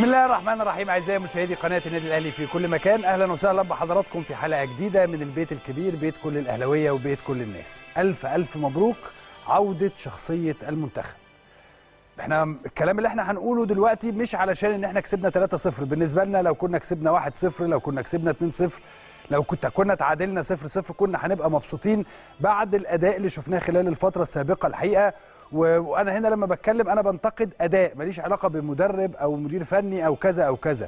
بسم الله الرحمن الرحيم اعزائي مشاهدي قناه النادي الاهلي في كل مكان اهلا وسهلا بحضراتكم في حلقه جديده من البيت الكبير بيت كل الاهلاويه وبيت كل الناس الف الف مبروك عوده شخصيه المنتخب احنا الكلام اللي احنا هنقوله دلوقتي مش علشان ان احنا كسبنا 3-0 بالنسبه لنا لو كنا كسبنا 1-0 لو كنا كسبنا 2-0 لو كنت كنا تعادلنا 0-0 كنا هنبقى مبسوطين بعد الاداء اللي شفناه خلال الفتره السابقه الحقيقه وانا هنا لما بتكلم انا بنتقد اداء ماليش علاقه بمدرب او مدير فني او كذا او كذا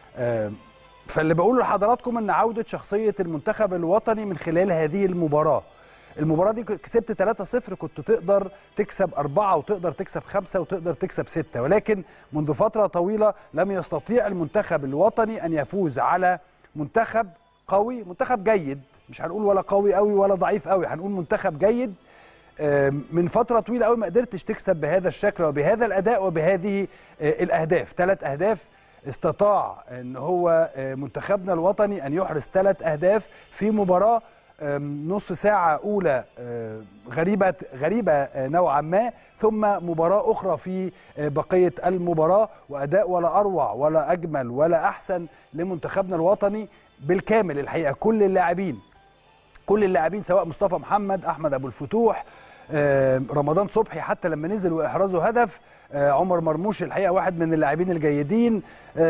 فاللي بقوله لحضراتكم ان عوده شخصيه المنتخب الوطني من خلال هذه المباراه المباراه دي كسبت 3-0 كنت تقدر تكسب أربعة وتقدر تكسب خمسة وتقدر تكسب ستة ولكن منذ فترة طويلة لم يستطيع المنتخب الوطني أن يفوز على منتخب قوي منتخب جيد مش هنقول ولا قوي قوي ولا ضعيف قوي هنقول منتخب جيد من فترة طويلة قوي ما قدرتش تكسب بهذا الشكل وبهذا الأداء وبهذه الأهداف ثلاث أهداف استطاع أن هو منتخبنا الوطني أن يحرز ثلاث أهداف في مباراة نص ساعة أولى غريبة غريبة نوعا ما ثم مباراة أخرى في بقية المباراة وأداء ولا أروع ولا أجمل ولا أحسن لمنتخبنا الوطني بالكامل الحقيقة كل اللاعبين كل اللاعبين سواء مصطفى محمد أحمد أبو الفتوح رمضان صبحي حتى لما نزل واحرزوا هدف عمر مرموش الحقيقه واحد من اللاعبين الجيدين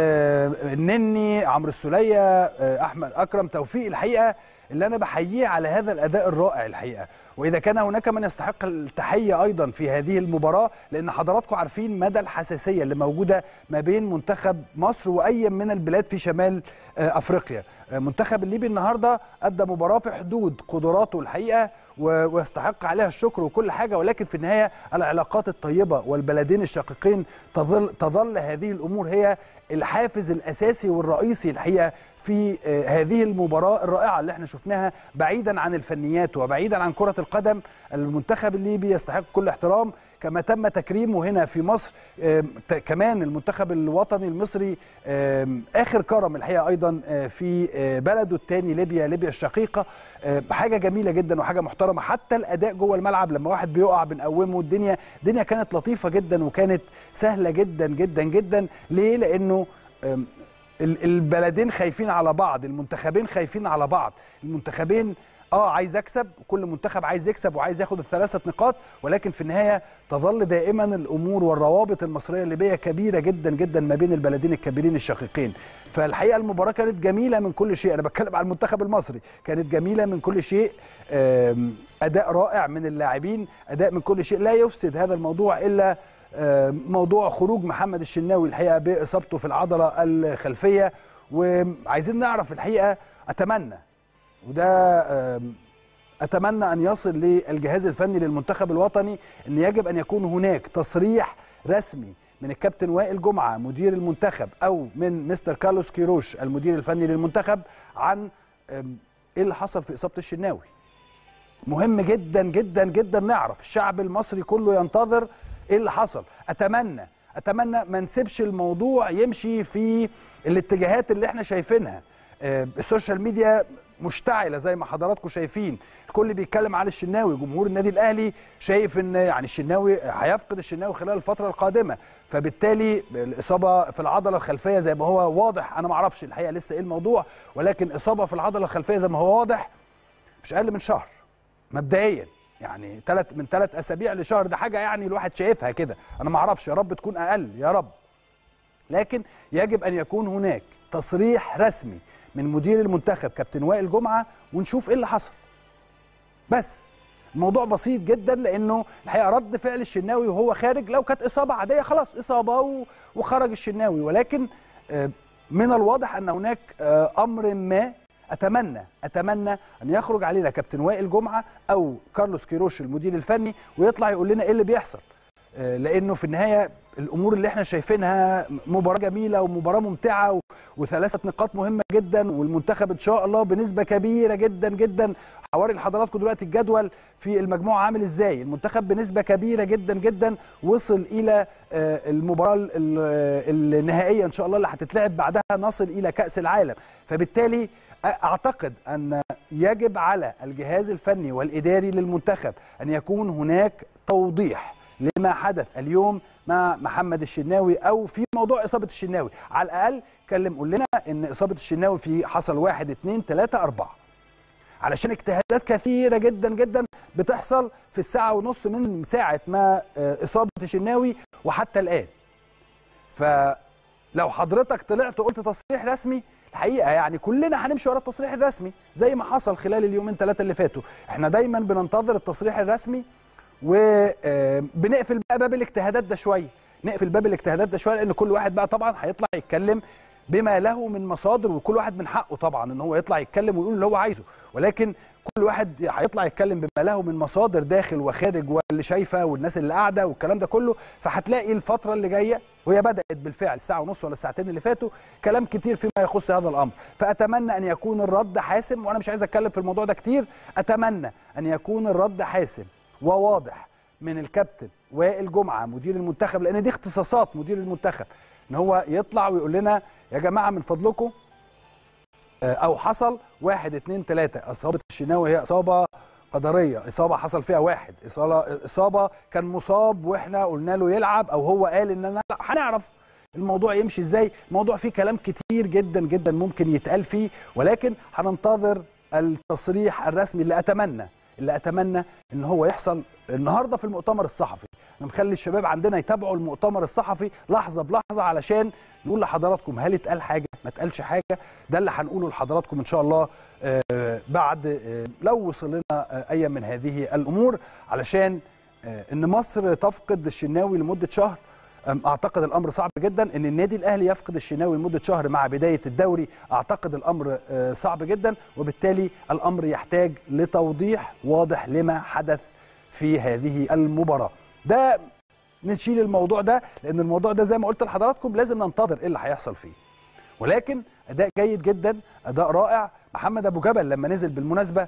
النني عمرو السوليه احمد اكرم توفيق الحقيقه اللي انا بحييه على هذا الاداء الرائع الحقيقه واذا كان هناك من يستحق التحيه ايضا في هذه المباراه لان حضراتكم عارفين مدى الحساسيه اللي موجوده ما بين منتخب مصر واي من البلاد في شمال افريقيا منتخب الليبي النهارده ادى مباراه في حدود قدراته الحقيقه ويستحق عليها الشكر وكل حاجه ولكن في النهايه العلاقات الطيبه والبلدين الشقيقين تظل تظل هذه الامور هي الحافز الاساسي والرئيسي الحقيقه في هذه المباراة الرائعة اللي احنا شفناها بعيدا عن الفنيات وبعيدا عن كرة القدم المنتخب الليبي يستحق كل احترام كما تم تكريمه هنا في مصر كمان المنتخب الوطني المصري اخر كرم الحقيقه ايضا في بلده الثاني ليبيا ليبيا الشقيقه حاجه جميله جدا وحاجه محترمه حتى الاداء جوه الملعب لما واحد بيقع بنقومه الدنيا الدنيا كانت لطيفه جدا وكانت سهله جدا جدا جدا ليه لانه البلدين خايفين على بعض المنتخبين خايفين على بعض المنتخبين اه عايز اكسب كل منتخب عايز يكسب وعايز ياخد الثلاثه نقاط ولكن في النهايه تظل دائما الامور والروابط المصريه الليبيه كبيره جدا جدا ما بين البلدين الكبيرين الشقيقين فالحقيقه المباراه كانت جميله من كل شيء انا بتكلم على المنتخب المصري كانت جميله من كل شيء اداء رائع من اللاعبين اداء من كل شيء لا يفسد هذا الموضوع الا موضوع خروج محمد الشناوي الحقيقه باصابته في العضله الخلفيه وعايزين نعرف الحقيقه اتمنى وده اتمنى ان يصل للجهاز الفني للمنتخب الوطني ان يجب ان يكون هناك تصريح رسمي من الكابتن وائل جمعه مدير المنتخب او من مستر كارلوس كيروش المدير الفني للمنتخب عن ايه اللي حصل في اصابه الشناوي مهم جدا جدا جدا نعرف الشعب المصري كله ينتظر ايه اللي حصل اتمنى اتمنى ما نسيبش الموضوع يمشي في الاتجاهات اللي احنا شايفينها السوشيال ميديا مشتعله زي ما حضراتكم شايفين الكل بيتكلم على الشناوي جمهور النادي الاهلي شايف ان يعني الشناوي هيفقد الشناوي خلال الفتره القادمه فبالتالي الاصابه في العضله الخلفيه زي ما هو واضح انا ما اعرفش الحقيقه لسه ايه الموضوع ولكن اصابه في العضله الخلفيه زي ما هو واضح مش اقل من شهر مبدئيا يعني ثلاث من ثلاث اسابيع لشهر ده حاجه يعني الواحد شايفها كده انا ما اعرفش يا رب تكون اقل يا رب لكن يجب ان يكون هناك تصريح رسمي من مدير المنتخب كابتن وائل جمعه ونشوف ايه اللي حصل بس الموضوع بسيط جدا لانه الحقيقه رد فعل الشناوي وهو خارج لو كانت اصابه عاديه خلاص اصابه وخرج الشناوي ولكن من الواضح ان هناك امر ما اتمنى اتمنى ان يخرج علينا كابتن وائل جمعه او كارلوس كيروش المدير الفني ويطلع يقول لنا ايه اللي بيحصل لانه في النهايه الامور اللي احنا شايفينها مباراه جميله ومباراه ممتعه وثلاثه نقاط مهمه جدا والمنتخب ان شاء الله بنسبه كبيره جدا جدا حواري لحضراتكم دلوقتي الجدول في المجموعه عامل ازاي المنتخب بنسبه كبيره جدا جدا وصل الى المباراه النهائيه ان شاء الله اللي هتتلعب بعدها نصل الى كاس العالم فبالتالي اعتقد ان يجب على الجهاز الفني والاداري للمنتخب ان يكون هناك توضيح لما حدث اليوم مع محمد الشناوي او في موضوع اصابه الشناوي على الاقل كلم قول لنا ان اصابه الشناوي في حصل واحد اثنين ثلاثه اربعه علشان اجتهادات كثيره جدا جدا بتحصل في الساعه ونص من ساعه ما اصابه الشناوي وحتى الان فلو حضرتك طلعت وقلت تصريح رسمي الحقيقه يعني كلنا هنمشي ورا التصريح الرسمي زي ما حصل خلال اليومين ثلاثه اللي فاتوا احنا دايما بننتظر التصريح الرسمي وبنقفل بقى باب الاجتهادات ده شويه نقفل باب الاجتهادات ده شويه لان كل واحد بقى طبعا هيطلع يتكلم بما له من مصادر وكل واحد من حقه طبعا ان هو يطلع يتكلم ويقول اللي هو عايزه ولكن كل واحد هيطلع يتكلم بما له من مصادر داخل وخارج واللي شايفه والناس اللي قاعده والكلام ده كله فهتلاقي الفتره اللي جايه وهي بدات بالفعل ساعه ونص ولا الساعتين اللي فاتوا كلام كتير فيما يخص هذا الامر فاتمنى ان يكون الرد حاسم وانا مش عايز اتكلم في الموضوع ده كتير اتمنى ان يكون الرد حاسم وواضح من الكابتن وائل جمعه مدير المنتخب لان دي اختصاصات مدير المنتخب ان هو يطلع ويقول لنا يا جماعه من فضلكم او حصل واحد اتنين تلاته اصابه الشناوي هي اصابه قدريه اصابه حصل فيها واحد اصابه اصابه كان مصاب واحنا قلنا له يلعب او هو قال ان انا لا هنعرف الموضوع يمشي ازاي الموضوع فيه كلام كتير جدا جدا ممكن يتقال فيه ولكن هننتظر التصريح الرسمي اللي اتمنى اللي اتمنى ان هو يحصل النهارده في المؤتمر الصحفي انا مخلي الشباب عندنا يتابعوا المؤتمر الصحفي لحظه بلحظه علشان نقول لحضراتكم هل اتقال حاجه ما اتقالش حاجه ده اللي هنقوله لحضراتكم ان شاء الله بعد لو وصل لنا اي من هذه الامور علشان ان مصر تفقد الشناوي لمده شهر اعتقد الامر صعب جدا ان النادي الاهلي يفقد الشناوي لمده شهر مع بدايه الدوري اعتقد الامر صعب جدا وبالتالي الامر يحتاج لتوضيح واضح لما حدث في هذه المباراه ده نشيل الموضوع ده لان الموضوع ده زي ما قلت لحضراتكم لازم ننتظر ايه اللي هيحصل فيه ولكن اداء جيد جدا اداء رائع محمد ابو جبل لما نزل بالمناسبه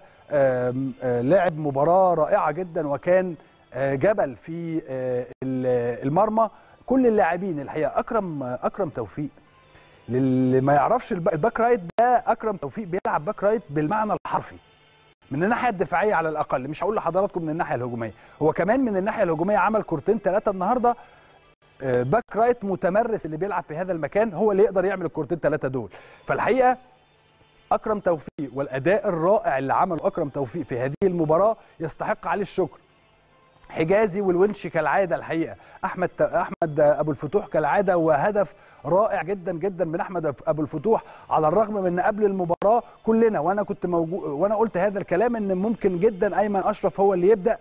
لعب مباراه رائعه جدا وكان جبل في المرمى كل اللاعبين الحقيقه اكرم اكرم توفيق للي ما يعرفش الباك رايت ده اكرم توفيق بيلعب باك رايت بالمعنى الحرفي من الناحيه الدفاعيه على الاقل مش هقول لحضراتكم من الناحيه الهجوميه هو كمان من الناحيه الهجوميه عمل كورتين ثلاثه النهارده باك رايت متمرس اللي بيلعب في هذا المكان هو اللي يقدر يعمل الكورتين ثلاثه دول فالحقيقه اكرم توفيق والاداء الرائع اللي عمله اكرم توفيق في هذه المباراه يستحق عليه الشكر حجازي والونش كالعاده الحقيقه احمد احمد ابو الفتوح كالعاده وهدف رائع جدا جدا من احمد ابو الفتوح على الرغم من ان قبل المباراه كلنا وانا كنت موجود وانا قلت هذا الكلام ان ممكن جدا ايمن اشرف هو اللي يبدا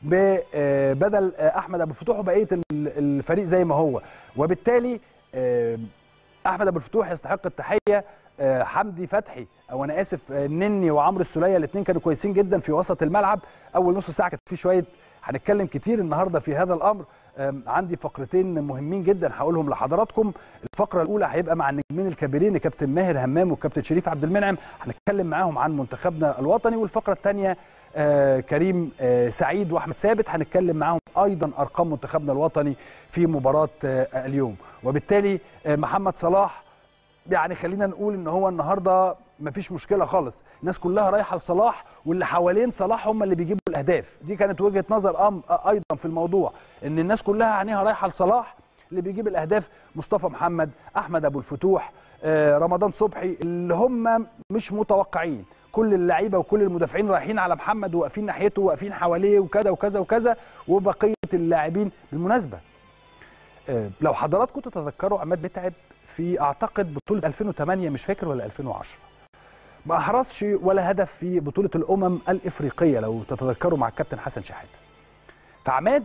بدل احمد ابو الفتوح وبقيه الفريق زي ما هو وبالتالي احمد ابو الفتوح يستحق التحيه حمدي فتحي او انا اسف نني وعمرو السوليه الاثنين كانوا كويسين جدا في وسط الملعب اول نص ساعه كانت في شويه هنتكلم كتير النهارده في هذا الامر عندي فقرتين مهمين جدا هقولهم لحضراتكم الفقره الاولى هيبقى مع النجمين الكبيرين كابتن ماهر همام والكابتن شريف عبد المنعم هنتكلم معاهم عن منتخبنا الوطني والفقره الثانيه كريم سعيد واحمد ثابت هنتكلم معاهم ايضا ارقام منتخبنا الوطني في مباراه اليوم وبالتالي محمد صلاح يعني خلينا نقول ان هو النهارده مفيش مشكله خالص الناس كلها رايحه لصلاح واللي حوالين صلاح هم اللي بيجيبوا الاهداف دي كانت وجهه نظر أم ايضا في الموضوع ان الناس كلها عينيها رايحه لصلاح اللي بيجيب الاهداف مصطفى محمد احمد ابو الفتوح رمضان صبحي اللي هم مش متوقعين كل اللعيبه وكل المدافعين رايحين على محمد وواقفين ناحيته واقفين حواليه وكذا وكذا وكذا وبقيه اللاعبين بالمناسبه لو حضراتكم تتذكروا عماد متعب في اعتقد بطوله 2008 مش فاكر ولا 2010 ما احرزش ولا هدف في بطوله الامم الافريقيه لو تتذكروا مع الكابتن حسن شحاته فعماد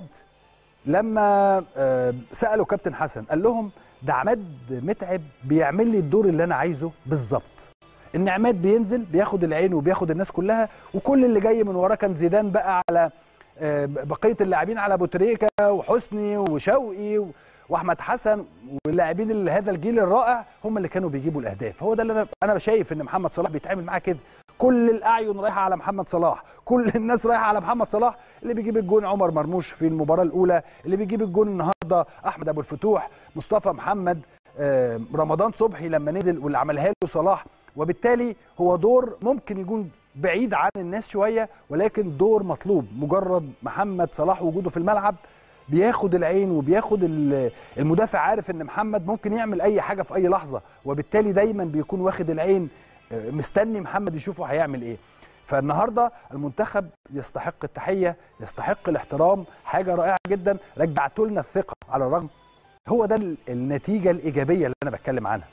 لما سالوا كابتن حسن قال لهم ده عماد متعب بيعمل لي الدور اللي انا عايزه بالظبط ان عماد بينزل بياخد العين وبياخد الناس كلها وكل اللي جاي من وراه كان زيدان بقى على بقيه اللاعبين على ابو تريكه وحسني وشوقي واحمد حسن واللاعبين اللي هذا الجيل الرائع هم اللي كانوا بيجيبوا الاهداف هو ده اللي انا انا شايف ان محمد صلاح بيتعامل معاه كده كل الاعين رايحه على محمد صلاح كل الناس رايحه على محمد صلاح اللي بيجيب الجون عمر مرموش في المباراه الاولى اللي بيجيب الجون النهارده احمد ابو الفتوح مصطفى محمد رمضان صبحي لما نزل واللي عملها له صلاح وبالتالي هو دور ممكن يكون بعيد عن الناس شويه ولكن دور مطلوب مجرد محمد صلاح وجوده في الملعب بياخد العين وبياخد ال- المدافع عارف ان محمد ممكن يعمل اي حاجه في اي لحظه وبالتالي دايما بيكون واخد العين آه، مستني محمد يشوفه هيعمل ايه فالنهارده المنتخب يستحق التحيه يستحق الاحترام حاجه رائعه جدا رجعتوا لنا الثقه على الرغم هو ده ال- النتيجه الايجابيه اللي انا بتكلم عنها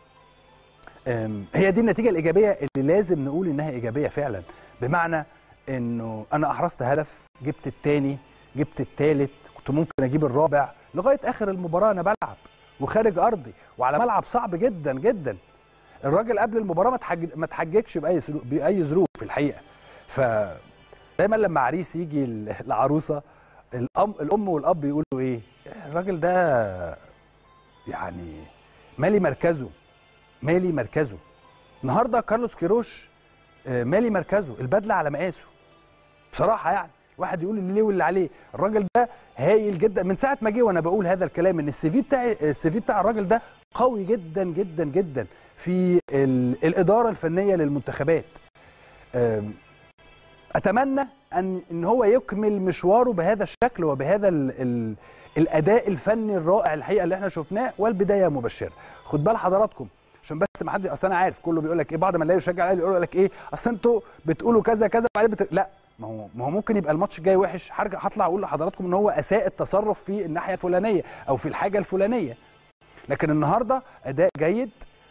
أم، هي دي النتيجه الايجابيه اللي لازم نقول انها ايجابيه فعلا بمعنى انه انا احرزت هدف جبت الثاني جبت الثالث كنت ممكن اجيب الرابع لغايه اخر المباراه انا بلعب وخارج ارضي وعلى ملعب صعب جدا جدا الراجل قبل المباراه ما تحج... ما تحججش باي ظروف باي ظروف في الحقيقه ف دايما لما عريس يجي ال- العروسه الام الام والاب يقولوا ايه الراجل ده يعني مالي مركزه مالي مركزه النهارده كارلوس كيروش آه، مالي مركزه البدله على مقاسه بصراحه يعني واحد يقول اللي ليه واللي عليه الراجل ده هايل جدا من ساعه ما جه وانا بقول هذا الكلام ان السي في بتاع السي في بتاع الراجل ده قوي جدا جدا جدا في ال- الاداره الفنيه للمنتخبات آم، اتمنى ان ان هو يكمل مشواره بهذا الشكل وبهذا ال ال الاداء الفني الرائع الحقيقه اللي احنا شفناه والبدايه مبشره خد بال حضراتكم عشان بس ما حد اصل انا عارف كله بيقول لك ايه بعد ما نلاقي يشجع الاهلي يقول لك ايه اصل انتوا بتقولوا كذا كذا وبعدين بت... لا ما هو ما هو ممكن يبقى الماتش الجاي وحش هرجع هطلع اقول لحضراتكم ان هو اساء التصرف في الناحيه الفلانيه او في الحاجه الفلانيه لكن النهارده اداء جيد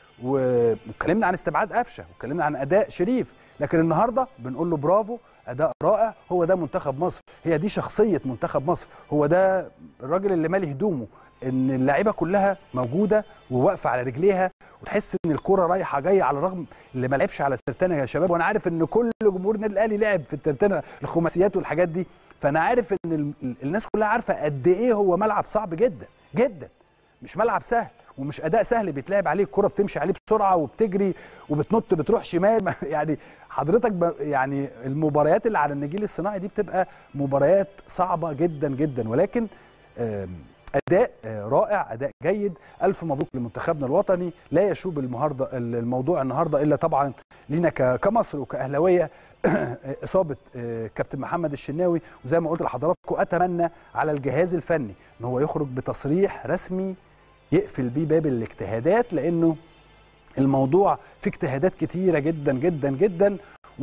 و- واتكلمنا عن استبعاد قفشه واتكلمنا عن اداء شريف لكن النهارده بنقول له برافو اداء رائع هو ده منتخب مصر هي دي شخصيه منتخب مصر هو ده الراجل اللي مالي هدومه ان اللعيبه كلها موجوده وواقفه على رجليها وتحس ان الكره رايحه جايه على الرغم اللي ما لعبش على الترتانه يا شباب وانا عارف ان كل جمهور النادي الاهلي لعب في الترتانه الخماسيات والحاجات دي فانا عارف ان ال- ال- الناس كلها عارفه قد ايه هو ملعب صعب جدا جدا مش ملعب سهل ومش اداء سهل بيتلعب عليه الكره بتمشي عليه بسرعه وبتجري وبتنط بتروح شمال ما- يعني حضرتك ب... يعني المباريات اللي على النجيل الصناعي دي بتبقى مباريات صعبه جدا جدا ولكن آم، اداء آه، رائع اداء جيد الف مبروك لمنتخبنا الوطني لا يشوب المهارده الموضوع النهارده الا طبعا لينا ك- كمصر وكاهلاويه اصابه آه، كابتن محمد الشناوي وزي ما قلت لحضراتكم اتمنى على الجهاز الفني ان هو يخرج بتصريح رسمي يقفل بيه باب الاجتهادات لانه الموضوع فيه اجتهادات كتيره جدا جدا جدا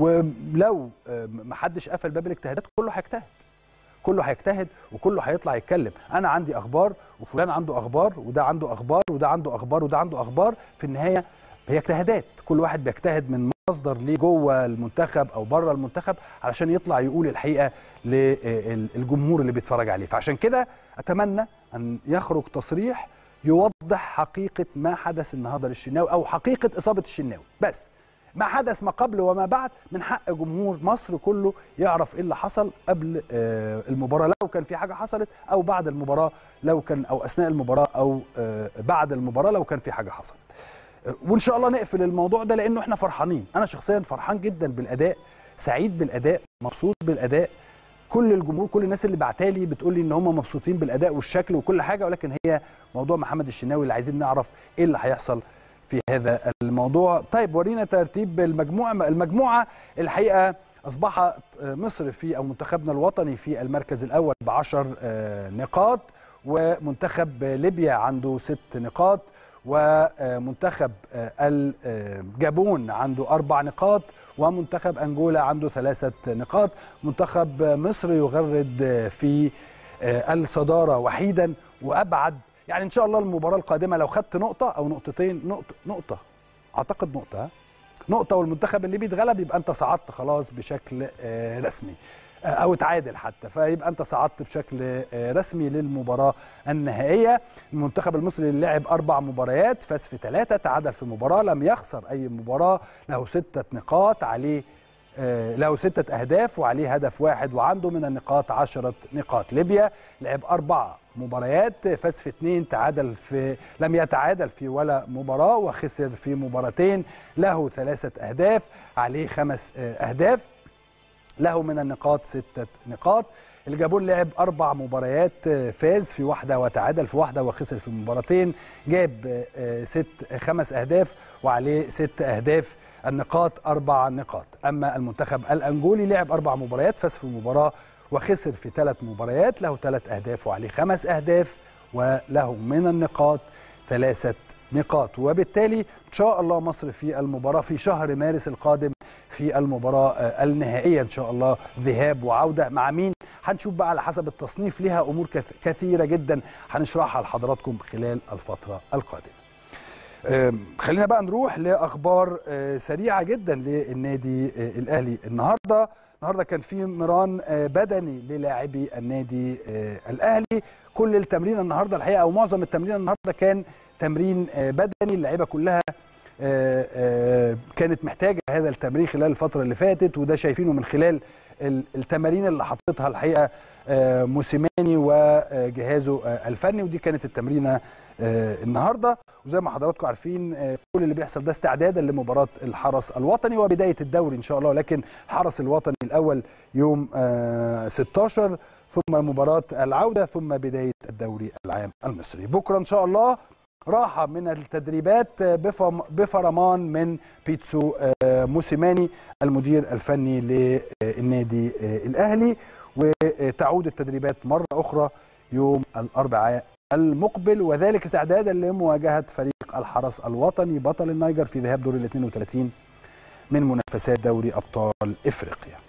ولو آه، محدش قفل باب الاجتهادات كله هيجتهد كله هيجتهد وكله هيطلع يتكلم انا عندي اخبار وفلان عنده اخبار وده عنده اخبار وده عنده اخبار وده عنده اخبار في النهايه هي اجتهادات كل واحد بيجتهد من مصدر ليه جوه المنتخب او بره المنتخب علشان يطلع يقول الحقيقه للجمهور اللي بيتفرج عليه فعشان كده اتمنى ان يخرج تصريح يوضح حقيقه ما حدث النهارده للشناوي او حقيقه اصابه الشناوي بس ما حدث ما قبل وما بعد من حق جمهور مصر كله يعرف ايه اللي حصل قبل آه، المباراه لو كان في حاجه حصلت او بعد المباراه لو كان او اثناء المباراه او آه، بعد المباراه لو كان في حاجه حصلت آه، وان شاء الله نقفل الموضوع ده لانه احنا فرحانين انا شخصيا فرحان جدا بالاداء سعيد بالاداء مبسوط بالاداء كل الجمهور كل الناس اللي بعتالي بتقول لي ان هم مبسوطين بالاداء والشكل وكل حاجه ولكن هي موضوع محمد الشناوي اللي عايزين نعرف ايه اللي هيحصل في هذا الموضوع طيب ورينا ترتيب المجموعه المجموعه الحقيقه اصبحت مصر في او منتخبنا الوطني في المركز الاول ب 10 نقاط ومنتخب ليبيا عنده ست نقاط ومنتخب الجابون عنده اربع نقاط ومنتخب انجولا عنده ثلاثه نقاط منتخب مصر يغرد في الصداره وحيدا وابعد يعني ان شاء الله المباراه القادمه لو خدت نقطه او نقطتين نقطه نقطه اعتقد نقطه ها؟ نقطه والمنتخب اللي بيتغلب يبقى انت صعدت خلاص بشكل آه، رسمي آه، او تعادل حتى فيبقى انت صعدت بشكل آه، رسمي للمباراه النهائيه المنتخب المصري اللي لعب اربع مباريات فاز في ثلاثه تعادل في مباراه لم يخسر اي مباراه له سته نقاط عليه آه، له ستة أهداف وعليه هدف واحد وعنده من النقاط عشرة نقاط ليبيا لعب أربع مباريات فاز في اثنين تعادل في لم يتعادل في ولا مباراة وخسر في مباراتين له ثلاثة أهداف عليه خمس آه، أهداف له من النقاط ستة نقاط الجابون لعب أربع مباريات آه، فاز في واحدة وتعادل في واحدة وخسر في مباراتين جاب آه، ست خمس أهداف وعليه ست أهداف النقاط أربع نقاط أما المنتخب الأنجولي لعب أربع مباريات فاز في مباراة وخسر في ثلاث مباريات له ثلاث اهداف وعليه خمس اهداف وله من النقاط ثلاثه نقاط وبالتالي ان شاء الله مصر في المباراه في شهر مارس القادم في المباراه النهائيه ان شاء الله ذهاب وعوده مع مين هنشوف بقى على حسب التصنيف ليها امور كثيره جدا هنشرحها لحضراتكم خلال الفتره القادمه خلينا بقى نروح لاخبار سريعه جدا للنادي الاهلي النهارده النهارده كان في مران بدني للاعبي النادي الاهلي كل التمرين النهارده الحقيقه او معظم التمرين النهارده كان تمرين بدني اللعيبه كلها كانت محتاجه هذا التمرين خلال الفتره اللي فاتت وده شايفينه من خلال التمارين اللي حطتها الحقيقه موسيماني وجهازه الفني ودي كانت التمرينه النهارده وزي ما حضراتكم عارفين كل اللي بيحصل ده استعدادا لمباراه الحرس الوطني وبدايه الدوري ان شاء الله لكن الحرس الوطني الاول يوم 16 ثم مباراه العوده ثم بدايه الدوري العام المصري بكره ان شاء الله راحه من التدريبات بفرمان من بيتسو موسيماني المدير الفني للنادي الاهلي وتعود التدريبات مره اخرى يوم الاربعاء المقبل وذلك استعدادا لمواجهه فريق الحرس الوطني بطل النيجر في ذهاب دور ال 32 من منافسات دوري ابطال افريقيا.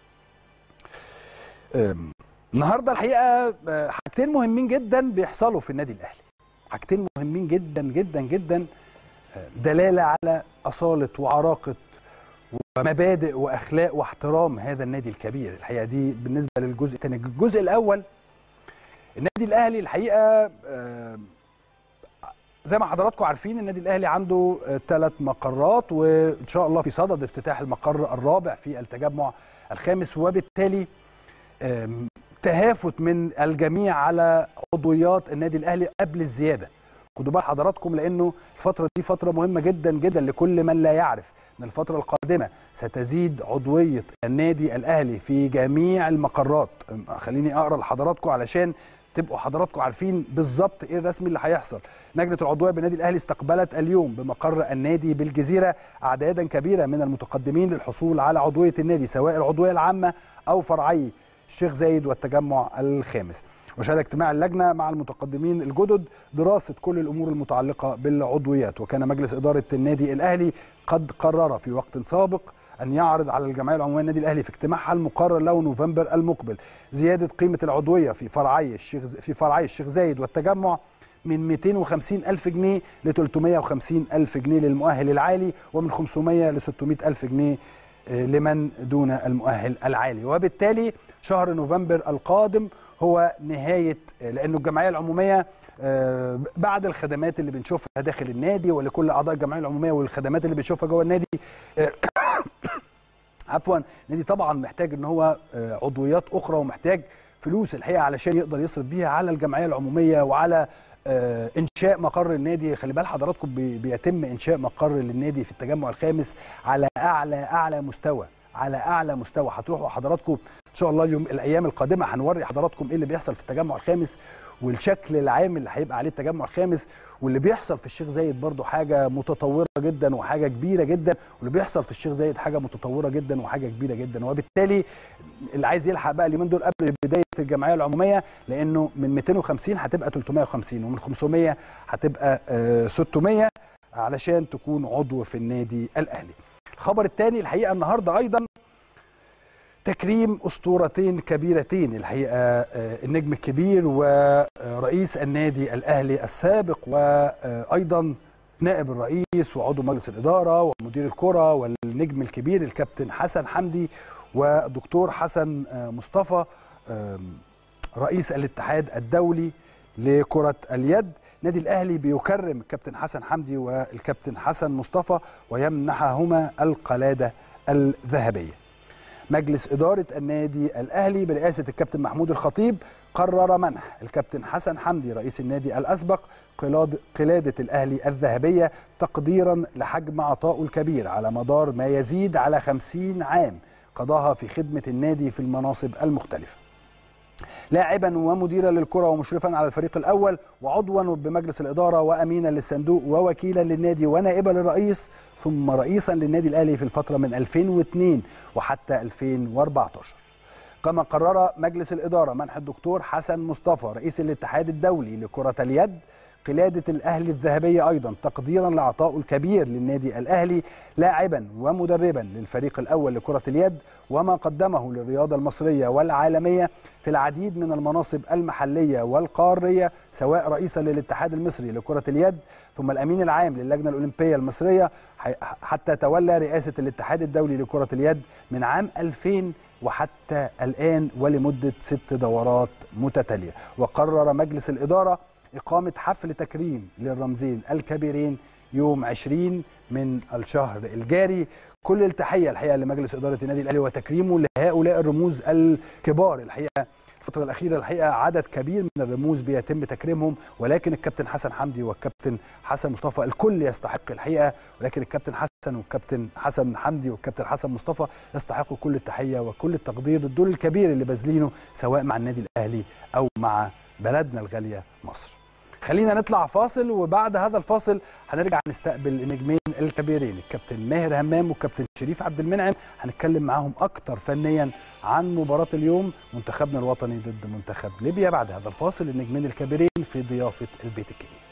النهارده الحقيقه حاجتين مهمين جدا بيحصلوا في النادي الاهلي. حاجتين مهمين جدا جدا جدا دلاله على اصاله وعراقه ومبادئ واخلاق واحترام هذا النادي الكبير الحقيقه دي بالنسبه للجزء الثاني الجزء الاول النادي الاهلي الحقيقه زي ما حضراتكم عارفين النادي الاهلي عنده ثلاث مقرات وان شاء الله في صدد افتتاح المقر الرابع في التجمع الخامس وبالتالي تهافت من الجميع على عضويات النادي الاهلي قبل الزياده خدوا بال حضراتكم لانه الفتره دي فتره مهمه جدا جدا لكل من لا يعرف ان الفتره القادمه ستزيد عضويه النادي الاهلي في جميع المقرات خليني اقرا لحضراتكم علشان تبقوا حضراتكم عارفين بالظبط ايه الرسمي اللي هيحصل لجنه العضويه بالنادي الاهلي استقبلت اليوم بمقر النادي بالجزيره اعدادا كبيره من المتقدمين للحصول على عضويه النادي سواء العضويه العامه او فرعي الشيخ زايد والتجمع الخامس وشهد اجتماع اللجنه مع المتقدمين الجدد دراسه كل الامور المتعلقه بالعضويات وكان مجلس اداره النادي الاهلي قد قرر في وقت سابق ان يعرض على الجمعيه العموميه النادي الاهلي في اجتماعها المقرر له نوفمبر المقبل زياده قيمه العضويه في فرعي الشيخ في فرعي الشيخ زايد والتجمع من 250 ألف جنيه ل 350 ألف جنيه للمؤهل العالي ومن 500 ل 600 ألف جنيه لمن دون المؤهل العالي وبالتالي شهر نوفمبر القادم هو نهاية لأنه الجمعية العمومية بعد الخدمات اللي بنشوفها داخل النادي ولكل أعضاء الجمعية العمومية والخدمات اللي بنشوفها جوه النادي عفوا النادي طبعا محتاج ان هو عضويات اخرى ومحتاج فلوس الحقيقه علشان يقدر يصرف بيها على الجمعيه العموميه وعلى انشاء مقر النادي خلي بال حضراتكم بيتم انشاء مقر للنادي في التجمع الخامس على اعلى اعلى مستوى على اعلى مستوى هتروحوا حضراتكم ان شاء الله اليوم الايام القادمه هنوري حضراتكم ايه اللي بيحصل في التجمع الخامس والشكل العام اللي هيبقى عليه التجمع الخامس واللي بيحصل في الشيخ زايد برضو حاجه متطوره جدا وحاجه كبيره جدا واللي بيحصل في الشيخ زايد حاجه متطوره جدا وحاجه كبيره جدا وبالتالي اللي عايز يلحق بقى اليومين دول قبل بدايه الجمعيه العموميه لانه من 250 هتبقى 350 ومن 500 هتبقى 600 علشان تكون عضو في النادي الاهلي. الخبر الثاني الحقيقه النهارده ايضا تكريم اسطورتين كبيرتين الحقيقه النجم الكبير ورئيس النادي الاهلي السابق وايضا نائب الرئيس وعضو مجلس الاداره ومدير الكره والنجم الكبير الكابتن حسن حمدي ودكتور حسن مصطفى رئيس الاتحاد الدولي لكره اليد نادي الاهلي بيكرم الكابتن حسن حمدي والكابتن حسن مصطفى ويمنحهما القلاده الذهبيه مجلس إدارة النادي الأهلي برئاسة الكابتن محمود الخطيب قرر منح الكابتن حسن حمدي رئيس النادي الأسبق قلادة الأهلي الذهبية تقديرا لحجم عطائه الكبير على مدار ما يزيد على خمسين عام قضاها في خدمة النادي في المناصب المختلفة لاعبا ومديرا للكره ومشرفا على الفريق الاول وعضوا بمجلس الاداره وامينا للصندوق ووكيلا للنادي ونائبا للرئيس ثم رئيسا للنادي الاهلي في الفتره من 2002 وحتى 2014 كما قرر مجلس الإدارة منح الدكتور حسن مصطفى رئيس الاتحاد الدولي لكرة اليد قلادة الأهلي الذهبية أيضا تقديرا لعطائه الكبير للنادي الأهلي لاعبا ومدربا للفريق الأول لكرة اليد وما قدمه للرياضة المصرية والعالمية في العديد من المناصب المحلية والقارية سواء رئيسا للاتحاد المصري لكرة اليد ثم الأمين العام للجنة الأولمبية المصرية حتى تولى رئاسة الاتحاد الدولي لكرة اليد من عام 2000 وحتى الآن ولمدة ست دورات متتالية وقرر مجلس الإدارة إقامة حفل تكريم للرمزين الكبيرين يوم 20 من الشهر الجاري كل التحية الحقيقة لمجلس إدارة النادي الأهلي وتكريمه لهؤلاء الرموز الكبار الحقيقة الفترة الأخيرة الحقيقة عدد كبير من الرموز بيتم تكريمهم ولكن الكابتن حسن حمدي والكابتن حسن مصطفى الكل يستحق الحقيقة ولكن الكابتن حسن والكابتن حسن حمدي والكابتن حسن مصطفى يستحقوا كل التحية وكل التقدير الدور الكبير اللي باذلينه سواء مع النادي الأهلي أو مع بلدنا الغالية مصر خلينا نطلع فاصل وبعد هذا الفاصل هنرجع نستقبل النجمين الكبيرين الكابتن ماهر همام والكابتن شريف عبد المنعم هنتكلم معاهم اكتر فنيا عن مباراه اليوم منتخبنا الوطني ضد منتخب ليبيا بعد هذا الفاصل النجمين الكبيرين في ضيافه البيت الكبير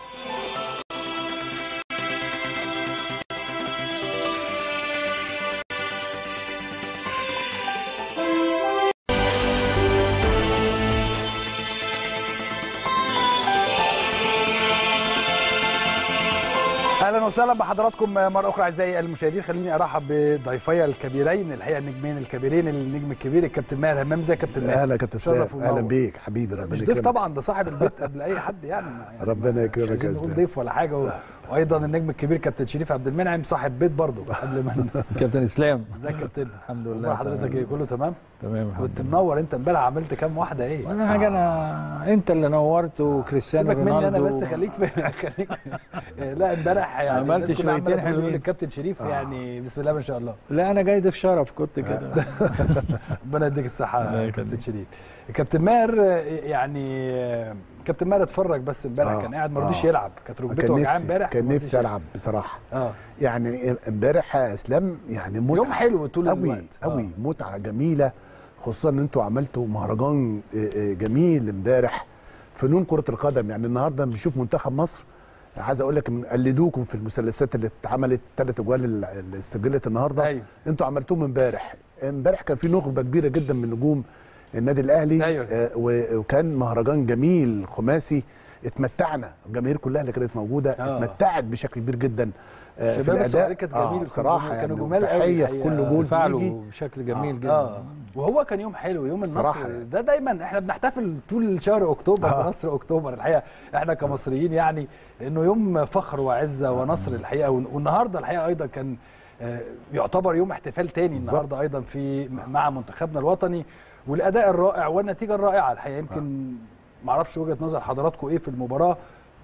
اهلا وسهلا بحضراتكم مره اخرى اعزائي المشاهدين خليني ارحب بضيفي الكبيرين الحقيقه النجمين الكبيرين النجم الكبير الكابتن ماهر همام ازيك يا كابتن ماهر اهلا يا كابتن اسلام اهلا بيك حبيبي ربنا مش ضيف طبعا ده صاحب البيت قبل اي حد يعني, يعني ربنا يكرمك يا اسلام ضيف ولا حاجه و... وايضا النجم الكبير كابتن شريف عبد المنعم صاحب بيت برضه قبل ما كابتن اسلام ازيك يا كابتن الحمد لله حضرتك ايه كله تمام تمام كنت منور انت امبارح عملت كام واحده ايه ولا حاجه انا انت اللي نورت وكريستيانو سيبك مني انا بس خليك في خليك لا امبارح يعني عملت شويتين حلوين الكابتن شريف آه. يعني بسم الله ما شاء الله لا انا جاي ضيف شرف كنت كده ربنا يديك الصحه يا كابتن شريف كابتن ماهر يعني كابتن ماهر اتفرج بس امبارح آه. كان قاعد ما رضيش آه. يلعب كانت ركبته وجعان امبارح كان نفسي العب بصراحه اه يعني امبارح اسلام يعني متعه يوم حلو طول قوي الوقت قوي آه. متعه جميله خصوصا ان انتوا عملتوا مهرجان جميل امبارح فنون كره القدم يعني النهارده بنشوف منتخب مصر عايز اقول لك قلدوكم في المثلثات اللي اتعملت ثلاث اجوال اللي سجلت النهارده أيوه. انتوا عملتوهم امبارح امبارح كان في نخبه كبيره جدا من نجوم النادي الاهلي أيوة. آه وكان مهرجان جميل خماسي اتمتعنا الجماهير كلها اللي كانت موجوده آه. اتمتعت بشكل كبير جدا آه في الاداء كانت جميل آه بصراحه يعني كانوا جمال قوي في كل جول فعلوا بشكل جميل آه. جدا آه. وهو كان يوم حلو يوم النصر ده دايما احنا بنحتفل طول شهر اكتوبر آه. بنصر اكتوبر الحقيقه احنا كمصريين يعني لانه يوم فخر وعزه ونصر الحقيقه والنهارده الحقيقه ايضا كان يعتبر يوم احتفال تاني النهارده ايضا في مع منتخبنا الوطني والاداء الرائع والنتيجه الرائعه الحقيقه يمكن ما اعرفش وجهه نظر حضراتكم ايه في المباراه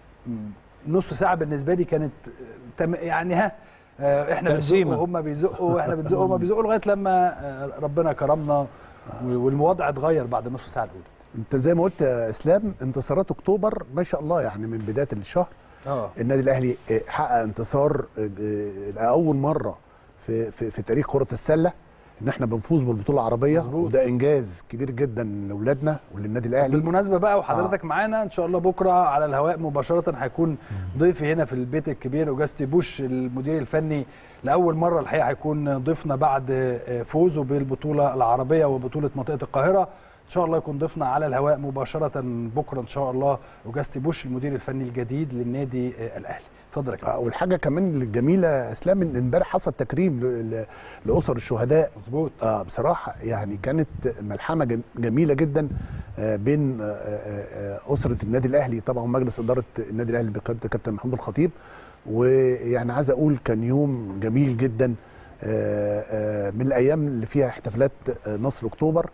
نص ساعه بالنسبه لي كانت يعني ها احنا بنزق وهم بيزقوا واحنا بنزق وهم بيزقوا لغايه لما ربنا كرمنا والوضع اتغير بعد نص ساعه الاولى انت زي ما قلت يا اسلام انتصارات اكتوبر ما شاء الله يعني من بدايه الشهر اه النادي الاهلي حقق انتصار لاول مره في في, في تاريخ كره السله ان احنا بنفوز بالبطوله العربيه مزبوط. وده انجاز كبير جدا لاولادنا وللنادي الاهلي بالمناسبه بقى وحضرتك آه. معانا ان شاء الله بكره على الهواء مباشره هيكون ضيفي هنا في البيت الكبير اوجاستي بوش المدير الفني لاول مره الحقيقه هيكون ضيفنا بعد فوزه بالبطوله العربيه وبطوله منطقه القاهره ان شاء الله يكون ضيفنا على الهواء مباشره بكره ان شاء الله اوجاستي بوش المدير الفني الجديد للنادي الاهلي اتفضل يا كابتن والحاجه كمان الجميله اسلام ان امبارح حصل تكريم لاسر الشهداء مظبوط اه بصراحه يعني كانت ملحمه جميله جدا بين اسره النادي الاهلي طبعا مجلس اداره النادي الاهلي بقياده كابتن محمود الخطيب ويعني عايز اقول كان يوم جميل جدا من الايام اللي فيها احتفالات نصر اكتوبر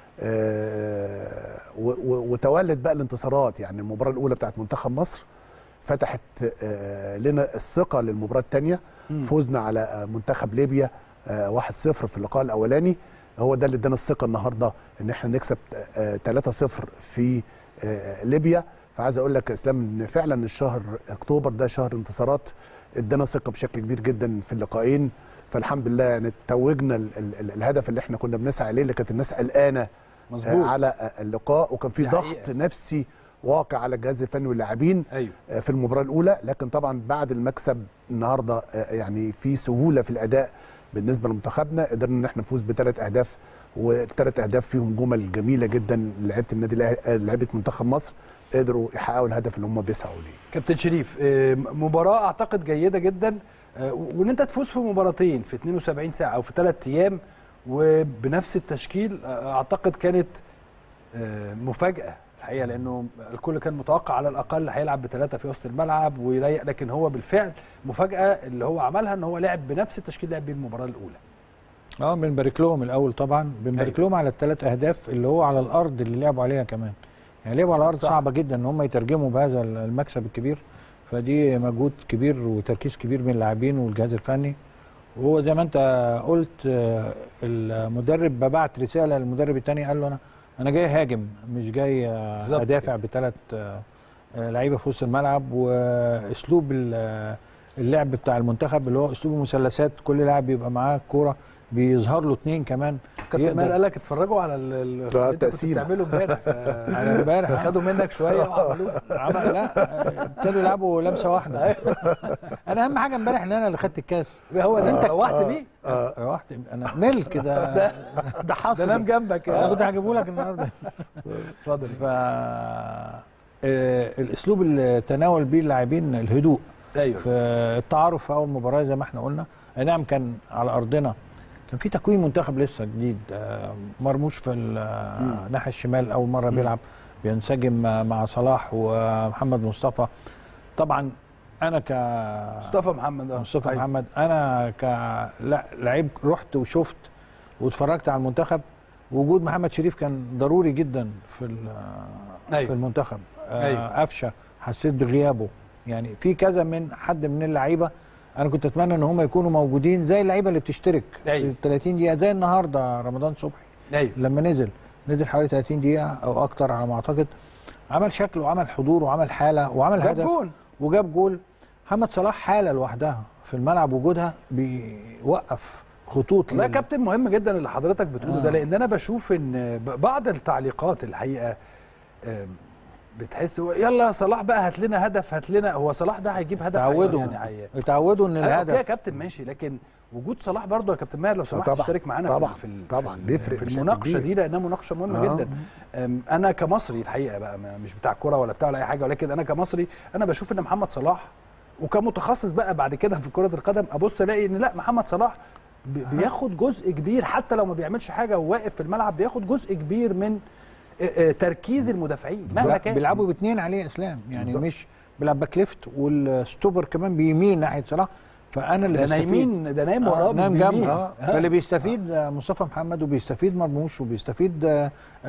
وتوالت بقى الانتصارات يعني المباراه الاولى بتاعت منتخب مصر فتحت لنا الثقه للمباراه الثانيه فوزنا على منتخب ليبيا 1-0 في اللقاء الاولاني هو ده اللي ادانا الثقه النهارده ان احنا نكسب 3-0 في ليبيا فعايز اقول لك يا اسلام ان فعلا الشهر اكتوبر ده شهر انتصارات ادانا ثقه بشكل كبير جدا في اللقاءين فالحمد لله يعني توجنا ال ال ال الهدف اللي احنا كنا بنسعى اليه اللي كانت الناس قلقانه مظبوط آه، على آه، اللقاء وكان في دي ضغط حقيقة. نفسي واقع على الجهاز الفني واللاعبين ايوه آه، في المباراه الاولى لكن طبعا بعد المكسب النهارده آه، يعني في سهوله في الاداء بالنسبه لمنتخبنا قدرنا ان احنا نفوز بثلاث اهداف والثلاث اهداف فيهم جمل جميله جدا لعيبه النادي الأهلي- آه، لعيبه منتخب مصر قدروا يحققوا الهدف اللي هم بيسعوا ليه كابتن شريف آه، مباراة أعتقد جيدة جدا آه، وإن أنت تفوز في مباراتين في 72 ساعة أو في ثلاث أيام وبنفس التشكيل آه، أعتقد كانت آه، مفاجأة الحقيقة لأنه الكل كان متوقع على الأقل هيلعب بثلاثة في وسط الملعب ويريح لكن هو بالفعل مفاجأة اللي هو عملها إن هو لعب بنفس التشكيل اللي لعب بيه المباراة الأولى اه بنبارك لهم الاول طبعا بنبارك أيوة. لهم على الثلاث اهداف اللي هو على الارض اللي لعبوا عليها كمان يعني لعبوا على الارض صح. صعبه جدا ان هم يترجموا بهذا المكسب الكبير فدي مجهود كبير وتركيز كبير من اللاعبين والجهاز الفني وهو زي ما انت قلت آه، المدرب بعت رساله للمدرب الثاني قال له انا انا جاي هاجم مش جاي آه، بالظبط ادافع بثلاث آه، آه، لعيبه في وسط الملعب واسلوب ال- آه، اللعب بتاع المنتخب اللي هو اسلوب المثلثات كل لاعب بيبقى معاه الكوره بيظهر له اثنين كمان كابتن يقدر- ماهر قال لك اتفرجوا على ال- ال- اللي انت كنت التقسيمة. بتعمله امبارح على امبارح خدوا منك شويه وعملوه عمل لا آه، ابتدوا يلعبوا لمسه واحده انا اهم حاجه امبارح ان انا اللي خدت الكاس هو ده أنت- انت روحت بيه روحت انا ملك ده ده ده حصل نام جنبك انا كنت هجيبه لك النهارده اتفضل ف آه، الاسلوب اللي تناول بيه اللاعبين الهدوء ايوه في التعارف في اول مباراه زي ما احنا قلنا اي نعم كان على ارضنا كان في تكوين منتخب لسه جديد آه، مرموش في الناحيه الشمال اول مره بيلعب بينسجم آه، مع صلاح ومحمد مصطفى طبعا انا ك مصطفى محمد اه مصطفى أيوة. محمد انا ك لا لعيب رحت وشفت واتفرجت على المنتخب وجود محمد شريف كان ضروري جدا في ال- أيوة. في المنتخب آه، أيوة. قفشه حسيت بغيابه يعني في كذا من حد من اللعيبه انا كنت اتمنى ان هم يكونوا موجودين زي اللعيبه اللي بتشترك أيوة. في 30 دقيقه زي النهارده رمضان صبحي ايوه لما نزل نزل حوالي 30 دقيقه او اكتر على ما اعتقد عمل شكل وعمل حضور وعمل حاله وعمل جاب هدف جول وجاب جول محمد صلاح حاله لوحدها في الملعب وجودها بيوقف خطوط والله يا لل- كابتن مهم جدا اللي حضرتك بتقوله آه. ده لان انا بشوف ان ب- بعض التعليقات الحقيقه آم، بتحس هو يلا يا صلاح بقى هات لنا هدف هات لنا هو صلاح ده هيجيب هدف اتعودوا يعني هي... اتعودوا ان أيوة أوكي يا الهدف كابتن ماشي لكن وجود صلاح برضه يا كابتن ماهر لو سمحت طبعاً، تشترك معانا طبعاً، في ال- طبعاً، في, بيفرق في بشكل المناقشه كبير. دي لانها مناقشه مهمه آه. جدا أم، انا كمصري الحقيقه بقى ما- مش بتاع كوره ولا بتاع ولا اي حاجه ولكن انا كمصري انا بشوف ان محمد صلاح وكمتخصص بقى بعد كده في كره القدم ابص الاقي ان لا محمد صلاح بي- بياخد جزء كبير حتى لو ما بيعملش حاجه وواقف في الملعب بياخد جزء كبير من آه، آه، تركيز المدافعين مهما كان بيلعبوا باثنين عليه اسلام يعني بالظبط. مش بيلعب باك ليفت والستوبر كمان بيمين ناحيه صلاح فانا اللي ده بستفيد. نايمين ده نايم آه، وراه مش نايم بيمين. جنبه آه. فاللي بيستفيد آه، مصطفى محمد وبيستفيد مرموش وبيستفيد آه،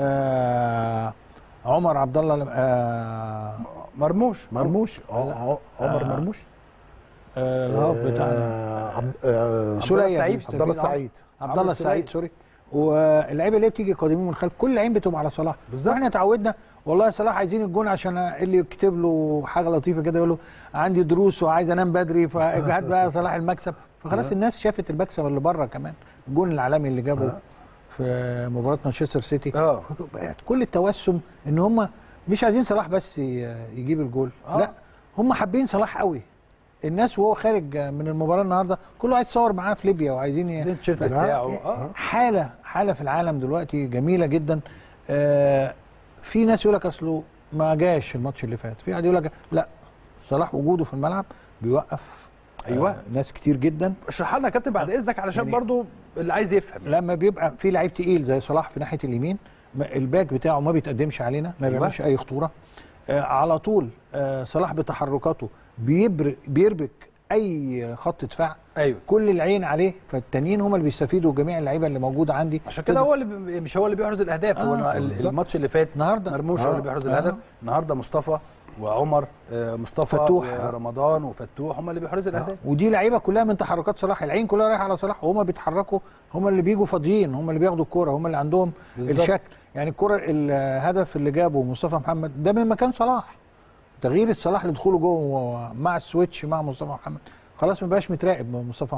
آه، عمر عبد الله آه، مرموش مرموش اه اه عمر آه. مرموش آه، الهاف بتاعنا آه، عبد- آه، سوريا السعيد. بيستفيد. عبد الله السعيد عبد الله السعيد السعيد. سوري واللعيبه اللي بتيجي قادمين من خلف كل لعيب بتبقى على صلاح بالظبط. واحنا اتعودنا والله صلاح عايزين الجون عشان اللي يكتب له حاجه لطيفه كده يقول له عندي دروس وعايز انام بدري فاجهد بقى صلاح المكسب فخلاص الناس شافت المكسب اللي بره كمان الجون العالمي اللي جابه آه. في مباراه مانشستر سيتي اه بقت كل التوسم ان هم مش عايزين صلاح بس ي- يجيب الجول آه. لا هم حابين صلاح قوي الناس وهو خارج من المباراه النهارده كله عايز يتصور معاه في ليبيا وعايزين ي- زي التيشيرت بتاعه اه حاله حاله في العالم دلوقتي جميله جدا آه في ناس يقول لك اصله ما جاش الماتش اللي فات في حد يقول لك لا صلاح وجوده في الملعب بيوقف أيوة. آه ناس كتير جدا اشرح لنا يا كابتن بعد اذنك علشان يعني- برضو اللي عايز يفهم لما بيبقى في لعيب تقيل زي صلاح في ناحيه اليمين ما- الباك بتاعه ما بيتقدمش علينا ما أيوة. بيعملش اي خطوره آه على طول آه صلاح بتحركاته بيبرك بيربك اي خط دفاع ايوه كل العين عليه فالتانيين هم اللي بيستفيدوا جميع اللعيبه اللي موجوده عندي عشان كده هو اللي بي- مش هو اللي بيحرز الاهداف هو آه، ال- بالظبط. الماتش اللي فات النهارده مرموش هو آه، اللي بيحرز آه. الهدف النهارده مصطفى وعمر آه، مصطفى فتوح. ورمضان وفتوح هم اللي بيحرزوا الاهداف ودي لعيبه كلها من تحركات صلاح العين كلها رايحه على صلاح وهم بيتحركوا هم اللي بيجوا فاضيين هم اللي بياخدوا الكوره هم اللي عندهم بالظبط. الشكل يعني الكوره الهدف اللي جابه مصطفى محمد ده من مكان صلاح تغيير صلاح لدخوله جوه مع السويتش مع مصطفى محمد خلاص ما بقاش متراقب مصطفى محمد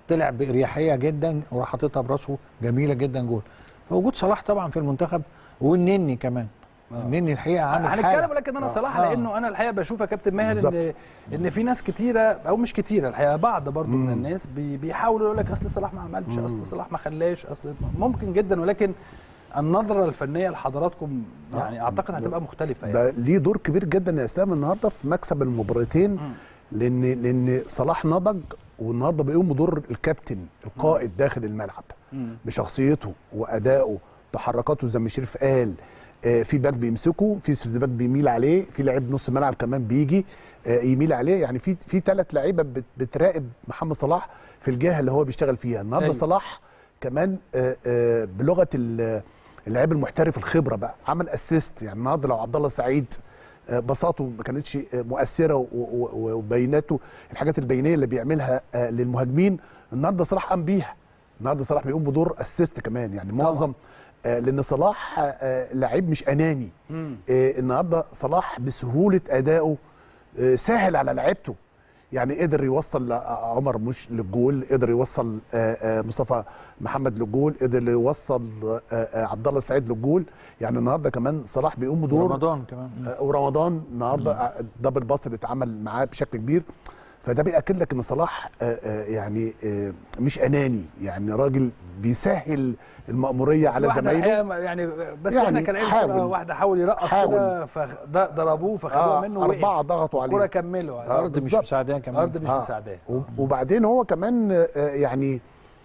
طلع باريحيه جدا وراح حاططها براسه جميله جدا جول فوجود صلاح طبعا في المنتخب والنني كمان النني الحقيقه عامل هنتكلم حاجه ولكن انا آه. صلاح آه. لانه انا الحقيقه بشوف يا كابتن ماهر بالظبط. ان ان في ناس كتيره او مش كتيره الحقيقه بعض برضو من الناس بي بيحاولوا يقول لك اصل صلاح ما عملش اصل صلاح ما خلاش اصل ممكن جدا ولكن النظره الفنيه لحضراتكم يعني اعتقد هتبقى مختلفه يعني ده ليه دور كبير جدا يا اسلام النهارده في مكسب المباراتين لان لان صلاح نضج والنهارده بيقوم بدور الكابتن القائد داخل الملعب مم. بشخصيته وادائه تحركاته زي ما شريف قال آه، في باك بيمسكه في سيرد باك بيميل عليه في لعيب نص ملعب كمان بيجي آه، يميل عليه يعني في في ثلاث لعيبه بت- بتراقب محمد صلاح في الجهه اللي هو بيشتغل فيها النهارده أيوة. صلاح كمان آه، آه، بلغه ال- اللعيب المحترف الخبره بقى عمل اسيست يعني النهارده لو عبد الله سعيد آه، بساطته ما كانتش آه، مؤثره و- و- و- وبيناته الحاجات البينيه اللي بيعملها آه، للمهاجمين النهارده صلاح قام بيها النهارده صلاح بيقوم بدور اسيست كمان يعني معظم آه، لان صلاح آه، آه، لعيب مش اناني مم. آه، النهارده صلاح بسهوله ادائه آه، سهل على لعيبته يعني قدر يوصل عمر مش للجول قدر يوصل آه، آه، مصطفى محمد للجول قدر يوصل آه، آه، عبد الله السعيد للجول يعني النهارده كمان صلاح بيقوم بدور رمضان كمان آه، ورمضان النهارده آه، الدبل باص اللي اتعمل معاه بشكل كبير فده بياكد لك ان صلاح آه، آه، يعني آه، مش اناني يعني راجل بيسهل المأموريه على واحدة زمايله الحقيقة يعني بس يعني احنا كان عيب حاول. كرة واحده حاول يرقص حاول. كده فضربوه فخدوها آه منه ووقف. اربعه ضغطوا عليه الكرة كملوا آه، الارض مش بالظبط. مساعداه كمان الارض مش آه. مساعداه وب- وبعدين هو كمان آه، يعني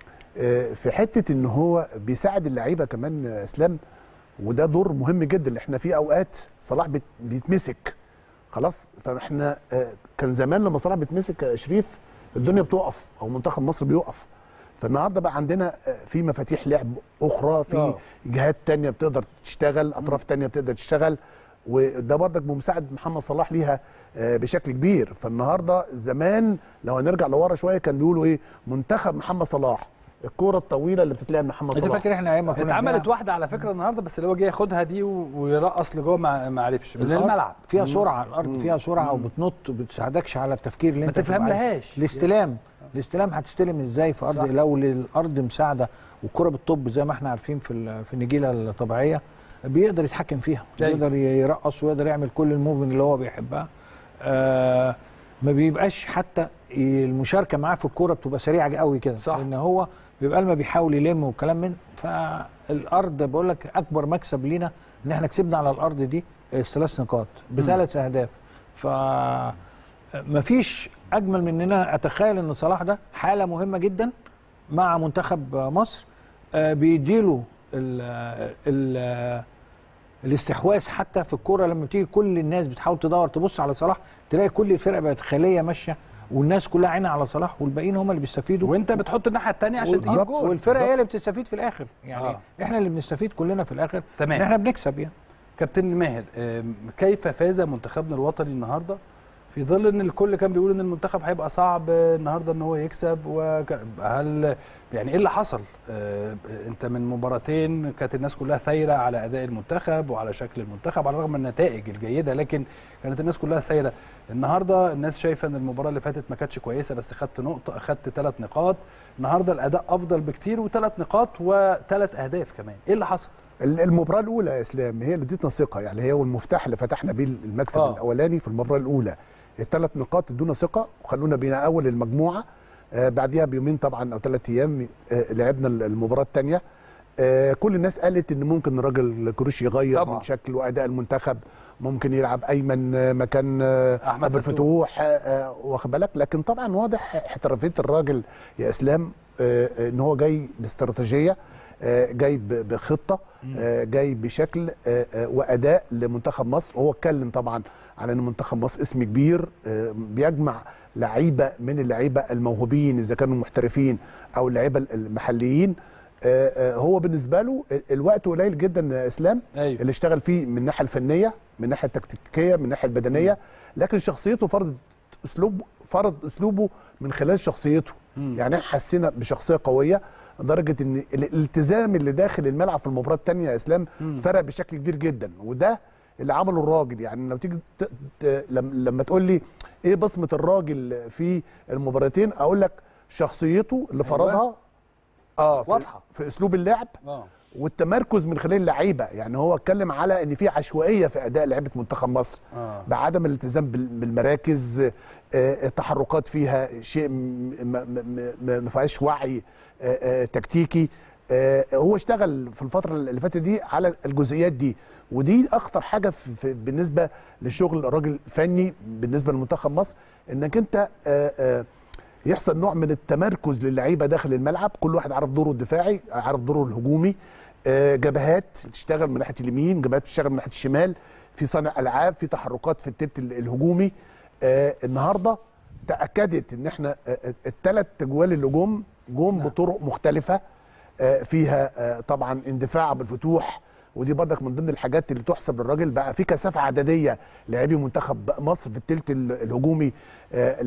آه، في حته ان هو بيساعد اللعيبه كمان آه، اسلام وده دور مهم جدا اللي احنا في اوقات صلاح بيت- بيتمسك خلاص فاحنا آه، كان زمان لما صلاح بيتمسك يا شريف الدنيا بتقف او منتخب مصر بيقف فالنهارده بقى عندنا آه، في مفاتيح لعب اخرى في آه. جهات تانية بتقدر تشتغل اطراف تانية بتقدر تشتغل وده برضك بمساعد محمد صلاح ليها آه، بشكل كبير فالنهارده زمان لو هنرجع لورا شويه كان بيقولوا ايه منتخب محمد صلاح الكوره الطويله اللي بتتلعب من محمد انت صلاح فاكر احنا ايام ما كنا اتعملت بنلعب؟ واحده على فكره النهارده بس اللي هو جه ياخدها دي و- ويرقص لجوه ما ما عرفش من الأرض الملعب فيها سرعه الارض فيها سرعه وبتنط وبتساعدكش على التفكير اللي ما انت بتبقى عايزه. تفهملهاش. الاستلام الاستلام هتستلم ازاي في ارض صح. لو الارض مساعده والكره بالطب زي ما احنا عارفين في ال- في النجيله الطبيعيه بيقدر يتحكم فيها أيوة. يقدر يرقص ويقدر يعمل كل الموفمنت اللي هو بيحبها آه ما بيبقاش حتى المشاركه معاه في الكوره بتبقى سريعه قوي كده صح. لان هو بيبقى لما بيحاول يلم والكلام من فالارض بقول لك اكبر مكسب لينا ان احنا كسبنا على الارض دي ثلاث نقاط بثلاث اهداف ف مفيش اجمل من ان انا اتخيل ان صلاح ده حاله مهمه جدا مع منتخب مصر آه، بيديله ال ال الاستحواذ حتى في الكوره لما بتيجي كل الناس بتحاول تدور تبص على صلاح تلاقي كل الفرق بقت خليه ماشيه والناس كلها عينها على صلاح والباقيين هم اللي بيستفيدوا وانت بتحط الناحيه الثانيه عشان تجيب بالظبط. جول والفرقه هي اللي بتستفيد في الاخر يعني آه. آه. احنا اللي بنستفيد كلنا في الاخر تمام. ان احنا بنكسب يعني كابتن ماهر آم، كيف فاز منتخبنا الوطني النهارده في ظل ان الكل كان بيقول ان المنتخب هيبقى صعب النهارده ان هو يكسب وهل يعني ايه اللي حصل؟ آه، انت من مباراتين كانت الناس كلها ثايره على اداء المنتخب وعلى شكل المنتخب على الرغم من النتائج الجيده لكن كانت الناس كلها ثايره النهارده الناس شايفه ان المباراه اللي فاتت ما كانتش كويسه بس خدت نقطه اخدت ثلاث نقاط النهارده الاداء افضل بكتير وثلاث نقاط وثلاث اهداف كمان ايه اللي حصل؟ المباراه الاولى يا اسلام هي اللي ادتنا ثقه يعني هي والمفتاح اللي فتحنا بيه المكسب آه. آه. الاولاني في المباراه الاولى الثلاث نقاط ادونا ثقه وخلونا بينا اول المجموعه آه بعديها بيومين طبعا او ثلاث ايام آه لعبنا المباراه الثانيه آه كل الناس قالت ان ممكن الراجل كروش يغير طبعا. من شكل واداء المنتخب ممكن يلعب ايمن آه، مكان آه، أحمد ابو فتوح. الفتوح آه، آه، واخد بالك لكن طبعا واضح احترافيه الراجل يا اسلام آه، آه، ان هو جاي باستراتيجيه آه، جاي ب- بخطه آه، جاي بشكل آه، آه، واداء لمنتخب مصر هو اتكلم طبعا على ان منتخب مصر اسم كبير آه، بيجمع لعيبه من اللعيبه الموهوبين اذا كانوا محترفين او اللعيبه المحليين آه، آه، هو بالنسبه له الوقت قليل جدا يا اسلام أيوة. اللي اشتغل فيه من الناحيه الفنيه من الناحيه التكتيكيه من الناحيه البدنيه لكن شخصيته فرض اسلوب فرض اسلوبه من خلال شخصيته يعني احنا حسينا بشخصيه قويه لدرجه ان ال- الالتزام اللي داخل الملعب في المباراه الثانيه يا اسلام فرق بشكل كبير جدا وده اللي عمله الراجل يعني لو تيجي ت... ت... لما, لما تقول لي ايه بصمه الراجل في المباراتين اقول لك شخصيته اللي أيوة. فرضها اه في, واضحة. في اسلوب اللعب اه والتمركز من خلال اللعيبه يعني هو اتكلم على ان في عشوائيه في اداء لعيبه منتخب مصر اه بعدم الالتزام بال- بالمراكز آه، التحركات فيها شيء م- ما- ما ما- ما فيهاش وعي آه، آه، تكتيكي آه، هو اشتغل في الفتره اللي فاتت دي على الجزئيات دي ودي اخطر حاجه في في- بالنسبه لشغل الراجل الفني بالنسبه لمنتخب مصر انك انت آه، آه، يحصل نوع من التمركز للعيبه داخل الملعب كل واحد عارف دوره الدفاعي عارف دوره الهجومي آه، جبهات تشتغل من ناحيه اليمين جبهات تشتغل من ناحيه الشمال في صانع العاب في تحركات في التبت ال- الهجومي آه، النهارده تاكدت ان احنا الثلاث تجوال اللي جم جم بطرق مختلفه آه، فيها آه، طبعا اندفاع بالفتوح ودي برضك من ضمن الحاجات اللي تحسب للراجل بقى في كثافه عدديه لاعبي منتخب مصر في الثلث ال- الهجومي آه،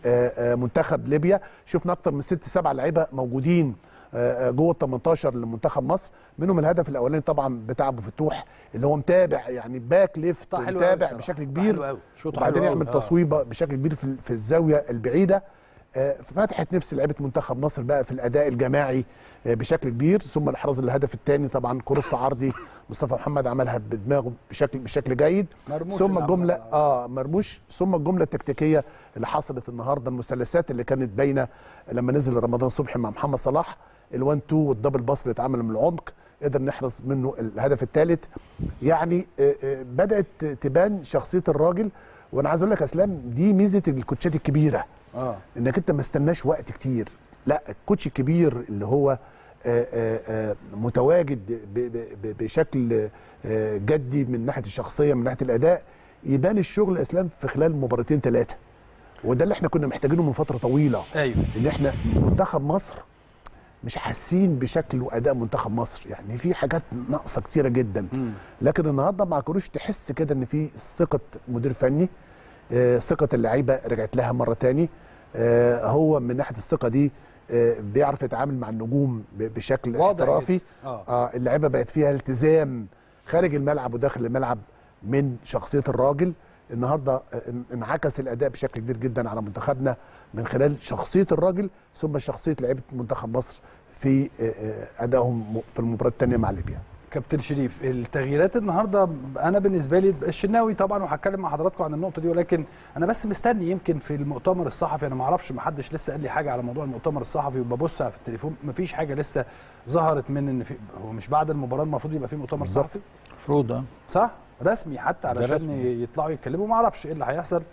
لمنتخب ليبيا شفنا اكتر من ست سبع لعيبه موجودين آه، آه، جوه ال 18 لمنتخب مصر منهم الهدف الاولاني طبعا بتاع ابو فتوح اللي هو متابع يعني باك ليفت حلو أوي متابع بصراحة. بشكل حلو كبير أوي. شوط وبعدين حلو يعمل أوي. آه. تصويبه بشكل كبير في في الزاويه البعيده آه، فتحت نفس لعيبه منتخب مصر بقى في الاداء الجماعي آه، بشكل كبير ثم الاحراز الهدف الثاني طبعا كروس عرضي مصطفى محمد عملها بدماغه بشكل بشكل جيد مرموش ثم اللي الجمله عملها. اه مرموش ثم الجمله التكتيكيه اللي حصلت النهارده المثلثات اللي كانت باينه لما نزل رمضان صبحي مع محمد صلاح ال1 2 والدبل باص اللي اتعمل من العمق قدر نحرز منه الهدف الثالث يعني آه، آه، بدات تبان شخصيه الراجل وانا عايز اقول لك يا اسلام دي ميزه الكوتشات الكبيره اه انك انت ما استناش وقت كتير لا الكوتش الكبير اللي هو آه، آه، آه، متواجد ب- ب- ب- بشكل آه، جدي من ناحيه الشخصيه من ناحيه الاداء يبان الشغل يا اسلام في خلال مباراتين ثلاثه وده اللي احنا كنا محتاجينه من فتره طويله ايوه ان احنا منتخب مصر مش حاسين بشكل واداء منتخب مصر يعني في حاجات ناقصه كتيره جدا مم. لكن النهارده مع كروش تحس كده ان في ثقه مدير فني آه، ثقه اللعيبه رجعت لها مره تاني آه، هو من ناحيه الثقه دي آه، بيعرف يتعامل مع النجوم ب- بشكل واضح احترافي جدا. اه اه اللعيبه بقت فيها التزام خارج الملعب وداخل الملعب من شخصيه الراجل النهارده آه، ان- انعكس الاداء بشكل كبير جدا على منتخبنا من خلال شخصيه الراجل ثم شخصيه لعيبه منتخب مصر في آه، آه، ادائهم م- في المباراه الثانيه مع ليبيا كابتن شريف التغييرات النهارده انا بالنسبه لي الشناوي طبعا وهتكلم مع حضراتكم عن النقطه دي ولكن انا بس مستني يمكن في المؤتمر الصحفي انا ما اعرفش ما حدش لسه قال لي حاجه على موضوع المؤتمر الصحفي وببص في التليفون ما فيش حاجه لسه ظهرت من ان في هو مش بعد المباراه المفروض يبقى في مؤتمر بالظبط. صحفي المفروض اه صح رسمي حتى ده علشان رسمي. يطلعوا يتكلموا ما اعرفش ايه اللي هيحصل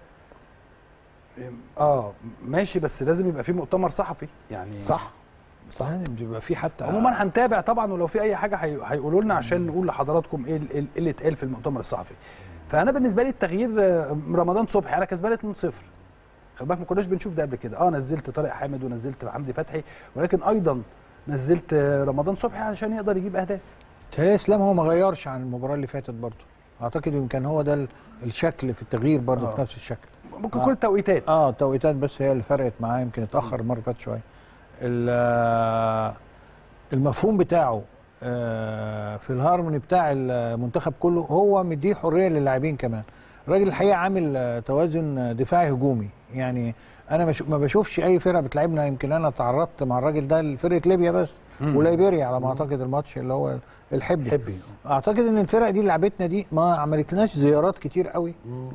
اه ماشي بس لازم يبقى في مؤتمر صحفي يعني صح صح بيبقى في حتى عموما هنتابع طبعا ولو في اي حاجه هي- هيقولوا لنا عشان نقول لحضراتكم ايه ال- إيه اللي اتقال في المؤتمر الصحفي فانا بالنسبه لي التغيير آه، رمضان صبحي انا كسبان 2-0 خلي بالك ما كناش بنشوف ده قبل كده اه نزلت طارق حامد ونزلت حمدي فتحي ولكن ايضا نزلت آه، رمضان صبحي علشان يقدر يجيب اهداف تهيألي اسلام هو ما غيرش عن المباراه اللي فاتت برضه اعتقد يمكن هو ده ال- الشكل في التغيير برضه آه. في نفس الشكل ممكن آه. كل توقيتات اه التوقيتات بس هي اللي فرقت معاه يمكن اتاخر المره اللي فاتت شويه ال- آه، المفهوم بتاعه آه، في الهارموني بتاع المنتخب كله هو مديه حريه للاعبين كمان الراجل الحقيقه عامل آه، توازن آه، دفاعي هجومي يعني انا مش ما بشوفش اي فرقه بتلعبنا يمكن انا تعرضت مع الراجل ده لفرقه ليبيا بس وليبيريا على ما اعتقد الماتش اللي هو الحبي حبي اعتقد ان الفرق دي اللي لعبتنا دي ما عملتلناش زيارات كتير قوي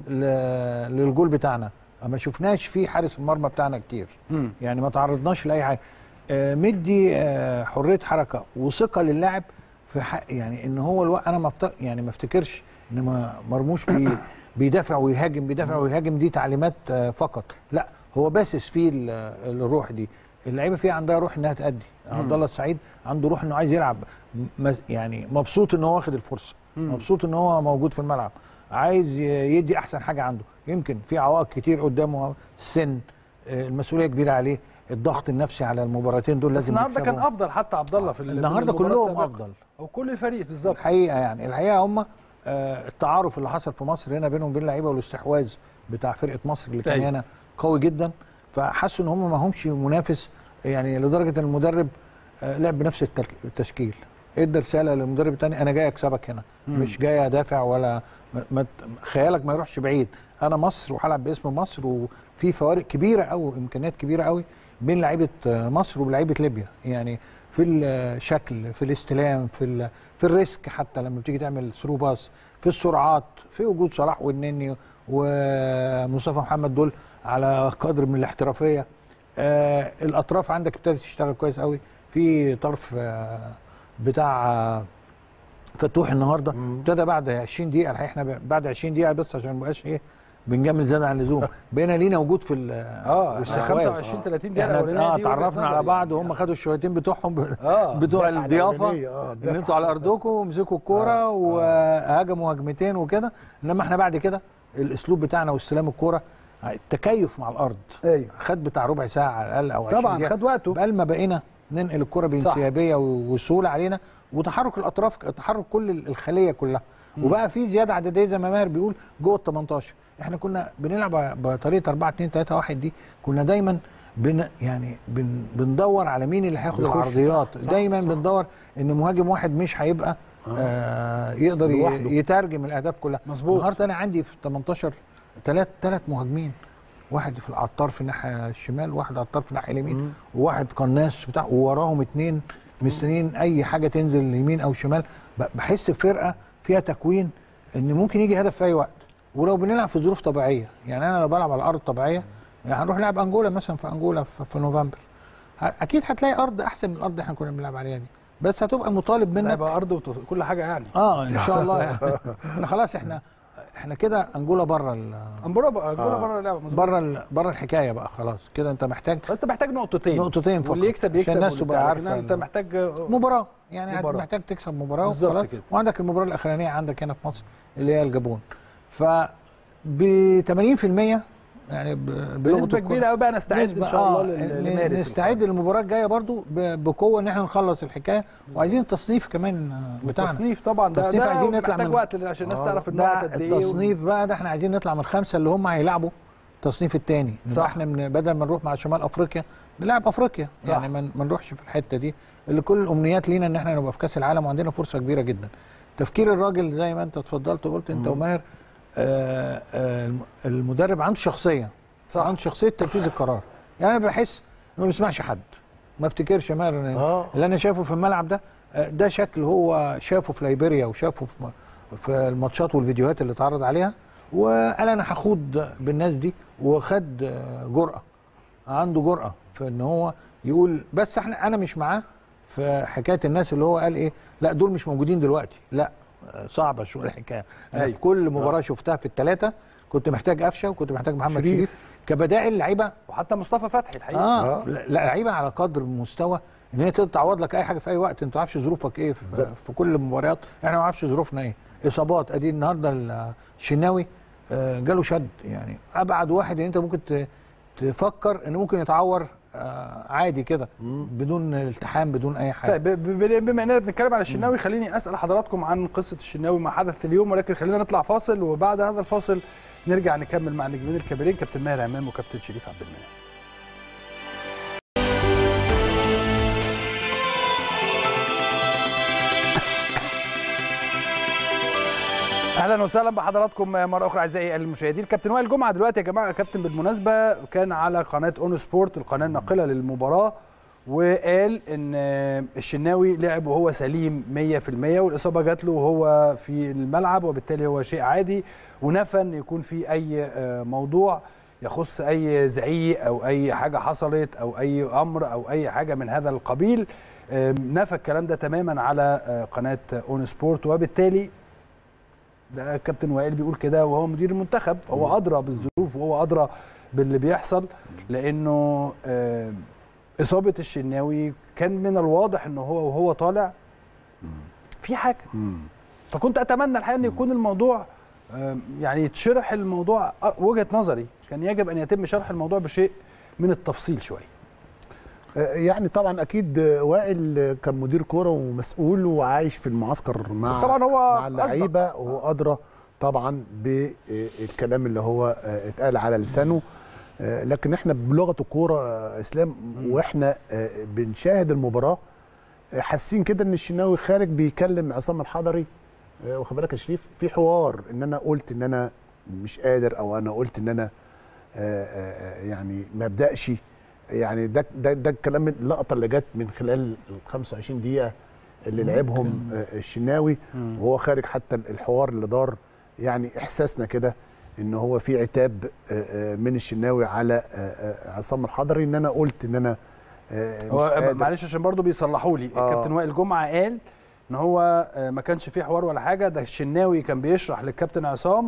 ل- للجول بتاعنا ما شفناش في حارس المرمى بتاعنا كتير مم. يعني ما تعرضناش لاي حاجه آه، مدي آه، حريه حركه وثقه للاعب في حق يعني ان هو الوقت انا ما مفت... يعني ما افتكرش ان ما مرموش بي... بيدافع ويهاجم بيدافع ويهاجم دي تعليمات آه، فقط لا هو باسس فيه ال- الروح دي اللعيبه فيها عندها روح انها تأدي عبد الله السعيد عنده روح انه عايز يلعب م- يعني مبسوط ان هو واخد الفرصه مبسوط ان هو موجود في الملعب عايز ي- يدي احسن حاجه عنده يمكن في عوائق كتير قدامه السن آه، المسؤوليه كبيره عليه الضغط النفسي على المباراتين دول بس لازم النهارده كان يكسبوا. افضل حتى عبد الله في ال- النهارده في المباراة كلهم السابقة. افضل او كل الفريق بالظبط الحقيقه يعني الحقيقه هم آه، التعارف اللي حصل في مصر هنا بينهم وبين اللعيبه والاستحواذ بتاع فرقه مصر اللي كان أيوة. هنا قوي جدا فحسوا ان هم ما همش منافس يعني لدرجه ان المدرب آه، لعب بنفس الترك- التشكيل ادى رساله للمدرب الثاني انا جاي اكسبك هنا مش جاي ادافع ولا ما- ما ت- خيالك ما يروحش بعيد انا مصر وهلعب باسم مصر وفي فوارق كبيره قوي امكانيات كبيره قوي بين لعيبه مصر ولاعيبه ليبيا يعني في الشكل في الاستلام في ال- في الريسك حتى لما بتيجي تعمل ثرو باس في السرعات في وجود صلاح والنني ومصطفى محمد دول على قدر من الاحترافيه آه الاطراف عندك ابتدت تشتغل كويس قوي في طرف آه بتاع آه فتوح النهارده ابتدى بعد 20 دقيقه الحقيقه احنا ب- بعد 20 دقيقه بس عشان ما نبقاش ايه بنجمل زياده عن اللزوم بقينا لينا وجود في ال- اه احنا واستحواذ. 25 30 دقيقه احنا الأولانية اه دي وجهة تعرفنا على نظري بعض يعني. وهم خدوا الشويتين بتوعهم ب- اه بتوع الدفعة الضيافه الأولانية، آه، ان الدفعة. انتوا على ارضكم ومسكوا الكوره وهاجموا هجمتين وكده انما احنا بعد كده الاسلوب بتاعنا واستلام الكوره التكيف مع الارض ايوه خد بتاع ربع ساعه على الاقل او 20 طبعا دقيقة. خد وقته بقى ما بقينا ننقل الكره بانسيابيه وسهوله علينا وتحرك الاطراف تحرك كل الخليه كلها وبقى في زياده عدديه زي ما ماهر بيقول جوه ال 18 احنا كنا بنلعب بطريقه 4 2 3 1 دي كنا دايما بن يعني بن بندور على مين اللي هياخد بيخش، العرضيات صح، صح، دايما صح. بندور ان مهاجم واحد مش هيبقى آه يقدر ي- لوحده. يترجم الاهداف كلها مظبوط. النهارده انا عندي في 18 ثلاث ثلاث مهاجمين واحد في على الطرف الناحيه الشمال وواحد على الطرف الناحيه اليمين وواحد قناص بتاع ووراهم اتنين مستنيين اي حاجه تنزل يمين او شمال ب- بحس بفرقه فيها تكوين ان ممكن يجي هدف في اي وقت ولو بنلعب في ظروف طبيعيه يعني انا لو بلعب على ارض طبيعيه يعني هنروح نلعب انجولا مثلا في انجولا في, في نوفمبر ه- اكيد هتلاقي ارض احسن من الارض اللي احنا كنا بنلعب عليها دي بس هتبقى مطالب منك هيبقى ارض وكل حاجه يعني اه ان شاء الله احنا خلاص احنا احنا كده انجولا بره ال- انبورا بقى انبورا بره اللعبه مظبوط. بره ال- بره الحكايه بقى خلاص كده انت محتاج بس انت محتاج نقطتين نقطتين فقط واللي يكسب عشان يكسب الناس واللي تبقى بتاع. عارفة لكن انت ال- محتاج مباراه يعني مباراة. محتاج تكسب مباراه بالظبط وخلاص كده. وعندك المباراه الاخرانيه عندك هنا في مصر اللي هي الجابون ف ب 80% يعني ب- بلغه بنسبه الكرة. كبيره قوي بقى نستعد نسبة ان شاء الله آه، لل- ن- لمارس نستعد للمباراه الجايه برضو ب- بقوه ان احنا نخلص الحكايه وعايزين تصنيف كمان آه، بتاعنا التصنيف طبعا ده تصنيف ده عايزين نطلع محتاج من- وقت عشان الناس آه، تعرف ده النقط قد ايه التصنيف بقى ده احنا عايزين نطلع من الخمسه اللي هم هيلعبوا التصنيف الثاني صح. احنا من بدل ما نروح مع شمال افريقيا نلعب افريقيا صح. يعني ما ما نروحش في الحته دي اللي كل الامنيات لينا ان احنا نبقى في كاس العالم وعندنا فرصه كبيره جدا تفكير الراجل زي ما انت اتفضلت وقلت انت وماهر آه، آه، الم- المدرب عنده شخصيه صح. عنده شخصيه تنفيذ القرار يعني انا بحس انه ما بيسمعش حد ما افتكرش ماهر إن آه. اللي انا شايفه في الملعب ده آه، ده شكل هو شافه في ليبيريا وشافه في م- في الماتشات والفيديوهات اللي اتعرض عليها وقال انا هخوض بالناس دي وخد آه، جرأة عنده جرأة في ان هو يقول بس احنا انا مش معاه في حكايه الناس اللي هو قال ايه لا دول مش موجودين دلوقتي لا آه، صعبه شويه الحكايه انا أيوة. في كل مباراه شفتها في الثلاثه كنت محتاج قفشه وكنت محتاج محمد شريف. شريف, كبدائل لعيبه وحتى مصطفى فتحي الحقيقه اه لا- لعيبه على قدر مستوى ان هي تقدر تعوض لك اي حاجه في اي وقت انت ما تعرفش ظروفك ايه في, في كل المباريات احنا ما نعرفش ظروفنا ايه اصابات ادي النهارده الشناوي آه، جاله شد يعني ابعد واحد ان انت ممكن ت- تفكر انه ممكن يتعور آه، عادي كده بدون التحام بدون اي حاجه طيب ب- ب- بما اننا بنتكلم على الشناوي خليني اسال حضراتكم عن قصه الشناوي ما حدث اليوم ولكن خلينا نطلع فاصل وبعد هذا الفاصل نرجع نكمل مع النجمين الكبيرين كابتن ماهر امام وكابتن شريف عبد المنعم اهلا وسهلا بحضراتكم مره اخرى اعزائي المشاهدين كابتن وائل جمعه دلوقتي يا جماعه كابتن بالمناسبه كان على قناه اون سبورت القناه الناقله للمباراه وقال ان الشناوي لعب وهو سليم 100% والاصابه جات له وهو في الملعب وبالتالي هو شيء عادي ونفى ان يكون في اي آه، موضوع يخص اي زعيق او اي حاجه حصلت او اي امر او اي حاجه من هذا القبيل آم، نفى الكلام ده تماما على آه، قناه اون سبورت وبالتالي ده كابتن وائل بيقول كده وهو مدير المنتخب هو ادرى بالظروف وهو ادرى باللي بيحصل لانه آه، اصابه الشناوي كان من الواضح ان هو وهو طالع في حاجه فكنت اتمنى الحقيقه ان يكون الموضوع آه، يعني يتشرح الموضوع آه، وجهه نظري كان يجب ان يتم شرح الموضوع بشيء من التفصيل شويه آه، يعني طبعا اكيد آه، وائل آه، كان مدير كوره ومسؤول وعايش في المعسكر مع بس طبعا هو مع اللعيبه وهو ادرى طبعا بالكلام اللي هو آه، اتقال على لسانه آه، لكن احنا بلغه الكوره آه، اسلام واحنا آه، بنشاهد المباراه آه، حاسين كده ان الشناوي خارج بيكلم عصام الحضري آه، واخد بالك يا شريف في حوار ان انا قلت ان انا مش قادر او انا قلت ان انا آه، آه، يعني ما ابداش يعني ده ده ده الكلام اللقطه اللي جت من خلال ال 25 دقيقه اللي لعبهم آه، الشناوي وهو خارج حتى الحوار اللي دار يعني احساسنا كده ان هو في عتاب آه، آه، من الشناوي على آه، آه، عصام الحضري ان انا قلت ان انا آه، مش هو قادر معلش عشان برضو بيصلحوا لي آه. الكابتن وائل جمعه قال ان هو آه، ما كانش فيه حوار ولا حاجه ده الشناوي كان بيشرح للكابتن عصام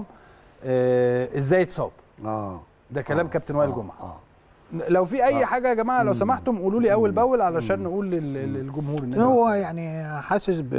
آه، ازاي اتصاب اه ده كلام آه، كابتن وائل آه، جمعه اه لو في اي آه. حاجه يا جماعه لو مم. سمحتم قولوا لي اول مم. باول علشان مم. نقول لل- للجمهور إن هو يعني حاسس ب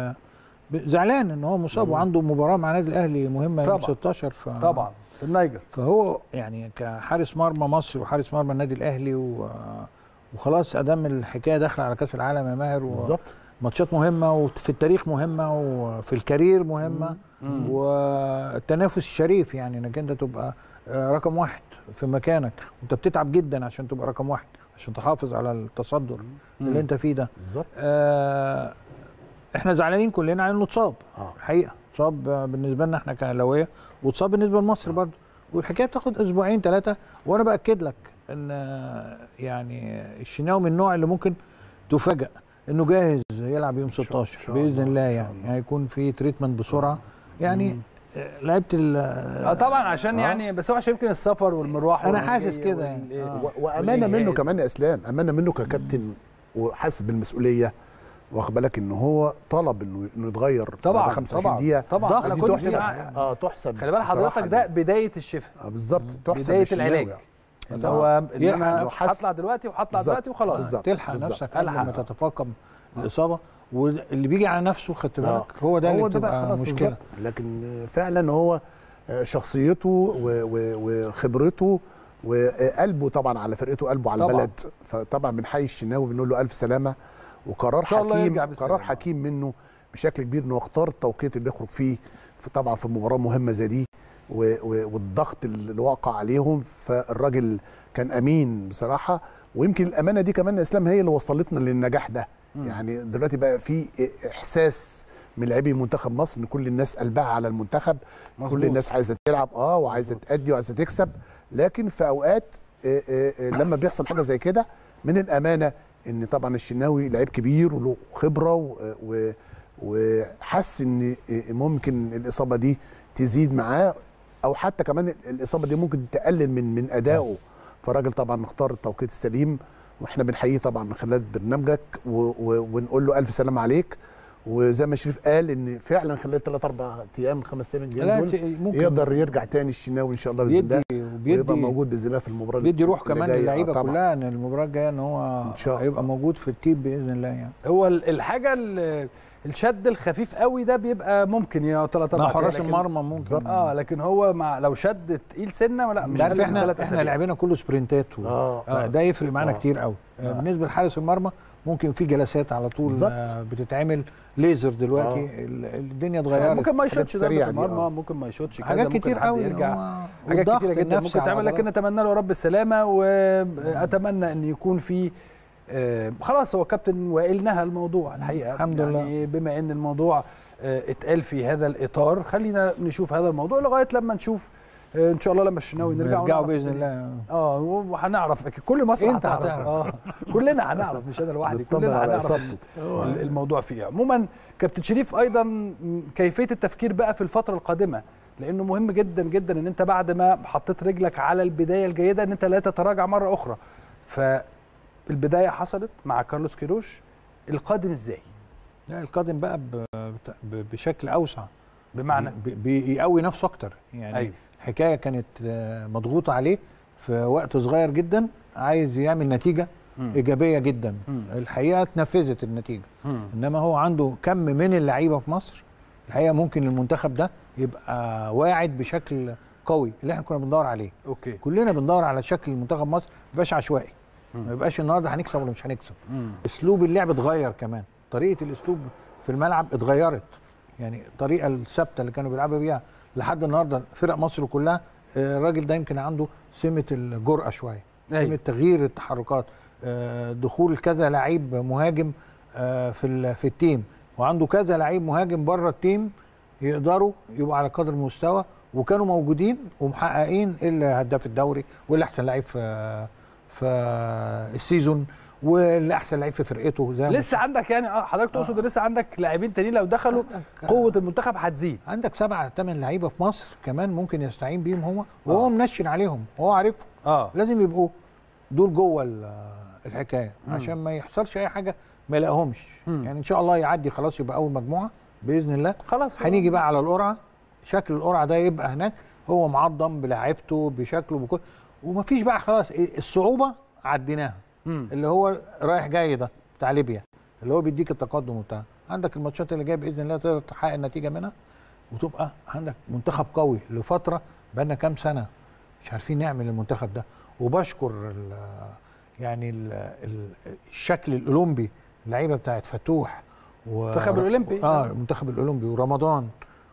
ب- زعلان ان هو مصاب مم. وعنده مباراه مع النادي الاهلي مهمه يوم طبعا. 16 ف طبعا في النيجر فهو يعني كحارس مرمى مصر وحارس مرمى النادي الاهلي و... وخلاص ادام الحكايه داخله على كاس العالم يا ماهر بالظبط وماتشات مهمه وفي التاريخ مهمه وفي الكارير مهمه مم. والتنافس الشريف يعني انك انت تبقى آه، رقم واحد في مكانك وانت بتتعب جدا عشان تبقى رقم واحد عشان تحافظ على التصدر اللي انت فيه ده بالظبط آه، احنا زعلانين كلنا على انه اتصاب اه الحقيقه اتصاب آه، بالنسبه لنا احنا كاهلاويه واتصاب بالنسبه لمصر برضه والحكايه بتاخد اسبوعين ثلاثه وانا باكد لك ان آه، يعني الشناوي من النوع اللي ممكن تفاجئ انه جاهز يلعب يوم شاء- 16 إن شاء باذن الله، الله إن شاء يعني الله. هيكون في تريتمنت بسرعه يعني آه، لعيبه ال اه طبعا عشان آه. يعني بس هو عشان يمكن السفر والمروح أنا والجاي حاسس كده وال- يعني. آه. و- وامانه منه والإجهاد. كمان يا اسلام امانه منه ككابتن وحاسس بالمسؤوليه واخد بالك ان هو طلب انه انه يتغير طبعا بعد 25 طبعا دقيقه طبعا ضغط انا دي كنت تحسب معاه. اه تحسب خلي بال بصراحة حضرتك ده بدايه الشفاء آه بالظبط تحسب بدايه للشناوي العلاج يعني. اللي طبعاً. هو ان يلحق انا نفسه. هطلع دلوقتي وهطلع بالظبط. دلوقتي وخلاص بالظبط. تلحق بالظبط. نفسك قبل ما ألحق. تتفاقم الاصابه واللي بيجي على نفسه خدت آه. بالك هو ده اللي هو ده بقى بتبقى خلاص مشكله بالظبط. لكن فعلا هو شخصيته و- و- وخبرته وقلبه طبعا على فرقته قلبه على طبعاً. البلد فطبعا بنحيي الشناوي بنقول له الف سلامه وقرار إن شاء الله حكيم يرجع بالسلامة. قرار حكيم منه بشكل كبير انه اختار التوقيت اللي يخرج فيه في طبعا في مباراه مهمه زي دي و- و- والضغط اللي وقع عليهم فالراجل كان امين بصراحه ويمكن الامانه دي كمان يا اسلام هي اللي وصلتنا للنجاح ده مم. يعني دلوقتي بقى في احساس من لاعبي منتخب مصر ان كل الناس قلبها على المنتخب مظبوط. كل الناس عايزه تلعب اه وعايزه تأدي وعايزه تكسب لكن في اوقات آه، آه، آه، لما بيحصل حاجه زي كده من الامانه ان طبعا الشناوي لعيب كبير وله خبره و- و- وحس ان آه، ممكن الاصابه دي تزيد معاه او حتى كمان الاصابه دي ممكن تقلل من من ادائه فالراجل طبعا اختار التوقيت السليم واحنا بنحييه طبعا من خلال برنامجك و- و- ونقول له الف سلام عليك وزي ما شريف قال ان فعلا خلال 3 4 ايام خمس ايام الجايين لا دول ت- ممكن يقدر يرجع تاني الشناوي ان شاء الله باذن الله بيدي ويبقى وبيدي موجود باذن الله في المباراه بيدي روح اللي كمان جاية. آه للعيبه طبعاً. كلها ان المباراه الجايه ان هو إن شاء الله. هيبقى موجود في التيم باذن الله يعني هو ال- الحاجه ال- الشد الخفيف قوي ده بيبقى ممكن يا ثلاث مع اربع حراس لكن- المرمى ممكن بالظبط. اه لكن هو مع لو شد تقيل سنه لا مش انت عارف أقل من احنا ثلاث احنا أسابيع. لعبنا كله سبرنتات و... اه آه ده يفرق معانا آه. كتير قوي آه. آه. بالنسبه لحارس المرمى ممكن في جلسات على طول بالظبط. آه بتتعمل ليزر دلوقتي آه. ال- الدنيا اتغيرت ممكن ما حاجات يشوتش ضربه سريعة دي، المرمى آه. ممكن ما يشوتش كذا حاجات ممكن كتير حد قوي يرجع هو- حاجات والضغط كتيره جدا النفسي ممكن تعمل على لكن نتمنى له يا رب السلامه واتمنى ان يكون في آه، خلاص هو كابتن وائل نهى الموضوع الحقيقه الحمد يعني بما ان الموضوع آه، اتقال في هذا الاطار خلينا نشوف هذا الموضوع لغايه لما نشوف آه، ان شاء الله لما الشناوي نرجع نرجعوا ونعرف باذن الدنيا. الله اه وهنعرف كل مصر انت هتعرف هتعرف. اه كلنا هنعرف مش انا لوحدي نطمن كلنا على هنعرف إصابته. ال- الموضوع فيه عموما كابتن شريف ايضا م، كيفيه التفكير بقى في الفتره القادمه لانه مهم جدا جدا ان انت بعد ما حطيت رجلك على البدايه الجيده ان انت لا تتراجع مره اخرى فالبدايه حصلت مع كارلوس كيروش القادم ازاي لا القادم بقى ب- بت- ب- بشكل اوسع بمعنى بي- بيقوي نفسه اكتر يعني أيوة. الحكايه كانت آه، مضغوطه عليه في وقت صغير جدا عايز يعمل نتيجه مم. ايجابيه جدا مم. الحقيقه اتنفذت النتيجه مم. انما هو عنده كم من اللعيبه في مصر الحقيقه ممكن المنتخب ده يبقى واعد بشكل قوي اللي احنا كنا بندور عليه اوكي كلنا بندور على شكل منتخب مصر ما يبقاش عشوائي مم. ما يبقاش النهارده هنكسب ولا مش هنكسب مم. اسلوب اللعب اتغير كمان طريقه الاسلوب في الملعب اتغيرت يعني الطريقه الثابته اللي كانوا بيلعبوا بيها لحد النهارده فرق مصر كلها آه، الراجل ده يمكن عنده سمه الجرأه شويه أيوة. سمه تغيير التحركات آه، دخول كذا لعيب مهاجم آه، في ال- في التيم وعنده كذا لعيب مهاجم بره التيم يقدروا يبقوا على قدر المستوى وكانوا موجودين ومحققين اللي هداف الدوري واللي احسن لعيب في في السيزون واللي احسن لعيب في فرقته زي ما لسه عندك يعني اه حضرتك تقصد لسه عندك لاعبين تانيين لو دخلوا قوه المنتخب هتزيد عندك سبعة ثمان لعيبه في مصر كمان ممكن يستعين بيهم هو وهو منشن عليهم وهو عارفهم اه لازم يبقوا دول جوه ال- الحكايه عشان ما يحصلش اي حاجه ما يلاقيهمش مم. يعني ان شاء الله يعدي خلاص يبقى اول مجموعه باذن الله خلاص هنيجي بقى على القرعه شكل القرعه ده يبقى هناك هو معظم بلاعيبته بشكله بكل ومفيش بقى خلاص إيه، الصعوبه عديناها مم. اللي هو رايح جاي ده بتاع ليبيا اللي هو بيديك التقدم وبتاع عندك الماتشات اللي جايه باذن الله تقدر تحقق النتيجه منها وتبقى عندك منتخب قوي لفتره بقالنا كام سنه مش عارفين نعمل المنتخب ده وبشكر ال يعني ال ال الشكل الاولمبي اللعيبه بتاعت فتوح و المنتخب الأولمبي. اه المنتخب الاولمبي ورمضان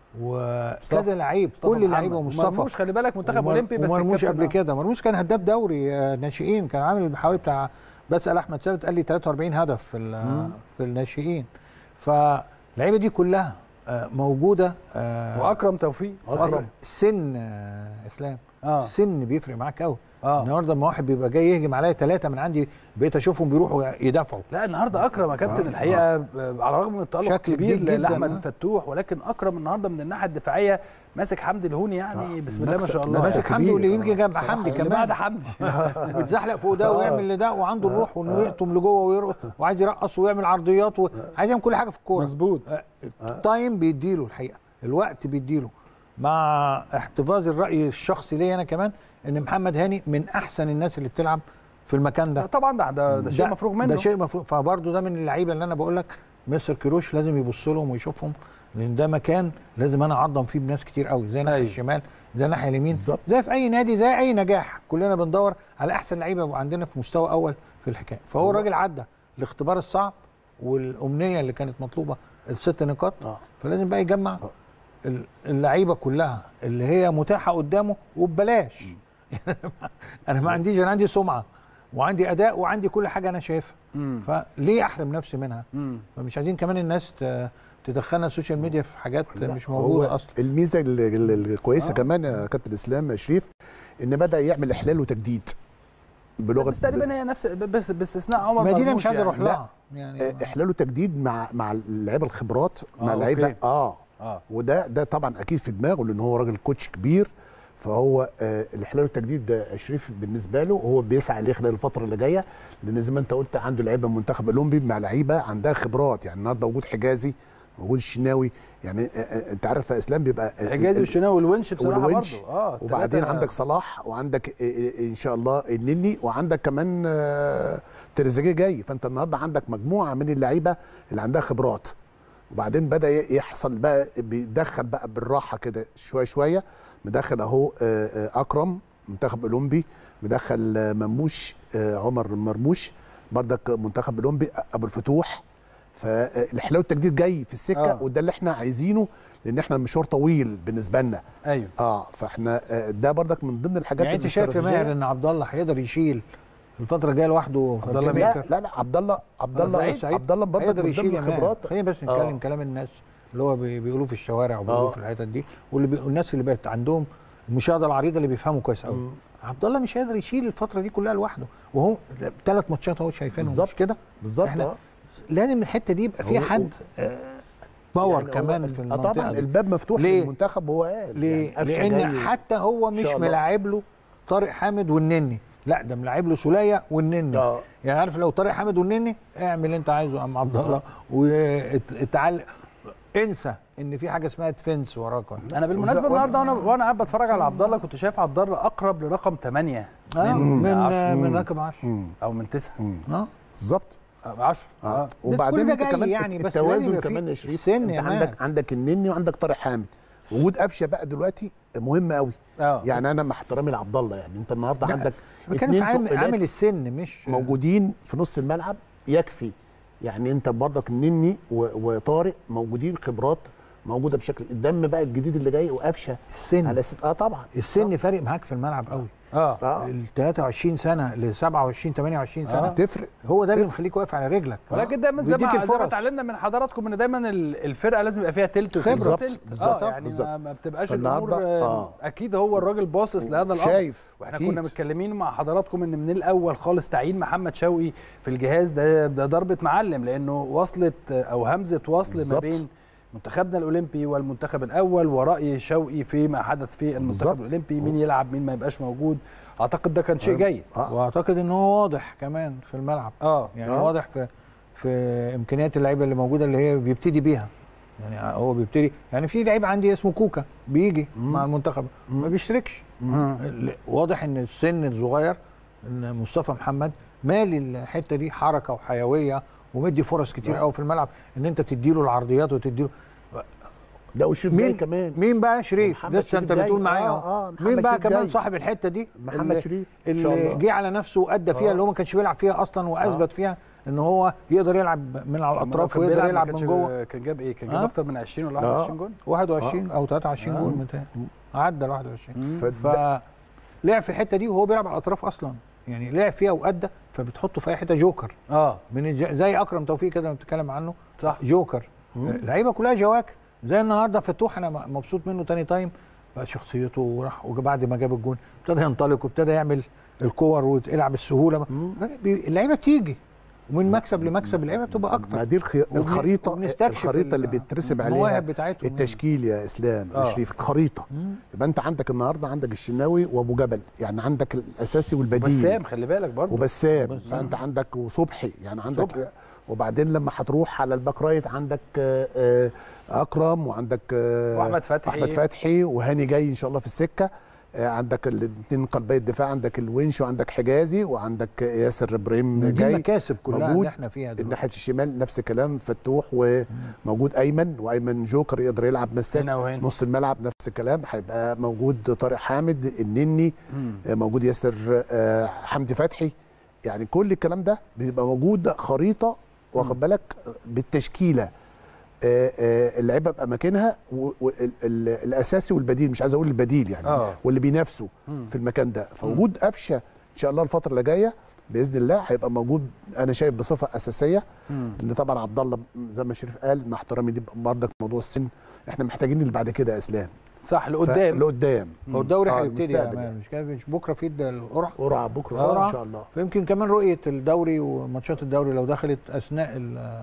وكذا لعيب مصطفى كل اللعيبه محمد. ومصطفى مرموش خلي بالك منتخب ومر- اولمبي بس ومرموش الكابتن- قبل كده مرموش كان هداف دوري آه، ناشئين كان عامل حوالي بتاع بسال احمد ثابت قال لي 43 هدف في ال- في الناشئين فاللعيبه دي كلها آه، موجوده آه، واكرم توفيق وأكرم. السن آه، اسلام اه السن بيفرق معاك قوي اه النهارده لما واحد بيبقى جاي يهجم عليا ثلاثه من عندي بقيت اشوفهم بيروحوا يدافعوا لا النهارده اكرم يا كابتن الحقيقه آه. على الرغم من التالق شكل الكبير جديد جداً، لاحمد آه. فتوح ولكن اكرم النهارده من الناحيه الدفاعيه ماسك حمدي الهوني يعني بسم الله ما مكسب- شاء الله مكسب ماسك يعني. حمدي واللي كبير. يمكن جنب بصراحة حمدي اللي كمان بعد حمدي ويتزحلق فوق ده ويعمل لده وعنده الروح وانه يقطم لجوه ويرقص وعايز يرقص ويعمل عرضيات وعايز يعمل كل حاجه في الكوره مظبوط التايم بيديله الحقيقه الوقت بيديله مع احتفاظ الراي الشخصي ليا انا كمان ان محمد هاني من احسن الناس اللي بتلعب في المكان ده طبعا ده ده, ده شيء مفروغ منه ده شيء مفروغ فبرضه ده من اللعيبه اللي انا بقول لك مستر كيروش لازم يبص لهم ويشوفهم لان ده مكان لازم انا اعظم فيه بناس كتير قوي زي ناحيه أيوة. الشمال زي ناحيه اليمين بالظبط. زي في اي نادي زي اي نجاح كلنا بندور على احسن لعيبه يبقوا عندنا في مستوى اول في الحكايه فهو الراجل عدى الاختبار الصعب والامنيه اللي كانت مطلوبه الست نقاط آه. فلازم بقى يجمع ال- اللعيبه كلها اللي هي متاحه قدامه وببلاش انا ما عنديش انا عندي سمعه وعندي اداء وعندي كل حاجه انا شايفها مم. فليه احرم نفسي منها مم. فمش عايزين كمان الناس ت- تدخلنا السوشيال ميديا في حاجات لا، مش موجوده هو اصلا الميزه ال- ال- الكويسه آه. كمان يا كابتن اسلام يا شريف ان بدا يعمل احلال وتجديد بلغه بس تقريبا هي نفس بس باستثناء عمر ما دي انا مرموش مش عايز يعني. اروح لها يعني آه، احلال وتجديد مع مع اللعيبه الخبرات مع آه، اللعيبه أوكي. اه اه وده ده طبعا اكيد في دماغه لان هو راجل كوتش كبير فهو آه الاحلال والتجديد ده يا شريف بالنسبه له هو بيسعى ليه خلال الفتره اللي جايه لان زي ما انت قلت عنده لعيبه من منتخب اولمبي مع لعيبه عندها خبرات يعني النهارده وجود حجازي وجود الشناوي يعني آه آه انت عارف يا اسلام بيبقى آه، الحجازي ال- والشناوي والونش بصراحه والونش. برضه اه وبعدين التلاتة- عندك صلاح وعندك آه، آه، ان شاء الله النني وعندك كمان آه، تريزيجيه جاي فانت النهارده عندك مجموعه من اللعيبه اللي عندها خبرات وبعدين بدا ي- يحصل بقى بيدخل بقى بالراحه كده شويه شويه مدخل اهو آه، آه، اكرم منتخب اولمبي مدخل آه، مموش آه، عمر مرموش بردك منتخب اولمبي ابو الفتوح فالحلاوه التجديد جاي في السكه آه. آه. وده اللي احنا عايزينه لان احنا مشوار طويل بالنسبه لنا ايوه اه فاحنا آه، ده بردك من ضمن الحاجات يعني انت شايف يا ماهر ان عبد الله هيقدر يشيل الفتره الجايه لوحده عبد الله في لا ميكر؟ لا لا عبد الله عبد الله سعيد؟ عبد الله بردك هيقدر من يشيل ضمن يا ماهر الخبرات خلينا بس آه. نتكلم كلام الناس اللي هو بي- بيقولوه في الشوارع وبيقولوه آه. في الحتت دي واللي بي... الناس اللي بقت عندهم المشاهده العريضه اللي بيفهموا كويس قوي مم. عبد الله مش هيقدر يشيل الفتره دي كلها لوحده وهو ثلاث ماتشات اهو شايفينهم مش بالظبط. كده بالظبط إحنا آه. لازم الحته دي يبقى فيها هو- حد آه، باور يعني هو- كمان في آه المنطقه طبعا دي. الباب مفتوح ليه؟ للمنتخب هو قال ليه؟ يعني قفشة لان جاي. حتى هو مش شاء الله. ملاعب له طارق حامد والنني لا ده ملاعب له سوليه والنني آه. يعني عارف لو طارق حامد والنني اعمل اللي انت عايزه يا عم عبد الله وتعال انسى ان في حاجه اسمها ديفنس وراك انا بالمناسبه وز- النهارده وانا وانا قاعد بتفرج على عبد الله كنت شايف عبد الله اقرب لرقم 8 آه من عشرة. من رقم 10 مم. او من 9 مم. اه بالظبط 10 اه اه وبعدين كل ده انت جاي كمان يعني، بس لازم التوازن يبقى فيه كمان يا شريف سن انت يا مان. عندك عندك النني وعندك طارق حامد وجود قفشه بقى دلوقتي مهم قوي اه يعني انا مع احترامي لعبد الله يعني انت النهارده لا، عندك بتكلم في اتنين عامل, تقلات عامل السن مش موجودين في نص الملعب يكفي يعني انت برضك النني و- وطارق موجودين خبرات موجوده بشكل الدم بقى الجديد اللي جاي وقفشه السن على اساس اه طبعا السن فارق معاك في الملعب قوي اه اه ال 23 سنه ل 27 28 سنه آه. تفرق هو ده اللي مخليك واقف على رجلك ولكن دايما زي ويديك ما زي ما الفرص. اتعلمنا من حضراتكم ان دايما ال- الفرقه لازم يبقى فيها تلت وتلت بالظبط، وتلت. بالظبط، اه يعني بالظبط. ما, ما بتبقاش فالنهاردة، الامور آه. آه. اكيد هو الراجل باصص لهذا الامر شايف واحنا أكيد. كنا متكلمين مع حضراتكم ان من الاول خالص تعيين محمد شوقي في الجهاز ده ده ضربه معلم لانه وصلت او همزه وصل ما بالظبط. بين منتخبنا الاولمبي والمنتخب الاول وراي شوقي فيما حدث في المنتخب بالظبط. الاولمبي مين يلعب مين ما يبقاش موجود اعتقد ده كان شيء جيد اه واعتقد ان هو واضح كمان في الملعب اه يعني آه. واضح في في امكانيات اللعيبه اللي موجوده اللي هي بيبتدي بيها يعني هو بيبتدي يعني في لعيب عندي اسمه كوكا بيجي مع المنتخب ما بيشتركش ال- واضح ان السن الصغير ان مصطفى محمد مالي الحته دي حركه وحيويه ومدي فرص كتير قوي في الملعب ان انت تديله العرضيات وتديله لا وشريف جاي مين كمان مين بقى شريف محمد لسه شريف انت جاي. بتقول معايا آه، اهو آه، مين محمد بقى شريف كمان جاي. صاحب الحته دي محمد اللي- شريف إن شاء اللي الله. جه على نفسه وادى فيها آه. اللي هو ما كانش بيلعب فيها اصلا واثبت فيها ان هو يقدر يلعب من على الاطراف كان ويقدر بيلعب يلعب ما من كانش- جوه كان جاب ايه كان جاب آه. اكتر من 20 ولا آه. 21 جول 21 او 23 آه. جول متهيألي عدى ال 21 فده- فلعب في الحته دي وهو بيلعب على الاطراف اصلا يعني لعب فيها وادى فبتحطه في اي حته جوكر اه من الج... زي اكرم توفيق كده لما بتتكلم عنه صح جوكر اللعيبه كلها جواكر زي النهارده فتوح انا م- مبسوط منه تاني تايم بقى شخصيته وراح وبعد ما جاب الجون ابتدى ينطلق وابتدى يعمل الكور ويلعب السهوله بي- اللعيبه بتيجي ومن مكسب لمكسب اللعيبه بتبقى ما اكتر دي الخي... وبن- الخريطه وبنستكشف الخريطه اللي ال- بيترسم عليها المواهب بتاعتهم التشكيل يا اسلام آه. يا شريف خريطه مم. يبقى انت عندك النهارده عندك الشناوي وابو جبل يعني عندك الاساسي والبديل بسام خلي بالك برضه وبسام وبسام. فانت عندك وصبحي يعني عندك صبحي. وبعدين لما هتروح على الباك رايت عندك آه، آه، اكرم وعندك آه، واحمد فتحي احمد فتحي وهاني جاي ان شاء الله في السكه آه، عندك الاثنين قلبي الدفاع عندك الونش وعندك حجازي وعندك ياسر ابراهيم دي جاي المكاسب كلها موجود. اللي احنا فيها دلوقتي ناحيه الشمال نفس الكلام فتوح وموجود ايمن وايمن جوكر يقدر يلعب مساك هنا وهنا نص الملعب نفس الكلام هيبقى موجود طارق حامد النني مم. آه، موجود ياسر آه، حمدي فتحي يعني كل الكلام ده بيبقى موجود خريطه واخد بالك آه، بالتشكيله آه، آه، اللعيبه باماكنها والاساسي والبديل مش عايز اقول البديل يعني آه. واللي بينافسوا مم. في المكان ده فوجود قفشه ان شاء الله الفتره اللي جايه باذن الله هيبقى موجود انا شايف بصفه اساسيه مم. لان طبعا عبد الله زي ما شريف قال مع احترامي دي برضك موضوع السن احنا محتاجين اللي بعد كده يا اسلام صح لقدام لقدام هو الدوري آه، هيبتدي يا المستقبل مان يعني. مش كده مش بكره في الد- القرعه قرعه بكره قرعة. آه ان شاء الله فيمكن كمان رؤيه الدوري وماتشات الدوري لو دخلت اثناء ال-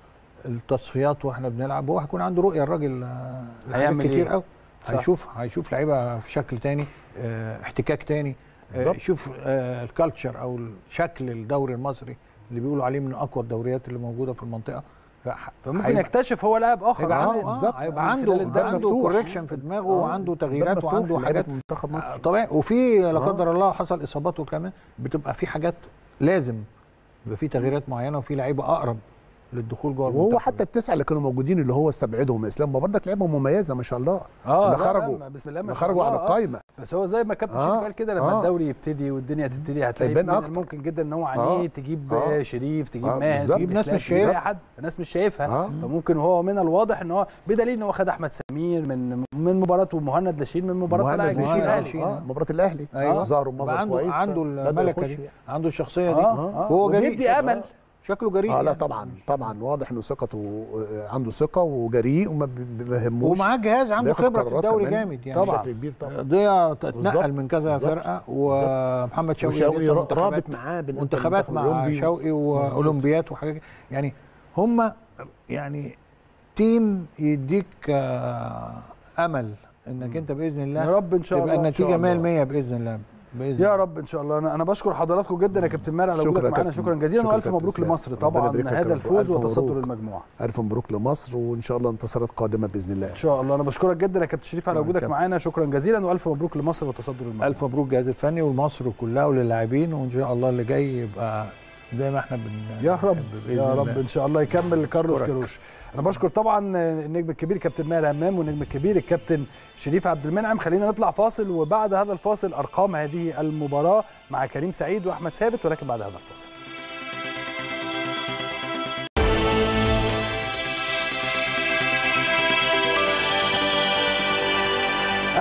التصفيات واحنا بنلعب هو هيكون عنده رؤيه الراجل آه، لحاجات هيعمل كتير إيه؟ قوي صح. هيشوف هيشوف لعيبه في شكل تاني آه، احتكاك تاني آه، بالظبط. يشوف آه، الكالتشر او شكل الدوري المصري اللي بيقولوا عليه من اقوى الدوريات اللي موجوده في المنطقه فح- فممكن هيبقى- يكتشف هو لاعب اخر هيبقى آه، عنده بالظبط. آه هيبقى من عنده خلال الدوري عنده مفتوح. كوريكشن في دماغه آه، وعنده الباب تغييرات مفتوح وعنده لعيبة حاجات منتخب آه، مصر طبيعي وفي لا آه. قدر الله حصل اصابات وكمان بتبقى في حاجات لازم يبقى في تغييرات معينه وفي لعيبه اقرب للدخول جوه وهو المنتخب. حتى التسعه اللي كانوا موجودين اللي هو استبعدهم اسلام ما برضك لعيبه مميزه ما شاء الله اه اللي لا، خرجوا لا، بسم الله ما اللي شاء خرجوا الله، على آه. القايمه بس هو زي ما كابتن آه، شريف قال كده لما آه. الدوري يبتدي والدنيا تبتدي هتلاقي هيبان من أكتر. الممكن جدا ان هو آه. عينيه تجيب آه. شريف تجيب آه، ماهر بالظبط. تجيب ناس إسلام، مش تجيب أي شايفها. حد الناس مش شايفها آه. فممكن هو من الواضح ان هو بدليل ان هو خد احمد سمير من من مباراه ومهند لاشين من مباراه مهند طلع لاشين، الجيش مهند الاهلي لاشين. اه مباراه الاهلي أيوة. ظهروا يبقى بمظهر عنده كويس عنده فبدأ الملكه يخش دي يعني. عنده الشخصيه دي اه اه وهو جريء وبيدي شكله. امل شكله جريء اه لا يعني. طبعا طبعا واضح انه ثقته آه، عنده ثقه وجريء وما بي- بيهموش ومعاه جهاز عنده بياخد خبره في قرارات الدوري كمان. جامد يعني طبعا. بشكل كبير طبعا ضياء بالظبط. اتنقل من كذا بالظبط. فرقه ومحمد شوقي وشوقي لسه را- منتخبات- رابط معاه بالنسبة منتخبات للمنتخب مع الأولمبي. شوقي واولمبيات وحاجات كده. يعني هم يعني تيم يديك آه، امل انك انت باذن الله يا رب ان شاء الله تبقى إن شاء النتيجه الله. 100% باذن الله باذن يا الله. رب ان شاء الله انا انا بشكر حضراتكم جدا يا كابتن ماهر على شكرا وجودك يا معانا كابتن. شكرا جزيلا شكرا والف كابتن مبروك إسلام. لمصر ربنا طبعا يبارك لك يا هذا رب. الفوز وألف وتصدر مبروك. المجموعه الف مبروك لمصر وان شاء الله انتصارات قادمه باذن الله ان شاء الله انا بشكرك جدا يا كابتن شريف على شكراً وجودك كابتن. معانا شكرا جزيلا والف مبروك لمصر وتصدر المجموعه الف مبروك الجهاز الفني ولمصر كلها وللاعبين وان شاء الله اللي جاي يبقى زي ما احنا بن يا رب بنحب بإذن يا رب الله. ان شاء الله يكمل كارلوس أشكرك. كيروش انا بشكر طبعا النجم الكبير كابتن ماهر همام والنجم الكبير الكابتن شريف عبد المنعم خلينا نطلع فاصل وبعد هذا الفاصل ارقام هذه المباراه مع كريم سعيد واحمد ثابت ولكن بعد هذا الفاصل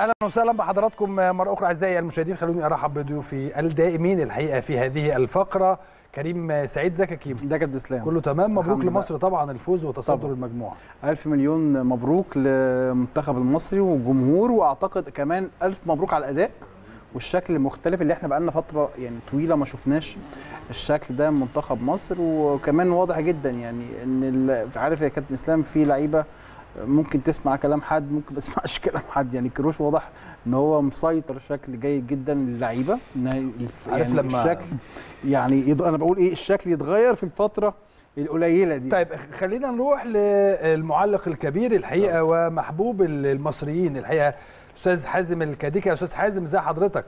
اهلا وسهلا بحضراتكم مره اخرى اعزائي المشاهدين خلوني ارحب بضيوفي الدائمين الحقيقه في هذه الفقره كريم سعيد زكا كيم ده كابتن اسلام كله تمام مبروك الحمد لله. لمصر طبعا الفوز وتصدر طبعاً. المجموعه ألف مليون مبروك للمنتخب المصري والجمهور واعتقد كمان ألف مبروك على الاداء والشكل المختلف اللي احنا بقالنا فتره يعني طويله ما شفناش الشكل ده من منتخب مصر وكمان واضح جدا يعني ان ال- عارف يا كابتن اسلام في لعيبه ممكن تسمع كلام حد ممكن ما تسمعش كلام حد يعني كروش واضح ان هو مسيطر بشكل جيد جدا للعيبه ان الف- عارف يعني لما- الشكل يعني يض... انا بقول ايه الشكل يتغير في الفتره القليله دي طيب خلينا نروح للمعلق الكبير الحقيقه ومحبوب المصريين الحقيقه استاذ حازم الكاديكا استاذ حازم ازي حضرتك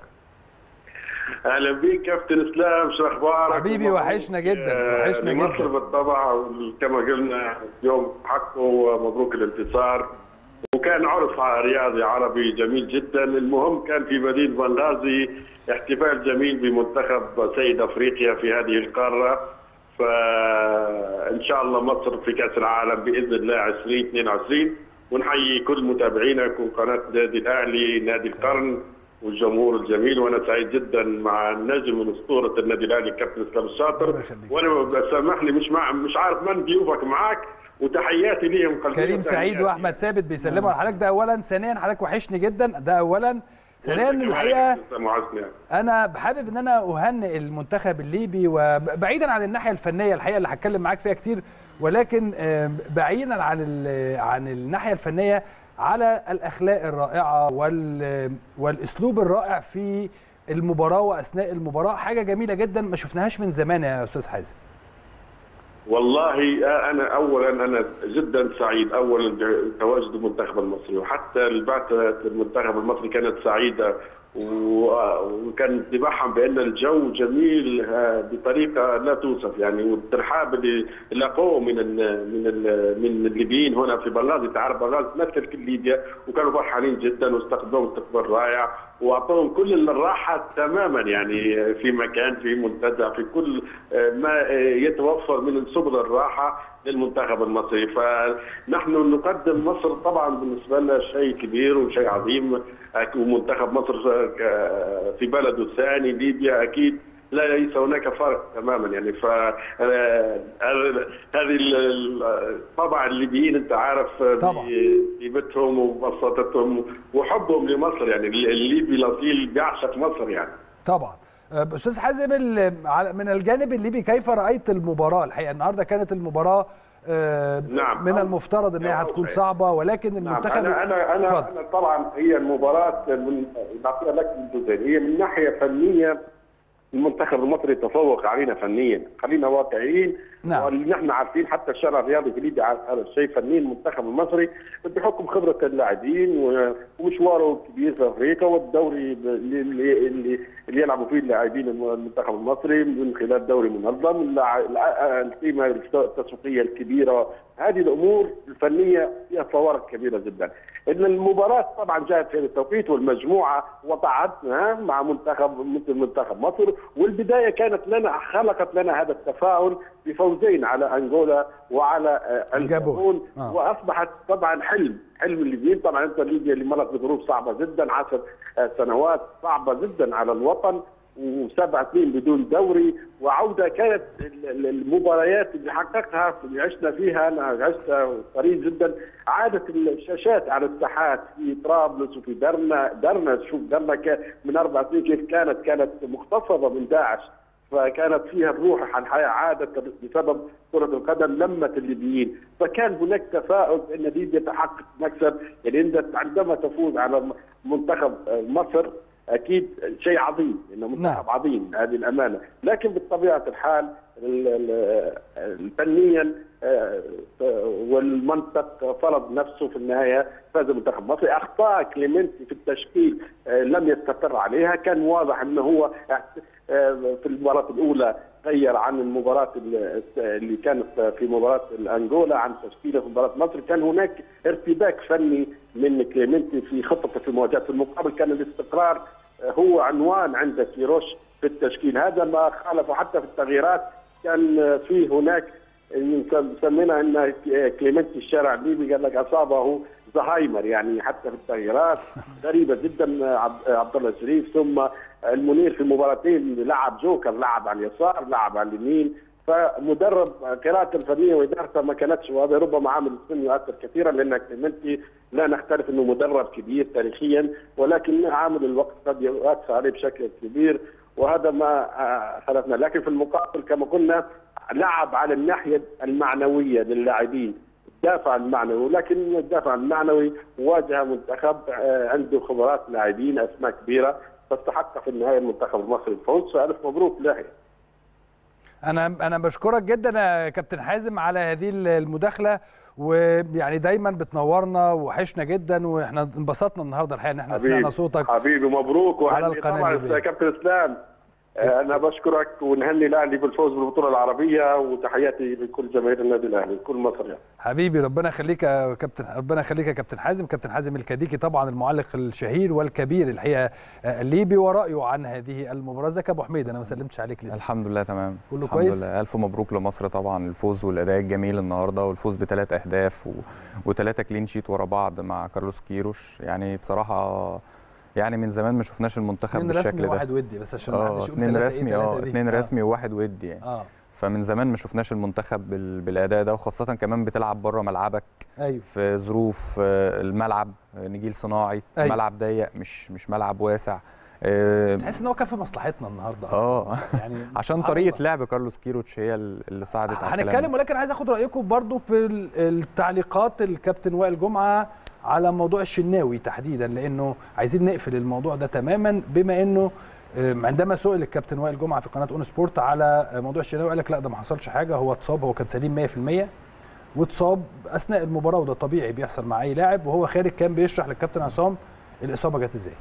اهلا بيك كابتن اسلام شو اخبارك حبيبي، ومبروك، وحشنا جدا، آه، وحشنا لمصر جدا. بالطبع كما قلنا يوم حقه ومبروك الانتصار وكان عرس رياضي عربي جميل جدا المهم كان في مدينه بنغازي احتفال جميل بمنتخب سيد افريقيا في هذه القاره فان شاء الله مصر في كاس العالم باذن الله 2022 ونحيي كل متابعينك وقناه نادي الاهلي نادي القرن والجمهور الجميل وانا سعيد جدا مع النجم من اسطوره النادي الاهلي الكابتن اسلام الشاطر الله يخليك. وانا سامحني مش مع مش عارف من ضيوفك معاك وتحياتي ليهم قلبية كريم سعيد وتحياتي. واحمد ثابت بيسلموا على حضرتك ده اولا ثانيا حضرتك وحشني جدا ده اولا ثانيا وأنت كمان الحقيقه يا كابتن وحشني. انا حابب ان انا اهنئ المنتخب الليبي وبعيدا عن الناحيه الفنيه الحقيقه اللي هتكلم معاك فيها كتير ولكن آم، بعيدا عن ال- عن الناحيه الفنيه على الاخلاق الرائعه وال والاسلوب الرائع في المباراه واثناء المباراه حاجه جميله جدا ما شفناهاش من زمان يا استاذ حازم والله انا اولا انا جدا سعيد اولا بتواجد المنتخب المصري وحتى البعثه المنتخب المصري كانت سعيده و- وكان انطباعهم بان الجو جميل آه، بطريقه لا توصف يعني والترحاب اللي لقوه من ال من ال من الليبيين هنا في بنغازي تعرف بنغازي تمثل كل ليبيا وكانوا فرحانين جدا واستقبلوهم استقبال رائع واعطوهم كل الراحه تماما يعني في مكان في منتزه في كل آه، ما آه، يتوفر من سبل الراحه للمنتخب المصري فنحن نقدم مصر طبعا بالنسبه لنا شيء كبير وشيء عظيم أك- ومنتخب مصر آه، في بلده الثاني ليبيا اكيد لا ليس هناك فرق تماما يعني ف آه، هذه ال- ال- طبعا الليبيين انت عارف آه، طبعاً. بهيبتهم وبساطتهم وحبهم لمصر يعني الليبي الاصيل بيعشق مصر يعني طبعا آه، استاذ حازم ال- على- من الجانب الليبي كيف رايت المباراه الحقيقه النهارده كانت المباراه آه، نعم. من المفترض ان هي نعم. هتكون صعبه ولكن نعم المنتخب انا انا انا, اتفضل. أنا طبعا هي المباراه من بعطيها لك من جزئين هي من ناحيه فنيه المنتخب المصري تفوق علينا فنيا خلينا واقعيين نعم. واللي نحن عارفين حتى الشارع الرياضي في ليبيا عارف هذا الشيء فنيا المنتخب المصري بحكم خبره اللاعبين و- ومشواره الكبير في افريقيا والدوري ب- اللي, اللي, اللي, اللي يلعبوا فيه اللاعبين المنتخب المصري من خلال دوري منظم اللاع- الع- القيمه التسويقيه الكبيره هذه الامور الفنيه فيها فوارق كبيره جدا ان المباراه طبعا جاءت في هذا التوقيت والمجموعه وضعتنا مع منتخب مثل منتخب مصر والبدايه كانت لنا خلقت لنا هذا التفاؤل بفوزين على انغولا وعلى آه، الجابون. الجابون آه. واصبحت طبعا حلم حلم الليبيين طبعا انت ليبيا اللي مرت بظروف صعبه جدا عشر آه، سنوات صعبه جدا على الوطن وسبع سنين بدون دوري وعوده كانت ال- ال- المباريات اللي حققها اللي عشنا فيها انا عشت قريب جدا عادت الشاشات على الساحات في طرابلس وفي درنا درنا شوف درنا ك- من اربع سنين كيف كانت كانت مختفضه من داعش فكانت فيها الروح الحياة عادت بسبب كرة القدم لمت الليبيين فكان هناك تفاؤل بأن ليبيا تحقق مكسب يعني أنت عندما تفوز على منتخب مصر أكيد شيء عظيم إنه منتخب نعم. عظيم هذه الأمانة لكن بطبيعة الحال ال- ال- فنيا آه، والمنطق فرض نفسه في النهايه فاز المنتخب المصري اخطاء كليمنتي في التشكيل آه، لم يستقر عليها كان واضح انه هو آه، في المباراه الاولى غير عن المباراه ال- اللي كانت في مباراه الانجولا عن تشكيله في مباراه مصر كان هناك ارتباك فني من كليمنتي في خطته في المواجهات في المقابل كان الاستقرار آه، هو عنوان عند كيروش في التشكيل هذا ما خالفه حتى في التغييرات كان آه، في هناك سمينا ان كليمنتي الشارع الليبي قال لك اصابه زهايمر يعني حتى في التغييرات غريبه جدا عبد عبد الله شريف ثم المنير في مباراتين لعب جوكر لعب على اليسار لعب على اليمين فمدرب قراءته الفنيه وادارته ما كانتش وهذا ربما عامل السن يؤثر كثيرا لانك كلمتي لا نختلف انه مدرب كبير تاريخيا ولكن عامل الوقت قد يؤثر عليه بشكل كبير وهذا ما آه، خلفنا لكن في المقابل كما قلنا لعب على الناحيه المعنويه للاعبين الدافع المعنوي ولكن الدافع المعنوي واجه منتخب آه، عنده خبرات لاعبين اسماء كبيره فاستحق في النهايه المنتخب المصري الفوز فالف مبروك له انا انا بشكرك جدا يا كابتن حازم على هذه المداخله ويعني دايما بتنورنا وحشنا جدا واحنا انبسطنا النهارده الحقيقه ان احنا سمعنا صوتك حبيبي مبروك على وهني القناة طبعا الليبية. كابتن اسلام آه، انا بشكرك ونهني الاهلي بالفوز بالبطوله العربيه وتحياتي لكل جماهير النادي الاهلي كل مصر يعني. حبيبي ربنا يخليك يا كابتن ربنا يخليك يا كابتن حازم كابتن حازم الكديكي طبعا المعلق الشهير والكبير الحقيقه آه، الليبي ورايه عن هذه المباراه ازيك يا ابو حميد انا ما سلمتش عليك لسه الحمد لله تمام كله الحمد كويس؟ لله الف مبروك لمصر طبعا الفوز والاداء الجميل النهارده والفوز بثلاث اهداف و... وثلاثه كلين شيت ورا بعض مع كارلوس كيروش يعني بصراحه يعني من زمان ما شفناش المنتخب اتنين بالشكل رسمي ده وواحد ودي بس عشان ما اه حدش يقول اتنين تلاتة رسمي إيه اه تلاتة دي. اتنين آه. رسمي وواحد ودي يعني اه فمن زمان ما شفناش المنتخب بال... بالاداء ده وخاصه كمان بتلعب بره ملعبك ايوه في ظروف آه، الملعب آه، نجيل صناعي أيوة. ملعب ضيق مش مش ملعب واسع آه، تحس ان هو كان في مصلحتنا النهارده اه يعني عشان سبحان طريقه الله. لعب كارلوس كيروتش هي اللي صعدت على الكلام ده. هنتكلم ولكن عايز اخد رايكم برضو في ال- التعليقات الكابتن وائل جمعه على موضوع الشناوي تحديدا لانه عايزين نقفل الموضوع ده تماما بما انه آم، عندما سئل الكابتن وائل جمعه في قناه اون سبورت على موضوع الشناوي قال لك لا ده ما حصلش حاجه هو اتصاب هو كان سليم 100% واتصاب اثناء المباراه وده طبيعي بيحصل مع اي لاعب وهو خارج كان بيشرح للكابتن عصام الاصابه جت ازاي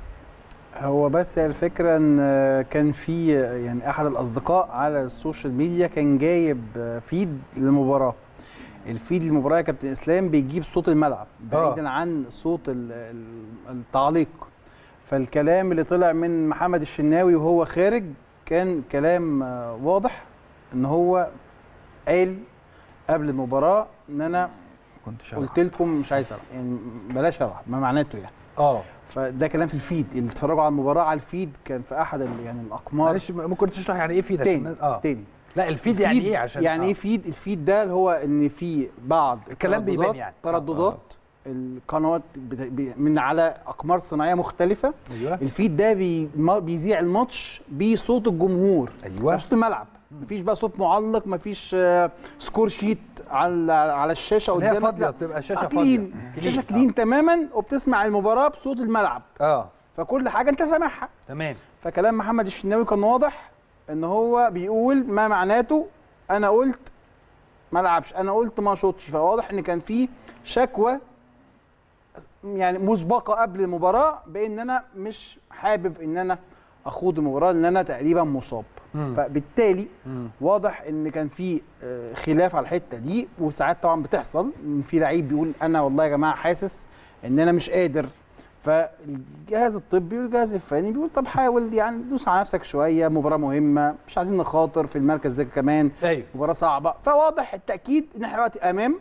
هو بس هي الفكره ان كان في يعني احد الاصدقاء على السوشيال ميديا كان جايب فيد للمباراه الفيد للمباراه يا كابتن اسلام بيجيب صوت الملعب بعيدا عن صوت ال- ال- التعليق فالكلام اللي طلع من محمد الشناوي وهو خارج كان كلام آه، واضح ان هو قال قبل المباراه ان انا كنت شبه. قلت لكم مش عايز العب يعني بلاش العب ما معناته يعني اه فده كلام في الفيد اللي اتفرجوا على المباراه على الفيد كان في احد ال- يعني الاقمار معلش ممكن تشرح يعني ايه فيد عشان تاني الناس- اه تاني لا الفيد يعني ايه عشان يعني آه. ايه فيد الفيد ده اللي هو ان في بعض الكلام بيبان ترددات- يعني. ترددات القنوات بت- بي- من على اقمار صناعيه مختلفه ايوه الفيد ده بي ما- بيذيع الماتش بصوت الجمهور ايوه صوت الملعب مفيش بقى صوت معلق مفيش آه، سكور شيت على على الشاشه اللي هي قدامك فاضيه لا. بتبقى شاشه آه، فاضيه كلين شاشه كلين تماما وبتسمع المباراه بصوت الملعب اه فكل حاجه انت سامعها تمام فكلام محمد الشناوي كان واضح ان هو بيقول ما معناته انا قلت ما لعبش انا قلت ما شوطش فواضح ان كان في شكوى يعني مسبقه قبل المباراه بان انا مش حابب ان انا اخوض المباراه لان انا تقريبا مصاب مم. فبالتالي مم. واضح ان كان في آه، خلاف على الحته دي وساعات طبعا بتحصل ان في لعيب بيقول انا والله يا جماعه حاسس ان انا مش قادر فالجهاز الطبي والجهاز الفني بيقول طب حاول يعني دوس على نفسك شويه مباراه مهمه مش عايزين نخاطر في المركز ده كمان ايوه مباراه صعبه فواضح التاكيد ان احنا دلوقتي امام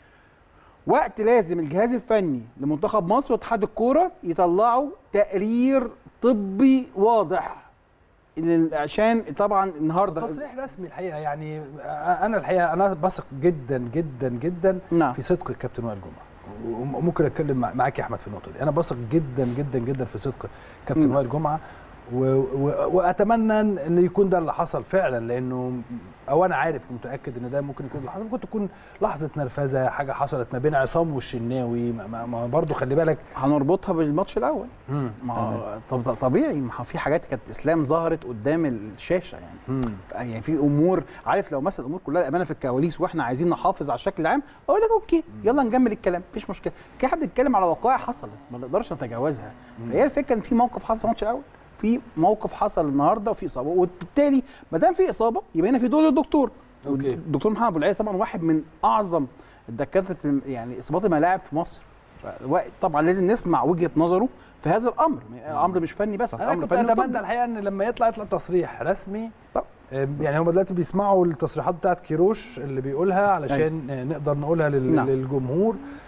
وقت لازم الجهاز الفني لمنتخب مصر واتحاد الكوره يطلعوا تقرير طبي واضح لل- عشان طبعا النهارده تصريح رسمي الحقيقه يعني انا الحقيقه انا بثق جدا جدا جدا نعم في صدق الكابتن وائل جمعه وممكن اتكلم مع- معاك يا احمد في النقطه دي انا بثق جدا جدا جدا في صدق كابتن مم. وائل جمعه و... و... واتمنى ان إن يكون ده اللي حصل فعلا لانه او انا عارف ومتاكد ان ده ممكن يكون اللي حصل ممكن تكون لحظه نرفزه حاجه حصلت ما بين عصام والشناوي ما, ما... ما برضه خلي بالك هنربطها بالماتش الاول مم. ما هو طب ده طبيعي ما هو في حاجات كانت اسلام ظهرت قدام الشاشه يعني مم. يعني في امور عارف لو مثلا الامور كلها امانه في الكواليس واحنا عايزين نحافظ على الشكل العام اقول لك اوكي يلا نكمل الكلام مفيش مشكله كده احنا بنتكلم على وقائع حصلت ما نقدرش نتجاوزها فهي الفكره ان في موقف حصل في الماتش الاول في موقف حصل النهارده وفي اصابه وبالتالي ما دام في اصابه يبقى هنا في دور للدكتور أوكي. الدكتور محمد ابو العيد طبعا واحد من اعظم الدكاتره الم- يعني اصابات الملاعب في مصر فوقت- طبعا لازم نسمع وجهه نظره في هذا الامر الامر مش فني بس انا امر كنت فني اتمنى وطبي. الحقيقه ان لما يطلع يطلع تصريح رسمي طب. آم، يعني هم دلوقتي بيسمعوا التصريحات بتاعت كيروش اللي بيقولها علشان آه، نقدر نقولها لل- نعم. للجمهور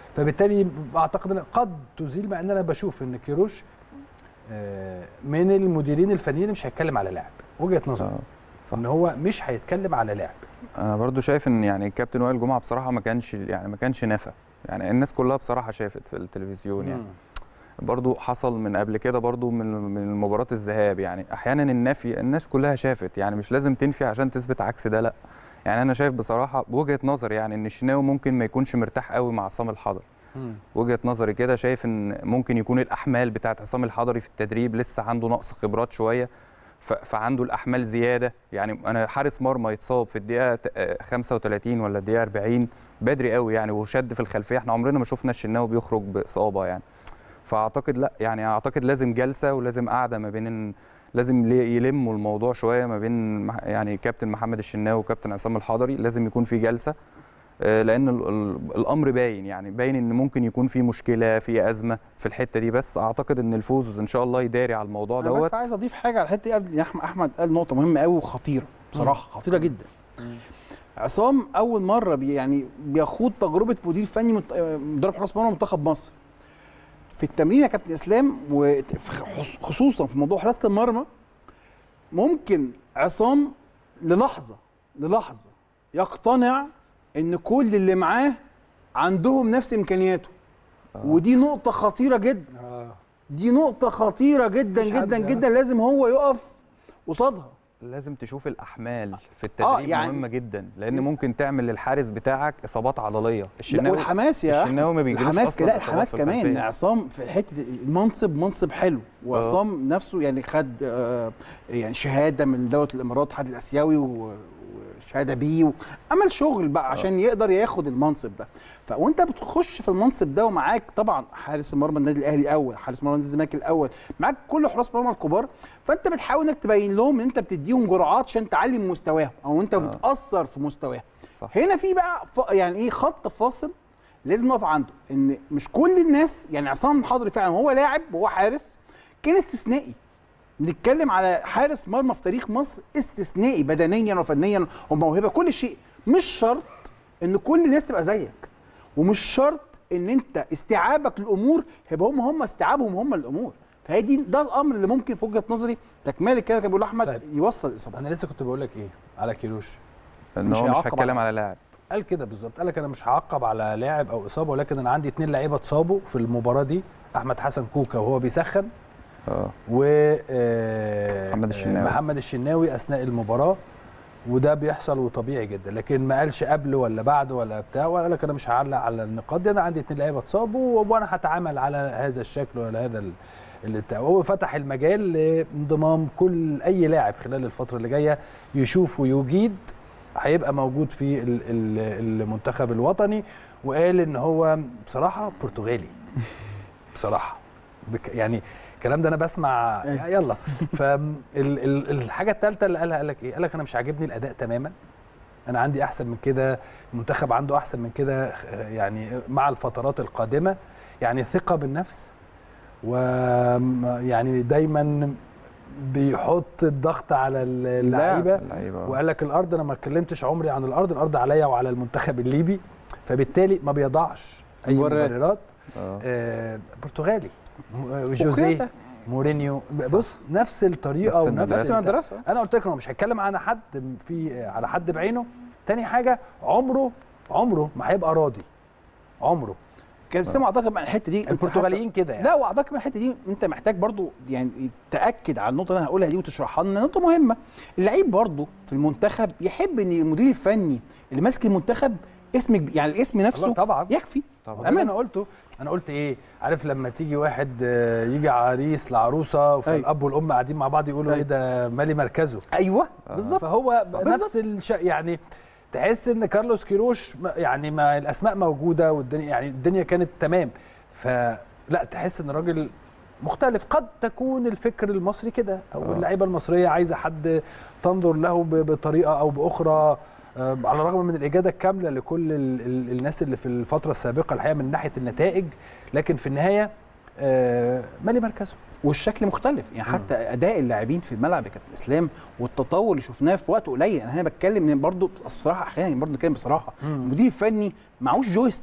فبالتالي اعتقد ان قد تزيل مع ان انا بشوف ان كيروش آه، من المديرين الفنيين اللي مش هيتكلم على لاعب وجهه نظري آه، صح. ان هو مش هيتكلم على لاعب انا برضو شايف ان يعني الكابتن وائل جمعه بصراحه ما كانش يعني ما كانش نافع يعني الناس كلها بصراحه شافت في التلفزيون يعني برضو حصل من قبل كده برضو من من مباراه الذهاب يعني احيانا النفي الناس كلها شافت يعني مش لازم تنفي عشان تثبت عكس ده لا يعني انا شايف بصراحه بوجهه نظري يعني ان الشناوي ممكن ما يكونش مرتاح قوي مع عصام الحضري وجهه نظري كده شايف ان ممكن يكون الاحمال بتاعت عصام الحضري في التدريب لسه عنده نقص خبرات شويه ف- فعنده الاحمال زياده يعني انا حارس مرمى يتصاب في الدقيقه ت- آه، 35 ولا الدقيقه 40 بدري قوي يعني وشد في الخلفيه احنا عمرنا ما شفنا الشناوي بيخرج باصابه يعني فاعتقد لا يعني اعتقد لازم جلسه ولازم قعده ما بين لازم لي- يلموا الموضوع شويه ما بين مح- يعني كابتن محمد الشناوي وكابتن عصام الحضري لازم يكون في جلسه آه، لان ال- ال- الامر باين يعني باين ان ممكن يكون في مشكله في ازمه في الحته دي بس اعتقد ان الفوز ان شاء الله يداري على الموضوع انا دوت بس عايز اضيف حاجه على الحته دي قبل احمد احمد قال نقطه مهمه قوي وخطيره بصراحه خطيره جدا عصام اول مره بي يعني بيخوض تجربه مدير فني مت- آه، مدرب حراس مرمى منتخب مصر في التمرين يا كابتن اسلام وخصوصا في موضوع حراسه المرمى ممكن عصام للحظه للحظه يقتنع ان كل اللي معاه عندهم نفس امكانياته ودي نقطه خطيره جدا دي نقطة خطيرة جدا مفيش حد جدا يعني. جدا لازم هو يقف قصادها لازم تشوف الاحمال في التدريب آه، يعني- مهمه جدا لان ممكن تعمل للحارس بتاعك اصابات عضليه لا والحماس يا الشناوي ما بيجيلوش الحماس أصلاً لا إصابات الحماس في كمان الخلفية. عصام في حته المنصب منصب حلو وعصام نفسه يعني خد آه، يعني شهاده من دوله الامارات الاتحاد الاسيوي و- وشهاده بيه عمل شغل بقى عشان يقدر ياخد المنصب ده ف وانت بتخش في المنصب ده ومعاك طبعا حارس المرمى النادي الاهلي الاول حارس مرمى النادي الزمالك الاول معاك كل حراس مرمى الكبار فانت بتحاول انك تبين لهم ان انت بتديهم جرعات عشان تعلي من مستواهم او انت بتاثر في مستواهم صح. هنا في بقى ف... يعني ايه خط فاصل لازم نقف عنده ان مش كل الناس يعني عصام الحضري فعلا هو لاعب وهو حارس كان استثنائي بنتكلم على حارس مرمى في تاريخ مصر استثنائي بدنيا وفنيا وموهبه كل شيء مش شرط ان كل الناس تبقى زيك ومش شرط ان انت استيعابك للامور يبقى هم هم استيعابهم هم الامور فهي دي ده الامر اللي ممكن في وجهه نظري تكمله كده كان بيقول احمد طيب. يوصل الاصابات انا لسه كنت بقول لك ايه على كيروش ان مش هو مش هيعاقب هتكلم على- على لاعب قال كده بالظبط قال لك انا مش هعقب على لاعب او اصابه ولكن انا عندي اتنين لعيبه اتصابوا في المباراه دي احمد حسن كوكا وهو بيسخن اه و آه، محمد الشناوي. محمد الشناوي اثناء المباراه وده بيحصل وطبيعي جدا لكن ما قالش قبل ولا بعد ولا بتاع وقال لك انا مش هعلق على النقاط دي انا عندي اتنين لعيبه اتصابوا وانا هتعامل على هذا الشكل ولا هذا ال- اللي بتاع هو فتح المجال لانضمام كل اي لاعب خلال الفتره اللي جايه يشوف ويجيد هيبقى موجود في ال- ال- المنتخب الوطني وقال ان هو بصراحه برتغالي بصراحه بك يعني الكلام ده انا بسمع يلا فالحاجه الثالثه اللي قالها قال لك ايه؟ قال لك انا مش عاجبني الاداء تماما انا عندي احسن من كده المنتخب عنده احسن من كده آه، يعني مع الفترات القادمه يعني ثقه بالنفس ويعني دايما بيحط الضغط على اللعيبه اللعيبه وقال لك الارض انا ما اتكلمتش عمري عن الارض الارض عليا وعلى المنتخب الليبي فبالتالي ما بيضعش اي مبررات. مبررات آه. آه برتغالي م- آه، جوزيه وكده. مورينيو بص نفس الطريقه نفس ونفس المدرسة. نفس المدرسه انا قلت لك هو مش هيتكلم عن حد في على حد بعينه تاني حاجه عمره عمره ما هيبقى راضي عمره كان سامع اعتقد بقى الحته دي أنت البرتغاليين كده يعني لا واعتقد من الحته دي انت محتاج برضو يعني تاكد على النقطه اللي انا هقولها دي وتشرحها لنا نقطه مهمه اللعيب برضو في المنتخب يحب ان المدير الفني اللي ماسك المنتخب اسم كبير- يعني الاسم نفسه الله طبعا. يكفي طب ده اللي انا قلته انا قلت ايه عارف لما تيجي واحد آه، يجي عريس لعروسه فالاب والام قاعدين مع بعض يقولوا ايه أيوة. ده مالي مركزه ايوه بالظبط فهو بالظبط. نفس الش... يعني تحس ان كارلوس كيروش ما- يعني ما الاسماء موجوده والدنيا يعني الدنيا كانت تمام فلا تحس ان الراجل مختلف قد تكون الفكر المصري كده او آه. اللعيبه المصريه عايزه حد تنظر له ب- بطريقه او باخرى آه، على الرغم من الاجاده الكامله لكل ال- ال- الناس اللي في الفتره السابقه الحقيقه من ناحيه النتائج لكن في النهايه آه، مالي مركزه والشكل مختلف يعني حتى اداء اللاعبين في الملعب يا كابتن اسلام والتطور اللي شفناه في وقت قليل انا هنا بتكلم من برضو أصل بصراحه احيانا برضو نتكلم بصراحه المدير الفني معهوش جوي ستيك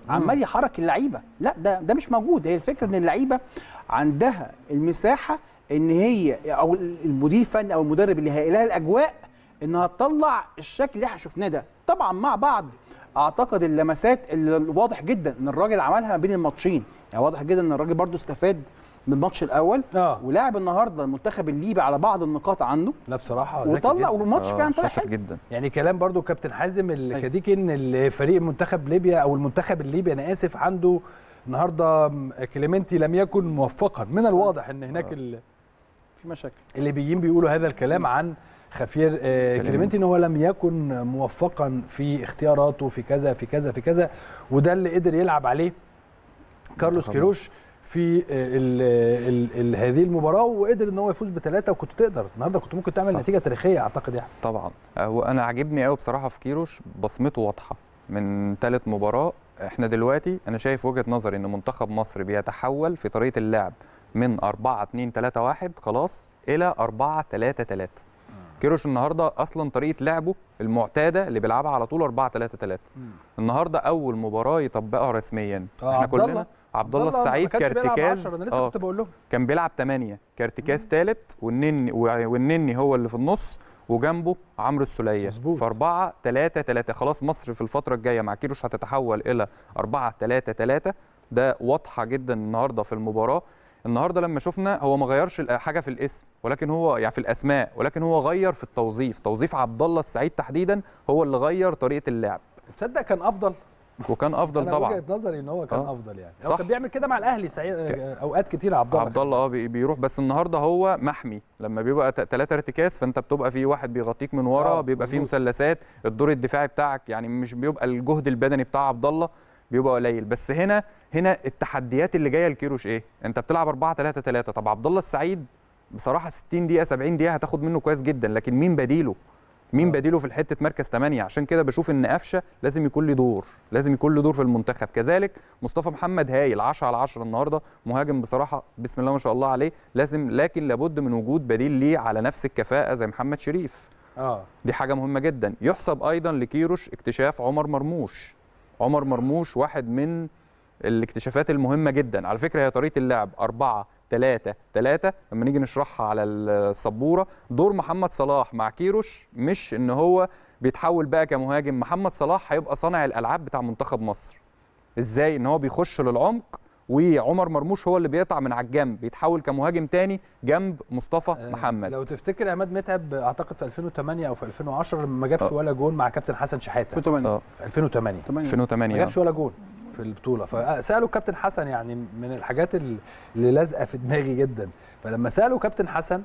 عمال يحرك اللعيبه لا ده ده مش موجود هي الفكره ان اللعيبه عندها المساحه ان هي او المدير الفني او المدرب اللي هيلاقي الاجواء انها تطلع الشكل اللي احنا شفناه ده طبعا مع بعض اعتقد اللمسات اللي واضح جدا ان الراجل عملها ما بين الماتشين يعني واضح جدا ان الراجل برضو استفاد من الماتش الاول اه ولعب النهارده المنتخب الليبي على بعض النقاط عنده لا بصراحه ذكي وطلع جداً. والماتش فعلا طلع شاطر حلو جدا يعني كلام برضو كابتن حازم الكديكي ان الفريق منتخب ليبيا او المنتخب الليبي انا اسف عنده النهارده م- كليمنتي لم يكن موفقا من الواضح ان هناك ال- في مشاكل الليبيين بيقولوا هذا الكلام عن خفير آه، كليمنتي. كليمنتي ان هو لم يكن موفقا في اختياراته في كذا في كذا في كذا وده اللي قدر يلعب عليه كارلوس طبعاً. كيروش في ال ال ال هذه المباراه وقدر ان هو يفوز بثلاثه وكنت تقدر النهارده كنت ممكن تعمل صح. نتيجه تاريخيه اعتقد يعني طبعا هو انا عاجبني قوي بصراحه في كيروش بصمته واضحه من ثالث مباراه احنا دلوقتي انا شايف وجهه نظري ان منتخب مصر بيتحول في طريقه اللعب من 4 2 3 1 خلاص الى 4 3 3 كيروش النهارده اصلا طريقه لعبه المعتاده اللي بيلعبها على طول 4 3 3 النهارده اول مباراه يطبقها رسميا آه، احنا عبد الله- كلنا عبد الله ما السعيد كانش بيلعب كارتكاز 10 انا لسه آه. كنت بقول لهم كان بيلعب 8 كارتكاز ثالث والنني والنني هو اللي في النص وجنبه عمرو السوليه مظبوط. في 4 3 3 خلاص مصر في الفتره الجايه مع كيروش هتتحول الى 4 3 3 ده واضحه جدا النهارده في المباراه النهارده لما شفنا هو ما غيرش الأ- حاجه في الاسم ولكن هو يعني في الاسماء ولكن هو غير في التوظيف توظيف عبد الله السعيد تحديدا هو اللي غير طريقه اللعب تصدق كان افضل وكان افضل انا طبعا وجهه نظري ان هو كان آه. افضل يعني هو صح. كان بيعمل كده مع الاهلي سعيد اوقات كتير عبد الله عبد الله اه بي- بيروح بس النهارده هو محمي لما بيبقى ثلاثة ارتكاز فانت بتبقى في واحد بيغطيك من ورا آه، بيبقى فيه مظبوط. مثلثات الدور الدفاعي بتاعك يعني مش بيبقى الجهد البدني بتاع عبد الله بيبقى قليل بس هنا هنا التحديات اللي جايه لكيروش ايه انت بتلعب 4 3 3 طب عبد الله السعيد بصراحه 60 دقيقه 70 دقيقه هتاخد منه كويس جدا لكن مين بديله مين آه. بديله في الحته مركز 8 عشان كده بشوف ان قفشه لازم يكون له دور لازم يكون له دور في المنتخب كذلك مصطفى محمد هايل 10 على 10 النهارده مهاجم بصراحه بسم الله ما شاء الله عليه لازم لكن لابد من وجود بديل ليه على نفس الكفاءه زي محمد شريف اه دي حاجه مهمه جدا يحسب ايضا لكيروش اكتشاف عمر مرموش عمر مرموش واحد من الاكتشافات المهمه جدا على فكره هي طريقه اللعب 4 3 3 لما نيجي نشرحها على السبوره دور محمد صلاح مع كيروش مش ان هو بيتحول بقى كمهاجم محمد صلاح هيبقى صانع الالعاب بتاع منتخب مصر ازاي ان هو بيخش للعمق وعمر مرموش هو اللي بيقطع من على الجنب بيتحول كمهاجم تاني جنب مصطفى آه، محمد لو تفتكر عماد متعب اعتقد في 2008 او في 2010 لما ما جابش آه. ولا جون مع كابتن حسن شحاته 2008 اه في 2008 8 ما 2008 جابش ولا جون في البطوله فسالوا كابتن حسن يعني من الحاجات ال- اللي لازقه في دماغي جدا فلما سالوا كابتن حسن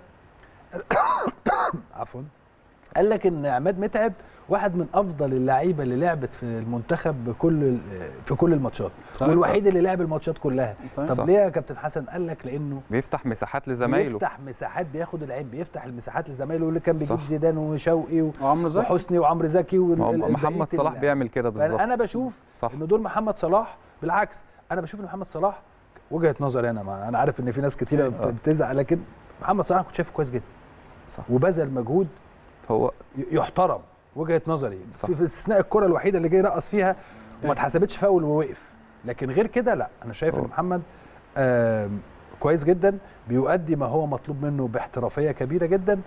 عفوا قال لك ان عماد متعب واحد من افضل اللعيبه اللي لعبت في المنتخب بكل ال- في كل الماتشات صح. والوحيد اللي لعب الماتشات كلها صحيح. طب صح. ليه يا كابتن حسن قال لك لانه بيفتح مساحات لزمايله بيفتح مساحات بياخد العيب بيفتح المساحات لزمايله اللي كان بيجيب صح. زيدان وشوقي و- وعمرو زكي وحسني وعمرو زكي وال- ما هو ال- محمد بقية صلاح ال- بيعمل كده بالظبط انا بشوف صح ان دور محمد صلاح بالعكس انا بشوف ان محمد صلاح وجهه نظري انا ما انا عارف ان في ناس كتيره بت- آه. بتزعل لكن محمد صلاح كنت شايفه كويس جدا صح. وبذل مجهود هو ي- يحترم وجهه نظري صح. في في استثناء الكره الوحيده اللي جاي يرقص فيها وما اتحسبتش فاول ووقف لكن غير كده لا انا شايف ان هو- محمد آم، كويس جدا بيؤدي ما هو مطلوب منه باحترافيه كبيره جدا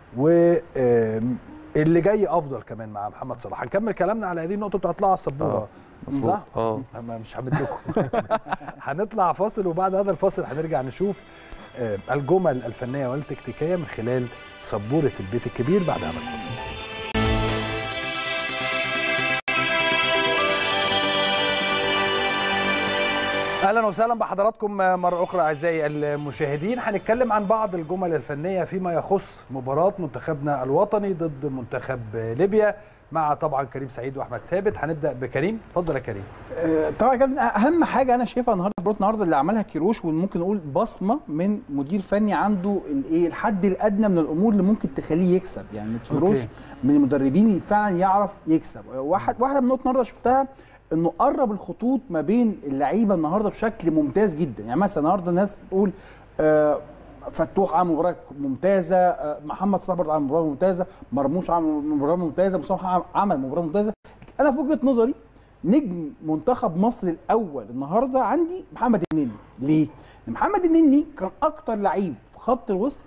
واللي جاي افضل كمان مع محمد صلاح هنكمل كلامنا على هذه النقطه بتاعت طلع على السبوره آه، مظبوط صح؟ اه أما مش هعمل لكم هنطلع فاصل وبعد هذا الفاصل هنرجع نشوف آه، الجمل الفنيه والتكتيكيه من خلال سبوره البيت الكبير بعد هذا الفاصل اهلا وسهلا بحضراتكم مره اخرى اعزائي المشاهدين هنتكلم عن بعض الجمل الفنيه فيما يخص مباراه منتخبنا الوطني ضد منتخب ليبيا مع طبعا كريم سعيد واحمد ثابت هنبدا بكريم اتفضل يا كريم آه، طبعا يا كابتن اهم حاجه انا شايفها النهارده في مباراه النهارده اللي عملها كيروش وممكن نقول بصمه من مدير فني عنده الايه الحد الادنى من الامور اللي ممكن تخليه يكسب يعني كيروش أوكي. من المدربين اللي فعلا يعرف يكسب آه، واحد واحده من النقط النهارده شفتها انه قرب الخطوط ما بين اللعيبه النهارده بشكل ممتاز جدا يعني مثلا النهارده الناس بتقول آه فتوح عمل مباراه ممتازه آه، محمد صلاح برضه عمل مباراه ممتازه مرموش عمل مباراه ممتازه مصطفى عمل مباراه ممتازه انا في وجهه نظري نجم منتخب مصر الاول النهارده عندي محمد النني ليه لأن محمد النني كان اكتر لعيب في خط الوسط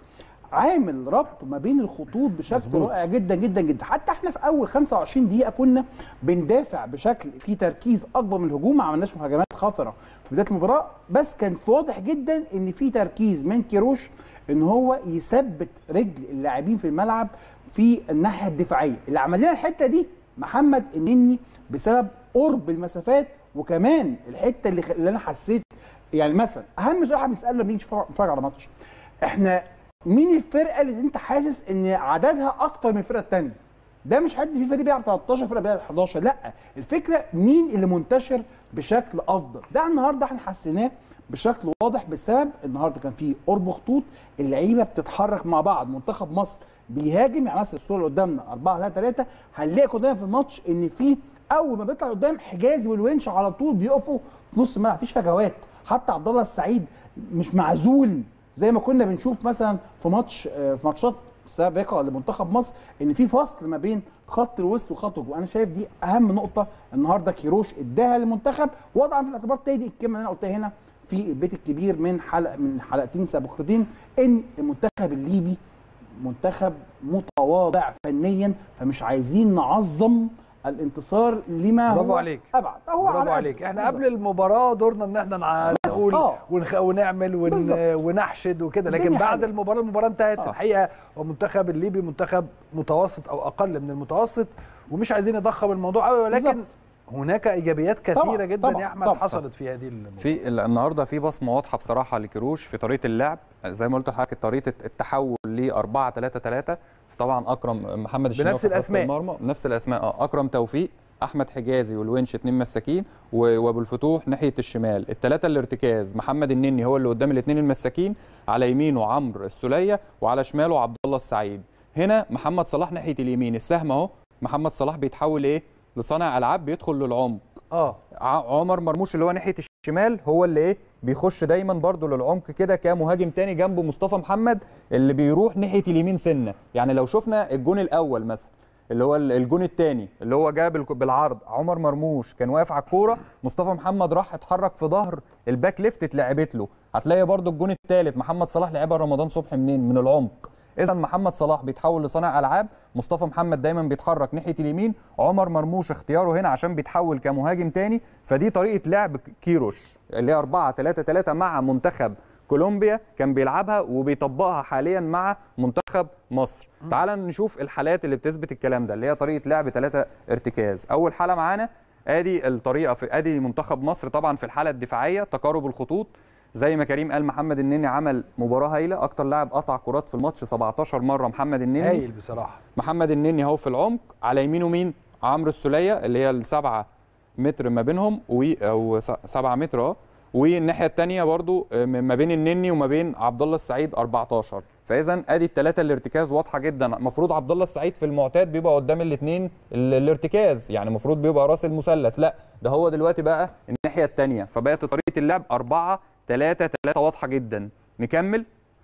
عامل ربط ما بين الخطوط بشكل مظبوط. رائع جدا جدا جدا حتى احنا في اول 25 دقيقه كنا بندافع بشكل فيه تركيز اكبر من الهجوم ما عملناش مهاجمات خطره في بدايه المباراه بس كان في واضح جدا ان في تركيز من كيروش ان هو يثبت رجل اللاعبين في الملعب في الناحيه الدفاعيه اللي عمل لنا الحته دي محمد النني بسبب قرب المسافات وكمان الحته اللي, خ... اللي انا حسيت يعني مثلا اهم سؤال احنا بنساله لما نيجي نتفرج على ماتش احنا مين الفرقه اللي انت حاسس ان عددها اكتر من الفرقه الثانيه ده مش حد في فريق بيلعب 13 فرقه بيلعب 11 لا الفكره مين اللي منتشر بشكل افضل ده النهارده احنا حسيناه بشكل واضح بسبب النهارده كان في قرب خطوط اللعيبه بتتحرك مع بعض منتخب مصر بيهاجم يعني مثلا الصوره اللي قدامنا 4 3 3 هنلاقي قدام في الماتش ان في اول ما بيطلع قدام حجازي والونش على طول بيقفوا في نص الملعب مفيش فجوات حتى عبد الله السعيد مش معزول زي ما كنا بنشوف مثلا في ماتش آه، في ماتشات سابقه لمنتخب مصر ان في فصل ما بين خط الوسط وخط الهجوم انا شايف دي اهم نقطه النهارده كيروش اداها للمنتخب وضعا في الاعتبار تاني الكلمه اللي انا قلتها هنا في البيت الكبير من حلقه من حلقتين سابقتين ان المنتخب الليبي منتخب متواضع فنيا فمش عايزين نعظم الانتصار لما برافو هو عليك. ابعد هو برافو على عليك قد. احنا بالظبط. قبل المباراه دورنا ان احنا نع- بس، نقول آه. ونخ... ونعمل ون... بالظبط. ونحشد وكده لكن الدنيا بعد حلوة. المباراه المباراه انتهت آه. الحقيقه هو منتخب الليبي منتخب متوسط او اقل من المتوسط ومش عايزين نضخم الموضوع قوي ولكن بالظبط. هناك ايجابيات كثيره طبعاً، جدا طبعاً، يا احمد طبعاً. حصلت في هذه المباراه في ال- النهارده في بصمه واضحه بصراحه لكروش في طريقه اللعب زي ما قلت لحضرتك طريقه التحول ل 4 3 3 طبعا اكرم محمد الشناوي بنفس في حراسة الأسماء. المرمى نفس الاسماء اه اكرم توفيق احمد حجازي والونش اتنين مساكين و- وابو الفتوح ناحيه الشمال الثلاثه الارتكاز محمد النني هو اللي قدام الاثنين المساكين على يمينه عمرو السوليه وعلى شماله عبد الله السعيد هنا محمد صلاح ناحيه اليمين السهم اهو محمد صلاح بيتحول ايه لصانع العاب بيدخل للعمق اه ع- عمر مرموش اللي هو ناحيه الشمال هو اللي ايه بيخش دايما برده للعمق كده كمهاجم تاني جنبه مصطفى محمد اللي بيروح ناحيه اليمين سنه يعني لو شفنا الجون الاول مثلا اللي هو ال- الجون الثاني اللي هو جاب الك- بالعرض عمر مرموش كان واقف على الكوره مصطفى محمد راح اتحرك في ظهر الباك ليفت اتلعبت له هتلاقي برده الجون الثالث محمد صلاح لعبها رمضان صبحي منين من العمق اذا محمد صلاح بيتحول لصانع العاب مصطفى محمد دايما بيتحرك ناحيه اليمين عمر مرموش اختياره هنا عشان بيتحول كمهاجم تاني فدي طريقه لعب كيروش اللي هي 4 3 3 مع منتخب كولومبيا كان بيلعبها وبيطبقها حاليا مع منتخب مصر تعال نشوف الحالات اللي بتثبت الكلام ده اللي هي طريقه لعب ثلاثة ارتكاز اول حاله معانا ادي الطريقه في ادي منتخب مصر طبعا في الحاله الدفاعيه تقارب الخطوط زي ما كريم قال محمد النني عمل مباراه هايله اكتر لاعب قطع كرات في الماتش 17 مره محمد النني هايل بصراحه محمد النني اهو في العمق على يمينه مين عمرو السوليه اللي هي السبعة متر ما بينهم و او س- سبعة متر اه والناحيه الثانيه برضو آه، م- ما بين النني وما بين عبد الله السعيد 14 فاذا ادي الثلاثه الارتكاز واضحه جدا المفروض عبد الله السعيد في المعتاد بيبقى قدام الاثنين الارتكاز يعني المفروض بيبقى راس المثلث لا ده هو دلوقتي بقى الناحيه الثانيه فبقت طريقه اللعب 4 3 3 واضحه جدا نكمل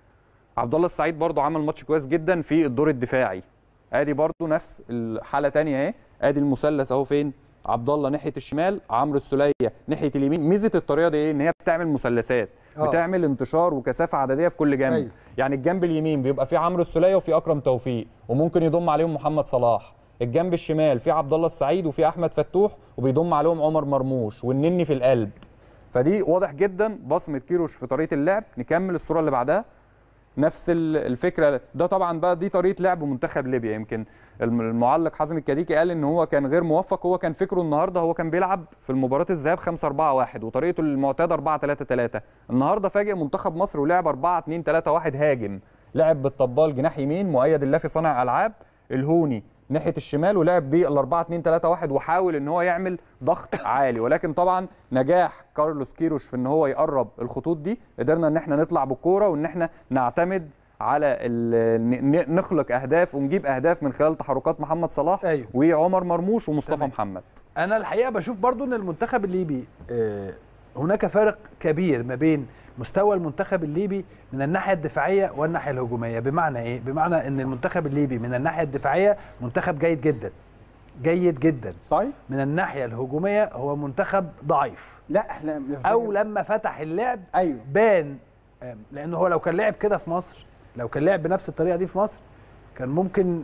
عبد الله السعيد برضو عمل ماتش كويس جدا في الدور الدفاعي ادي برضو نفس الحاله تانية اهي ادي المثلث اهو فين عبد الله ناحيه الشمال عمرو السوليه ناحيه اليمين ميزه الطريقه دي ايه ان هي بتعمل مثلثات آه. بتعمل انتشار وكثافه عدديه في كل جنب أيوة. يعني الجنب اليمين بيبقى فيه عمرو السوليه وفي اكرم توفيق وممكن يضم عليهم محمد صلاح الجنب الشمال في عبد الله السعيد وفي احمد فتوح وبيضم عليهم عمر مرموش والنني في القلب فدي واضح جدا بصمه كيروش في طريقه اللعب نكمل الصوره اللي بعدها نفس ال- الفكره ده طبعا بقى دي طريقه لعب منتخب ليبيا يمكن الم- المعلق حازم الكديكي قال ان هو كان غير موفق هو كان فكره النهارده هو كان بيلعب في المباراه الذهاب 5 4 1 وطريقته المعتاده 4 3 3 النهارده فاجئ منتخب مصر ولعب 4 2 3 1 هاجم لعب بالطبال جناح يمين مؤيد اللافي صانع العاب الهوني ناحيه الشمال ولعب بال 4 2 3 1 وحاول ان هو يعمل ضغط عالي ولكن طبعا نجاح كارلوس كيروش في ان هو يقرب الخطوط دي قدرنا ان احنا نطلع بالكوره وان احنا نعتمد على ال- ن- ن- نخلق اهداف ونجيب اهداف من خلال تحركات محمد صلاح أيوه. وعمر مرموش ومصطفى تمام. محمد انا الحقيقه بشوف برضو ان المنتخب الليبي آه، هناك فارق كبير ما بين مستوى المنتخب الليبي من الناحيه الدفاعيه والناحيه الهجوميه بمعنى ايه بمعنى ان المنتخب الليبي من الناحيه الدفاعيه منتخب جيد جدا جيد جدا صحيح من الناحيه الهجوميه هو منتخب ضعيف لا احنا او لما فتح اللعب ايوه بان آم، لان هو لو كان لعب كده في مصر لو كان لعب بنفس الطريقه دي في مصر كان ممكن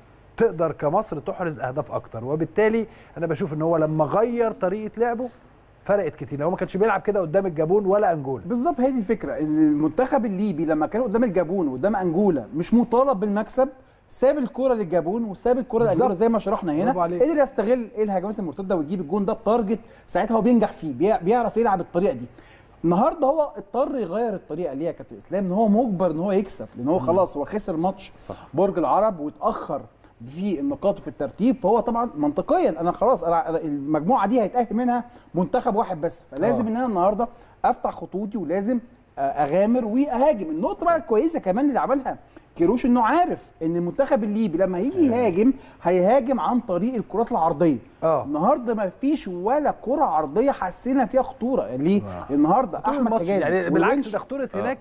تقدر كمصر تحرز اهداف اكتر وبالتالي انا بشوف ان هو لما غير طريقه لعبه فرقت كتير لو ما كانش بيلعب كده قدام الجابون ولا انجولا بالظبط هي دي الفكره ان المنتخب الليبي لما كان قدام الجابون وقدام انجولا مش مطالب بالمكسب ساب الكره للجابون وساب الكره لانجولا بالظبط. زي ما شرحنا هنا برافو عليك. قدر يستغل ايه الهجمات المرتده ويجيب الجون ده بتارجت ساعتها هو بينجح فيه بيع- بيعرف يلعب الطريقه دي النهارده هو اضطر يغير الطريقه ليه يا كابتن اسلام ان هو مجبر ان هو يكسب لان هو خلاص هو خسر ماتش برج العرب واتاخر في النقاط وفي الترتيب فهو طبعا منطقيا انا خلاص أنا أنا المجموعه دي هيتاهل منها منتخب واحد بس فلازم آه. ان انا النهارده افتح خطوطي ولازم آه، اغامر واهاجم النقطه بقى الكويسه كمان اللي عملها كيروش انه عارف ان المنتخب الليبي لما هيجي يهاجم هيهاجم عن طريق الكرات العرضيه اه النهارده ما فيش ولا كره عرضيه حسينا فيها خطوره ليه النهارده طول احمد الماتش حجازي يعني بالعكس والونش ده خطوره هناك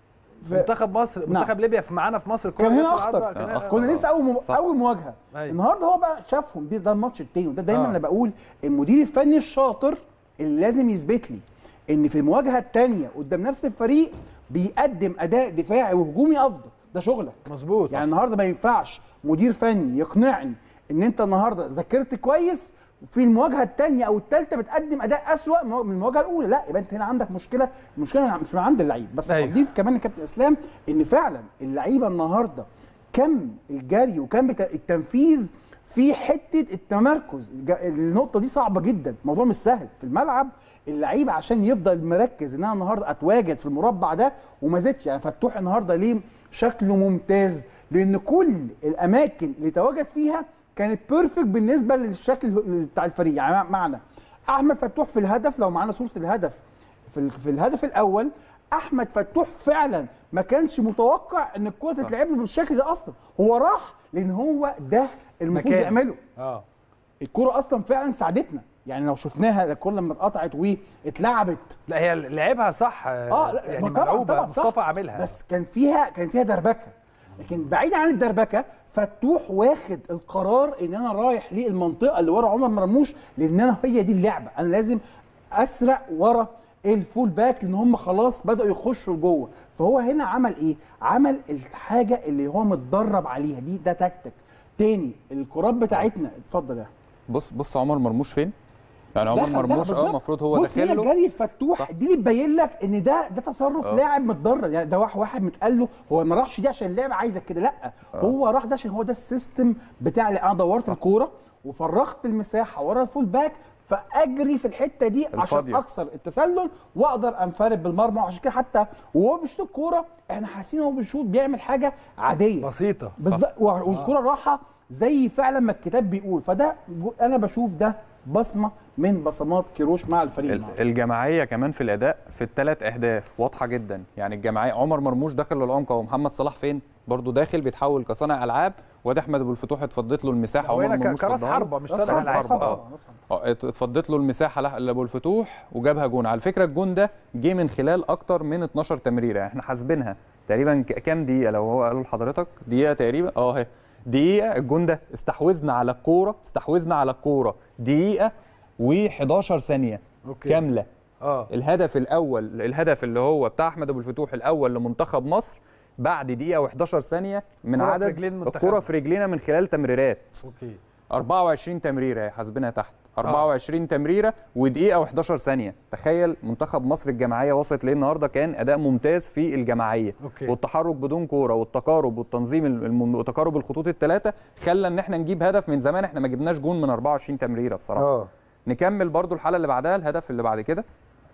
ف- منتخب مصر نعم. منتخب ليبيا في معانا في مصر كان هنا كرة العرض، اخطر كان آه، هنا- كنا لسه اول مو... صح. اول مواجهه أيوة. النهارده هو بقى شافهم دي ده الماتش التاني وده دايما آه. انا بقول المدير الفني الشاطر اللي لازم يثبت لي ان في المواجهه الثانيه قدام نفس الفريق بيقدم اداء دفاعي وهجومي افضل ده شغلك مظبوط يعني النهارده ما ينفعش مدير فني يقنعني ان انت النهارده ذاكرت كويس في المواجهه الثانيه او الثالثه بتقدم اداء اسوا من المواجهه الاولى لا يبقى انت هنا عندك مشكله المشكله مش من عند اللعيب بس أيوة. اضيف كمان يا كابتن اسلام ان فعلا اللعيبه النهارده كم الجري وكم بتا- التنفيذ في حته التمركز الج- النقطه دي صعبه جدا الموضوع مش سهل في الملعب اللعيب عشان يفضل مركز ان انا النهارده اتواجد في المربع ده وما زدش يعني فتوح النهارده ليه شكله ممتاز لان كل الاماكن اللي تواجد فيها كانت بيرفكت بالنسبه للشكل بتاع الفريق يعني معنى احمد فتوح في الهدف لو معانا صوره الهدف في ال- في الهدف الاول احمد فتوح فعلا ما كانش متوقع ان الكره تتلعب له بالشكل ده اصلا هو راح لان هو ده المفروض مكان. يعمله اه الكره اصلا فعلا ساعدتنا يعني لو شفناها الكره لما اتقطعت واتلعبت لا هي لعبها صح اه لا يعني ما طبعا ملعوبة، طبعا صح مصطفى عاملها بس كان فيها كان فيها دربكه لكن بعيد عن الدربكه فتوح واخد القرار ان انا رايح للمنطقه اللي ورا عمر مرموش لان انا هي دي اللعبه انا لازم اسرع ورا الفول باك لان هم خلاص بداوا يخشوا لجوه فهو هنا عمل ايه عمل الحاجه اللي هو متدرب عليها دي ده تكتيك تاني الكرات بتاعتنا اتفضل يا أحمد. بص بص عمر مرموش فين يعني عمر دخل- دخل مرموش اه بالظبط. المفروض هو بص هنا داخل له الجري الفتوح صح. دي اللي تبين لك ان ده ده تصرف آه. لاعب متدرب يعني ده واحد واحد متقال له هو ما راحش دي عشان اللعبه عايزك كده لا هو راح ده عشان هو ده السيستم بتاع اللي انا دورت الكوره وفرغت المساحه ورا الفول باك فاجري في الحته دي عشان الفاضية. اكسر التسلل واقدر انفرد بالمرمى وعشان كده حتى وهو بيشوط الكوره احنا حاسين هو بيشوط بيعمل حاجه عاديه بسيطه بالظبط والكره راحه زي فعلا ما الكتاب بيقول فده جو- انا بشوف ده بصمه من بصمات كيروش مع الفريق ال- النهارده. الجماعيه كمان في الاداء في الثلاث اهداف واضحه جدا يعني الجماعيه عمر مرموش داخل للعمق ومحمد صلاح فين برضه داخل بيتحول كصانع العاب وادي احمد ابو الفتوح اتفضت له المساحه هو عمر هنا ك- مرموش كراس فضها له. حربه مش راس صانع حربة، العاب راس حربة، آه. آه، راس حربة. اه ات- اتفضت له المساحه لح- لابو الفتوح وجابها جون على فكره الجون ده جه من خلال اكتر من 12 تمريره احنا حاسبينها تقريبا ك- كام دقيقه لو هو قالوا لحضرتك دقيقه تقريبا اه اهي دقيقه الجون ده استحوذنا على الكوره استحوذنا على الكوره دقيقه و11 ثانيه أوكي. كامله اه الهدف الاول الهدف اللي هو بتاع احمد ابو الفتوح الاول لمنتخب مصر بعد دقيقه و11 ثانيه من كرة في عدد رجلين منتخبنا. الكره في رجلينا من خلال تمريرات اوكي 24 تمريره هي حاسبينها تحت 24 تمريره ودقيقه و11 ثانيه تخيل منتخب مصر الجماعيه وصلت ليه النهارده كان اداء ممتاز في الجماعيه أوكي. والتحرك بدون كوره والتقارب والتنظيم الم- وتقارب الخطوط الثلاثه خلى ان احنا نجيب هدف من زمان احنا ما جبناش جون من 24 تمريره بصراحه اه نكمل برضو الحاله اللي بعدها الهدف اللي بعد كده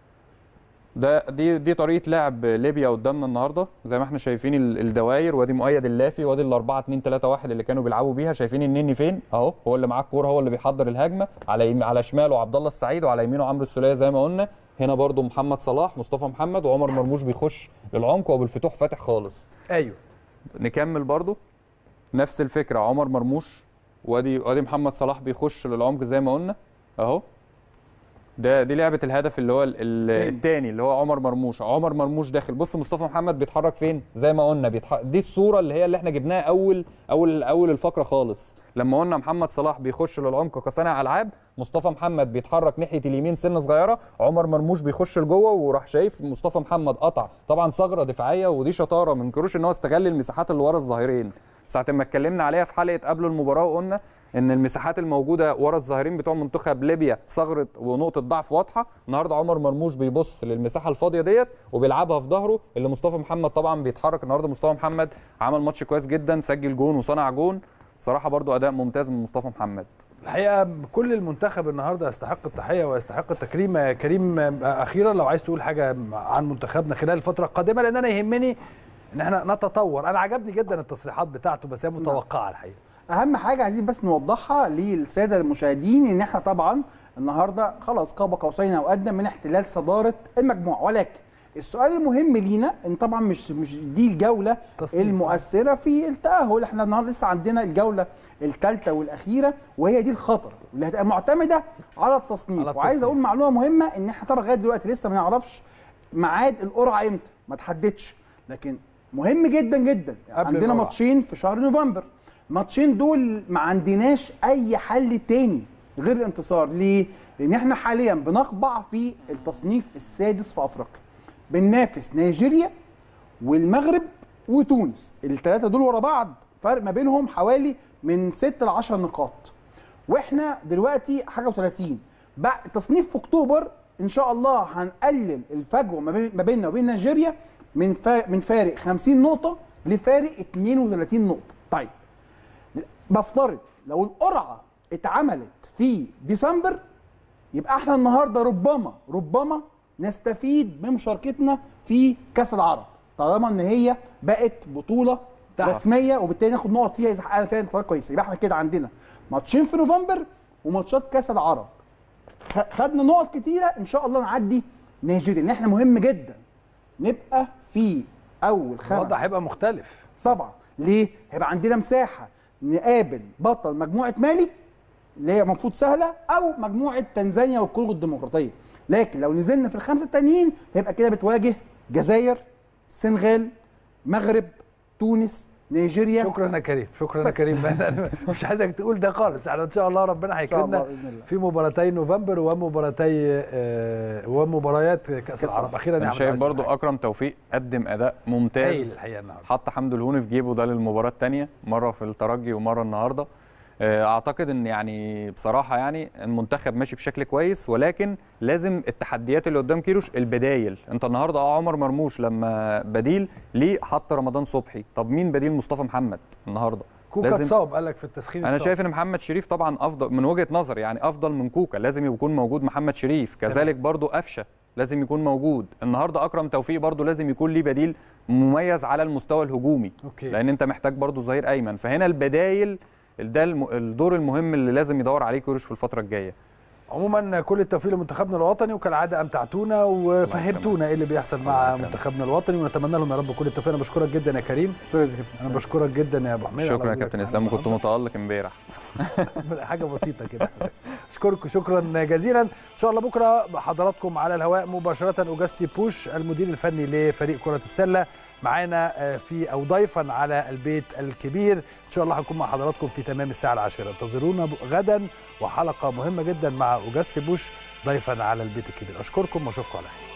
ده دي دي طريقه لعب ليبيا قدامنا النهارده زي ما احنا شايفين ال- الدواير وادي مؤيد اللافي وادي ال 4 2 3 1 اللي كانوا بيلعبوا بيها شايفين النني فين اهو هو اللي معاه الكوره هو اللي بيحضر الهجمه على يم... على شماله عبد الله السعيد وعلى يمينه عمرو السوليه زي ما قلنا هنا برضو محمد صلاح مصطفى محمد وعمر مرموش بيخش للعمق وابو الفتوح فاتح خالص ايوه نكمل برضو نفس الفكره عمر مرموش وادي وادي محمد صلاح بيخش للعمق زي ما قلنا اهو ده دي لعبه الهدف اللي هو ال- ال- التاني اللي هو عمر مرموش عمر مرموش داخل بص مصطفى محمد بيتحرك فين زي ما قلنا بيتح... دي الصوره اللي هي اللي احنا جبناها اول اول اول الفقره خالص لما قلنا محمد صلاح بيخش للعمق كصانع العاب مصطفى محمد بيتحرك ناحيه اليمين سنه صغيره عمر مرموش بيخش لجوه وراح شايف مصطفى محمد قطع طبعا ثغره دفاعيه ودي شطاره من كروش ان هو استغل المساحات اللي ورا الظهيرين ساعه ما اتكلمنا عليها في حلقه قبل المباراه وقلنا ان المساحات الموجوده ورا الظاهرين بتوع منتخب ليبيا ثغره ونقطه ضعف واضحه النهارده عمر مرموش بيبص للمساحه الفاضيه ديت وبيلعبها في ظهره اللي مصطفى محمد طبعا بيتحرك النهارده مصطفى محمد عمل ماتش كويس جدا سجل جون وصنع جون صراحه برضو اداء ممتاز من مصطفى محمد الحقيقه كل المنتخب النهارده يستحق التحيه ويستحق التكريم يا كريم اخيرا لو عايز تقول حاجه عن منتخبنا خلال الفتره القادمه لان انا يهمني ان احنا نتطور انا عجبني جدا التصريحات بتاعته بس هي متوقعه الحقيقه اهم حاجه عايزين بس نوضحها للساده المشاهدين ان احنا طبعا النهارده خلاص قاب قوسين او ادنى من احتلال صداره المجموعه ولكن السؤال المهم لينا ان طبعا مش مش دي الجوله تصنيف. المؤثره في التاهل احنا النهارده لسه عندنا الجوله الثالثه والاخيره وهي دي الخطر اللي هتبقى معتمده على التصنيف على وعايز التصنيف. اقول معلومه مهمه ان احنا طبعا لغايه دلوقتي لسه ما نعرفش ميعاد القرعه امتى ما تحددش لكن مهم جدا جدا قبل عندنا القرعة. ماتشين في شهر نوفمبر الماتشين دول ما عندناش اي حل تاني غير الانتصار ليه لان احنا حاليا بنخضع في التصنيف السادس في افريقيا بننافس نيجيريا والمغرب وتونس الثلاثه دول ورا بعض فرق ما بينهم حوالي من 6 ل 10 نقاط واحنا دلوقتي حاجه و30 بعد تصنيف في اكتوبر ان شاء الله هنقلل الفجوه ما بين- ما بيننا وبين نيجيريا من فا من فارق 50 نقطه لفارق 32 نقطه طيب بفترض لو القرعه اتعملت في ديسمبر يبقى احنا النهارده ربما ربما نستفيد بمشاركتنا في كاس العرب طالما ان هي بقت بطوله رسميه وبالتالي ناخد نقط فيها اذا حققنا فيها انتصارات كويسه يبقى احنا كده عندنا ماتشين في نوفمبر وماتشات كاس العرب خ- خدنا نقط كتيره ان شاء الله نعدي نيجيريا ان احنا مهم جدا نبقى في اول خمس الوضع هيبقى مختلف طبعا ليه؟ هيبقى عندنا مساحه نقابل بطل مجموعه مالي اللي هي المفروض سهله او مجموعه تنزانيا والكونغو الديمقراطيه لكن لو نزلنا في الخمسه التانيين هيبقى كده بتواجه جزائر السنغال مغرب تونس نيجيريا شكرا يا كريم شكرا يا بس. كريم أنا مش عايزك تقول ده خالص احنا ان شاء الله ربنا شاء الله هيكرمنا بإذن الله. في مباراتي نوفمبر ومباراتي آه، ومباريات كاس العرب اخيرا يا انا أحمد شايف عايز برضو تقول حاجة. اكرم توفيق قدم اداء هايل ممتاز الحقيقه النهارده حط حمد الهوني في جيبه ده للمباراه الثانيه مره في الترجي ومره النهارده آه، اعتقد ان يعني بصراحه يعني المنتخب ماشي بشكل كويس ولكن لازم التحديات اللي قدام كيروش البدايل انت النهارده اه عمر مرموش لما بديل ليه حط رمضان صبحي طب مين بديل مصطفى محمد النهارده كوكا لازم- اتصاب قال لك في التسخين انا اتصاب. شايف ان محمد شريف طبعا افضل من وجهه نظري يعني افضل من كوكا لازم يكون موجود محمد شريف كذلك برضو قفشه لازم يكون موجود النهارده اكرم توفيق برضو لازم يكون ليه بديل مميز على المستوى الهجومي أوكي. لان انت محتاج برضو ظهير ايمن فهنا البدايل ده الم- الدور المهم اللي لازم يدور عليه كيروش في الفتره الجايه عموما كل التوفيق لمنتخبنا الوطني وكالعاده امتعتونا وفهمتونا ايه اللي بيحصل مع منتخبنا الوطني ونتمنى لهم يا رب كل التوفيق انا بشكرك جدا يا كريم شكرا يا كابتن انا إسلام. بشكرك جدا يا ابو حميد على شكرا يا وجودك كابتن معانا اسلام كنت النهاردة. متالق امبارح حاجه بسيطه كده اشكركم شكرا جزيلا ان شاء الله بكره حضراتكم على الهواء مباشره اوجاستي بوش المدير الفني لفريق كره السله معانا آه، في او ضيفا على البيت الكبير ان شاء الله هكون مع حضراتكم في تمام الساعه العاشره انتظرونا غدا وحلقه مهمه جدا مع اوجاستي بوش ضيفا على البيت الكبير اشكركم واشوفكم على خير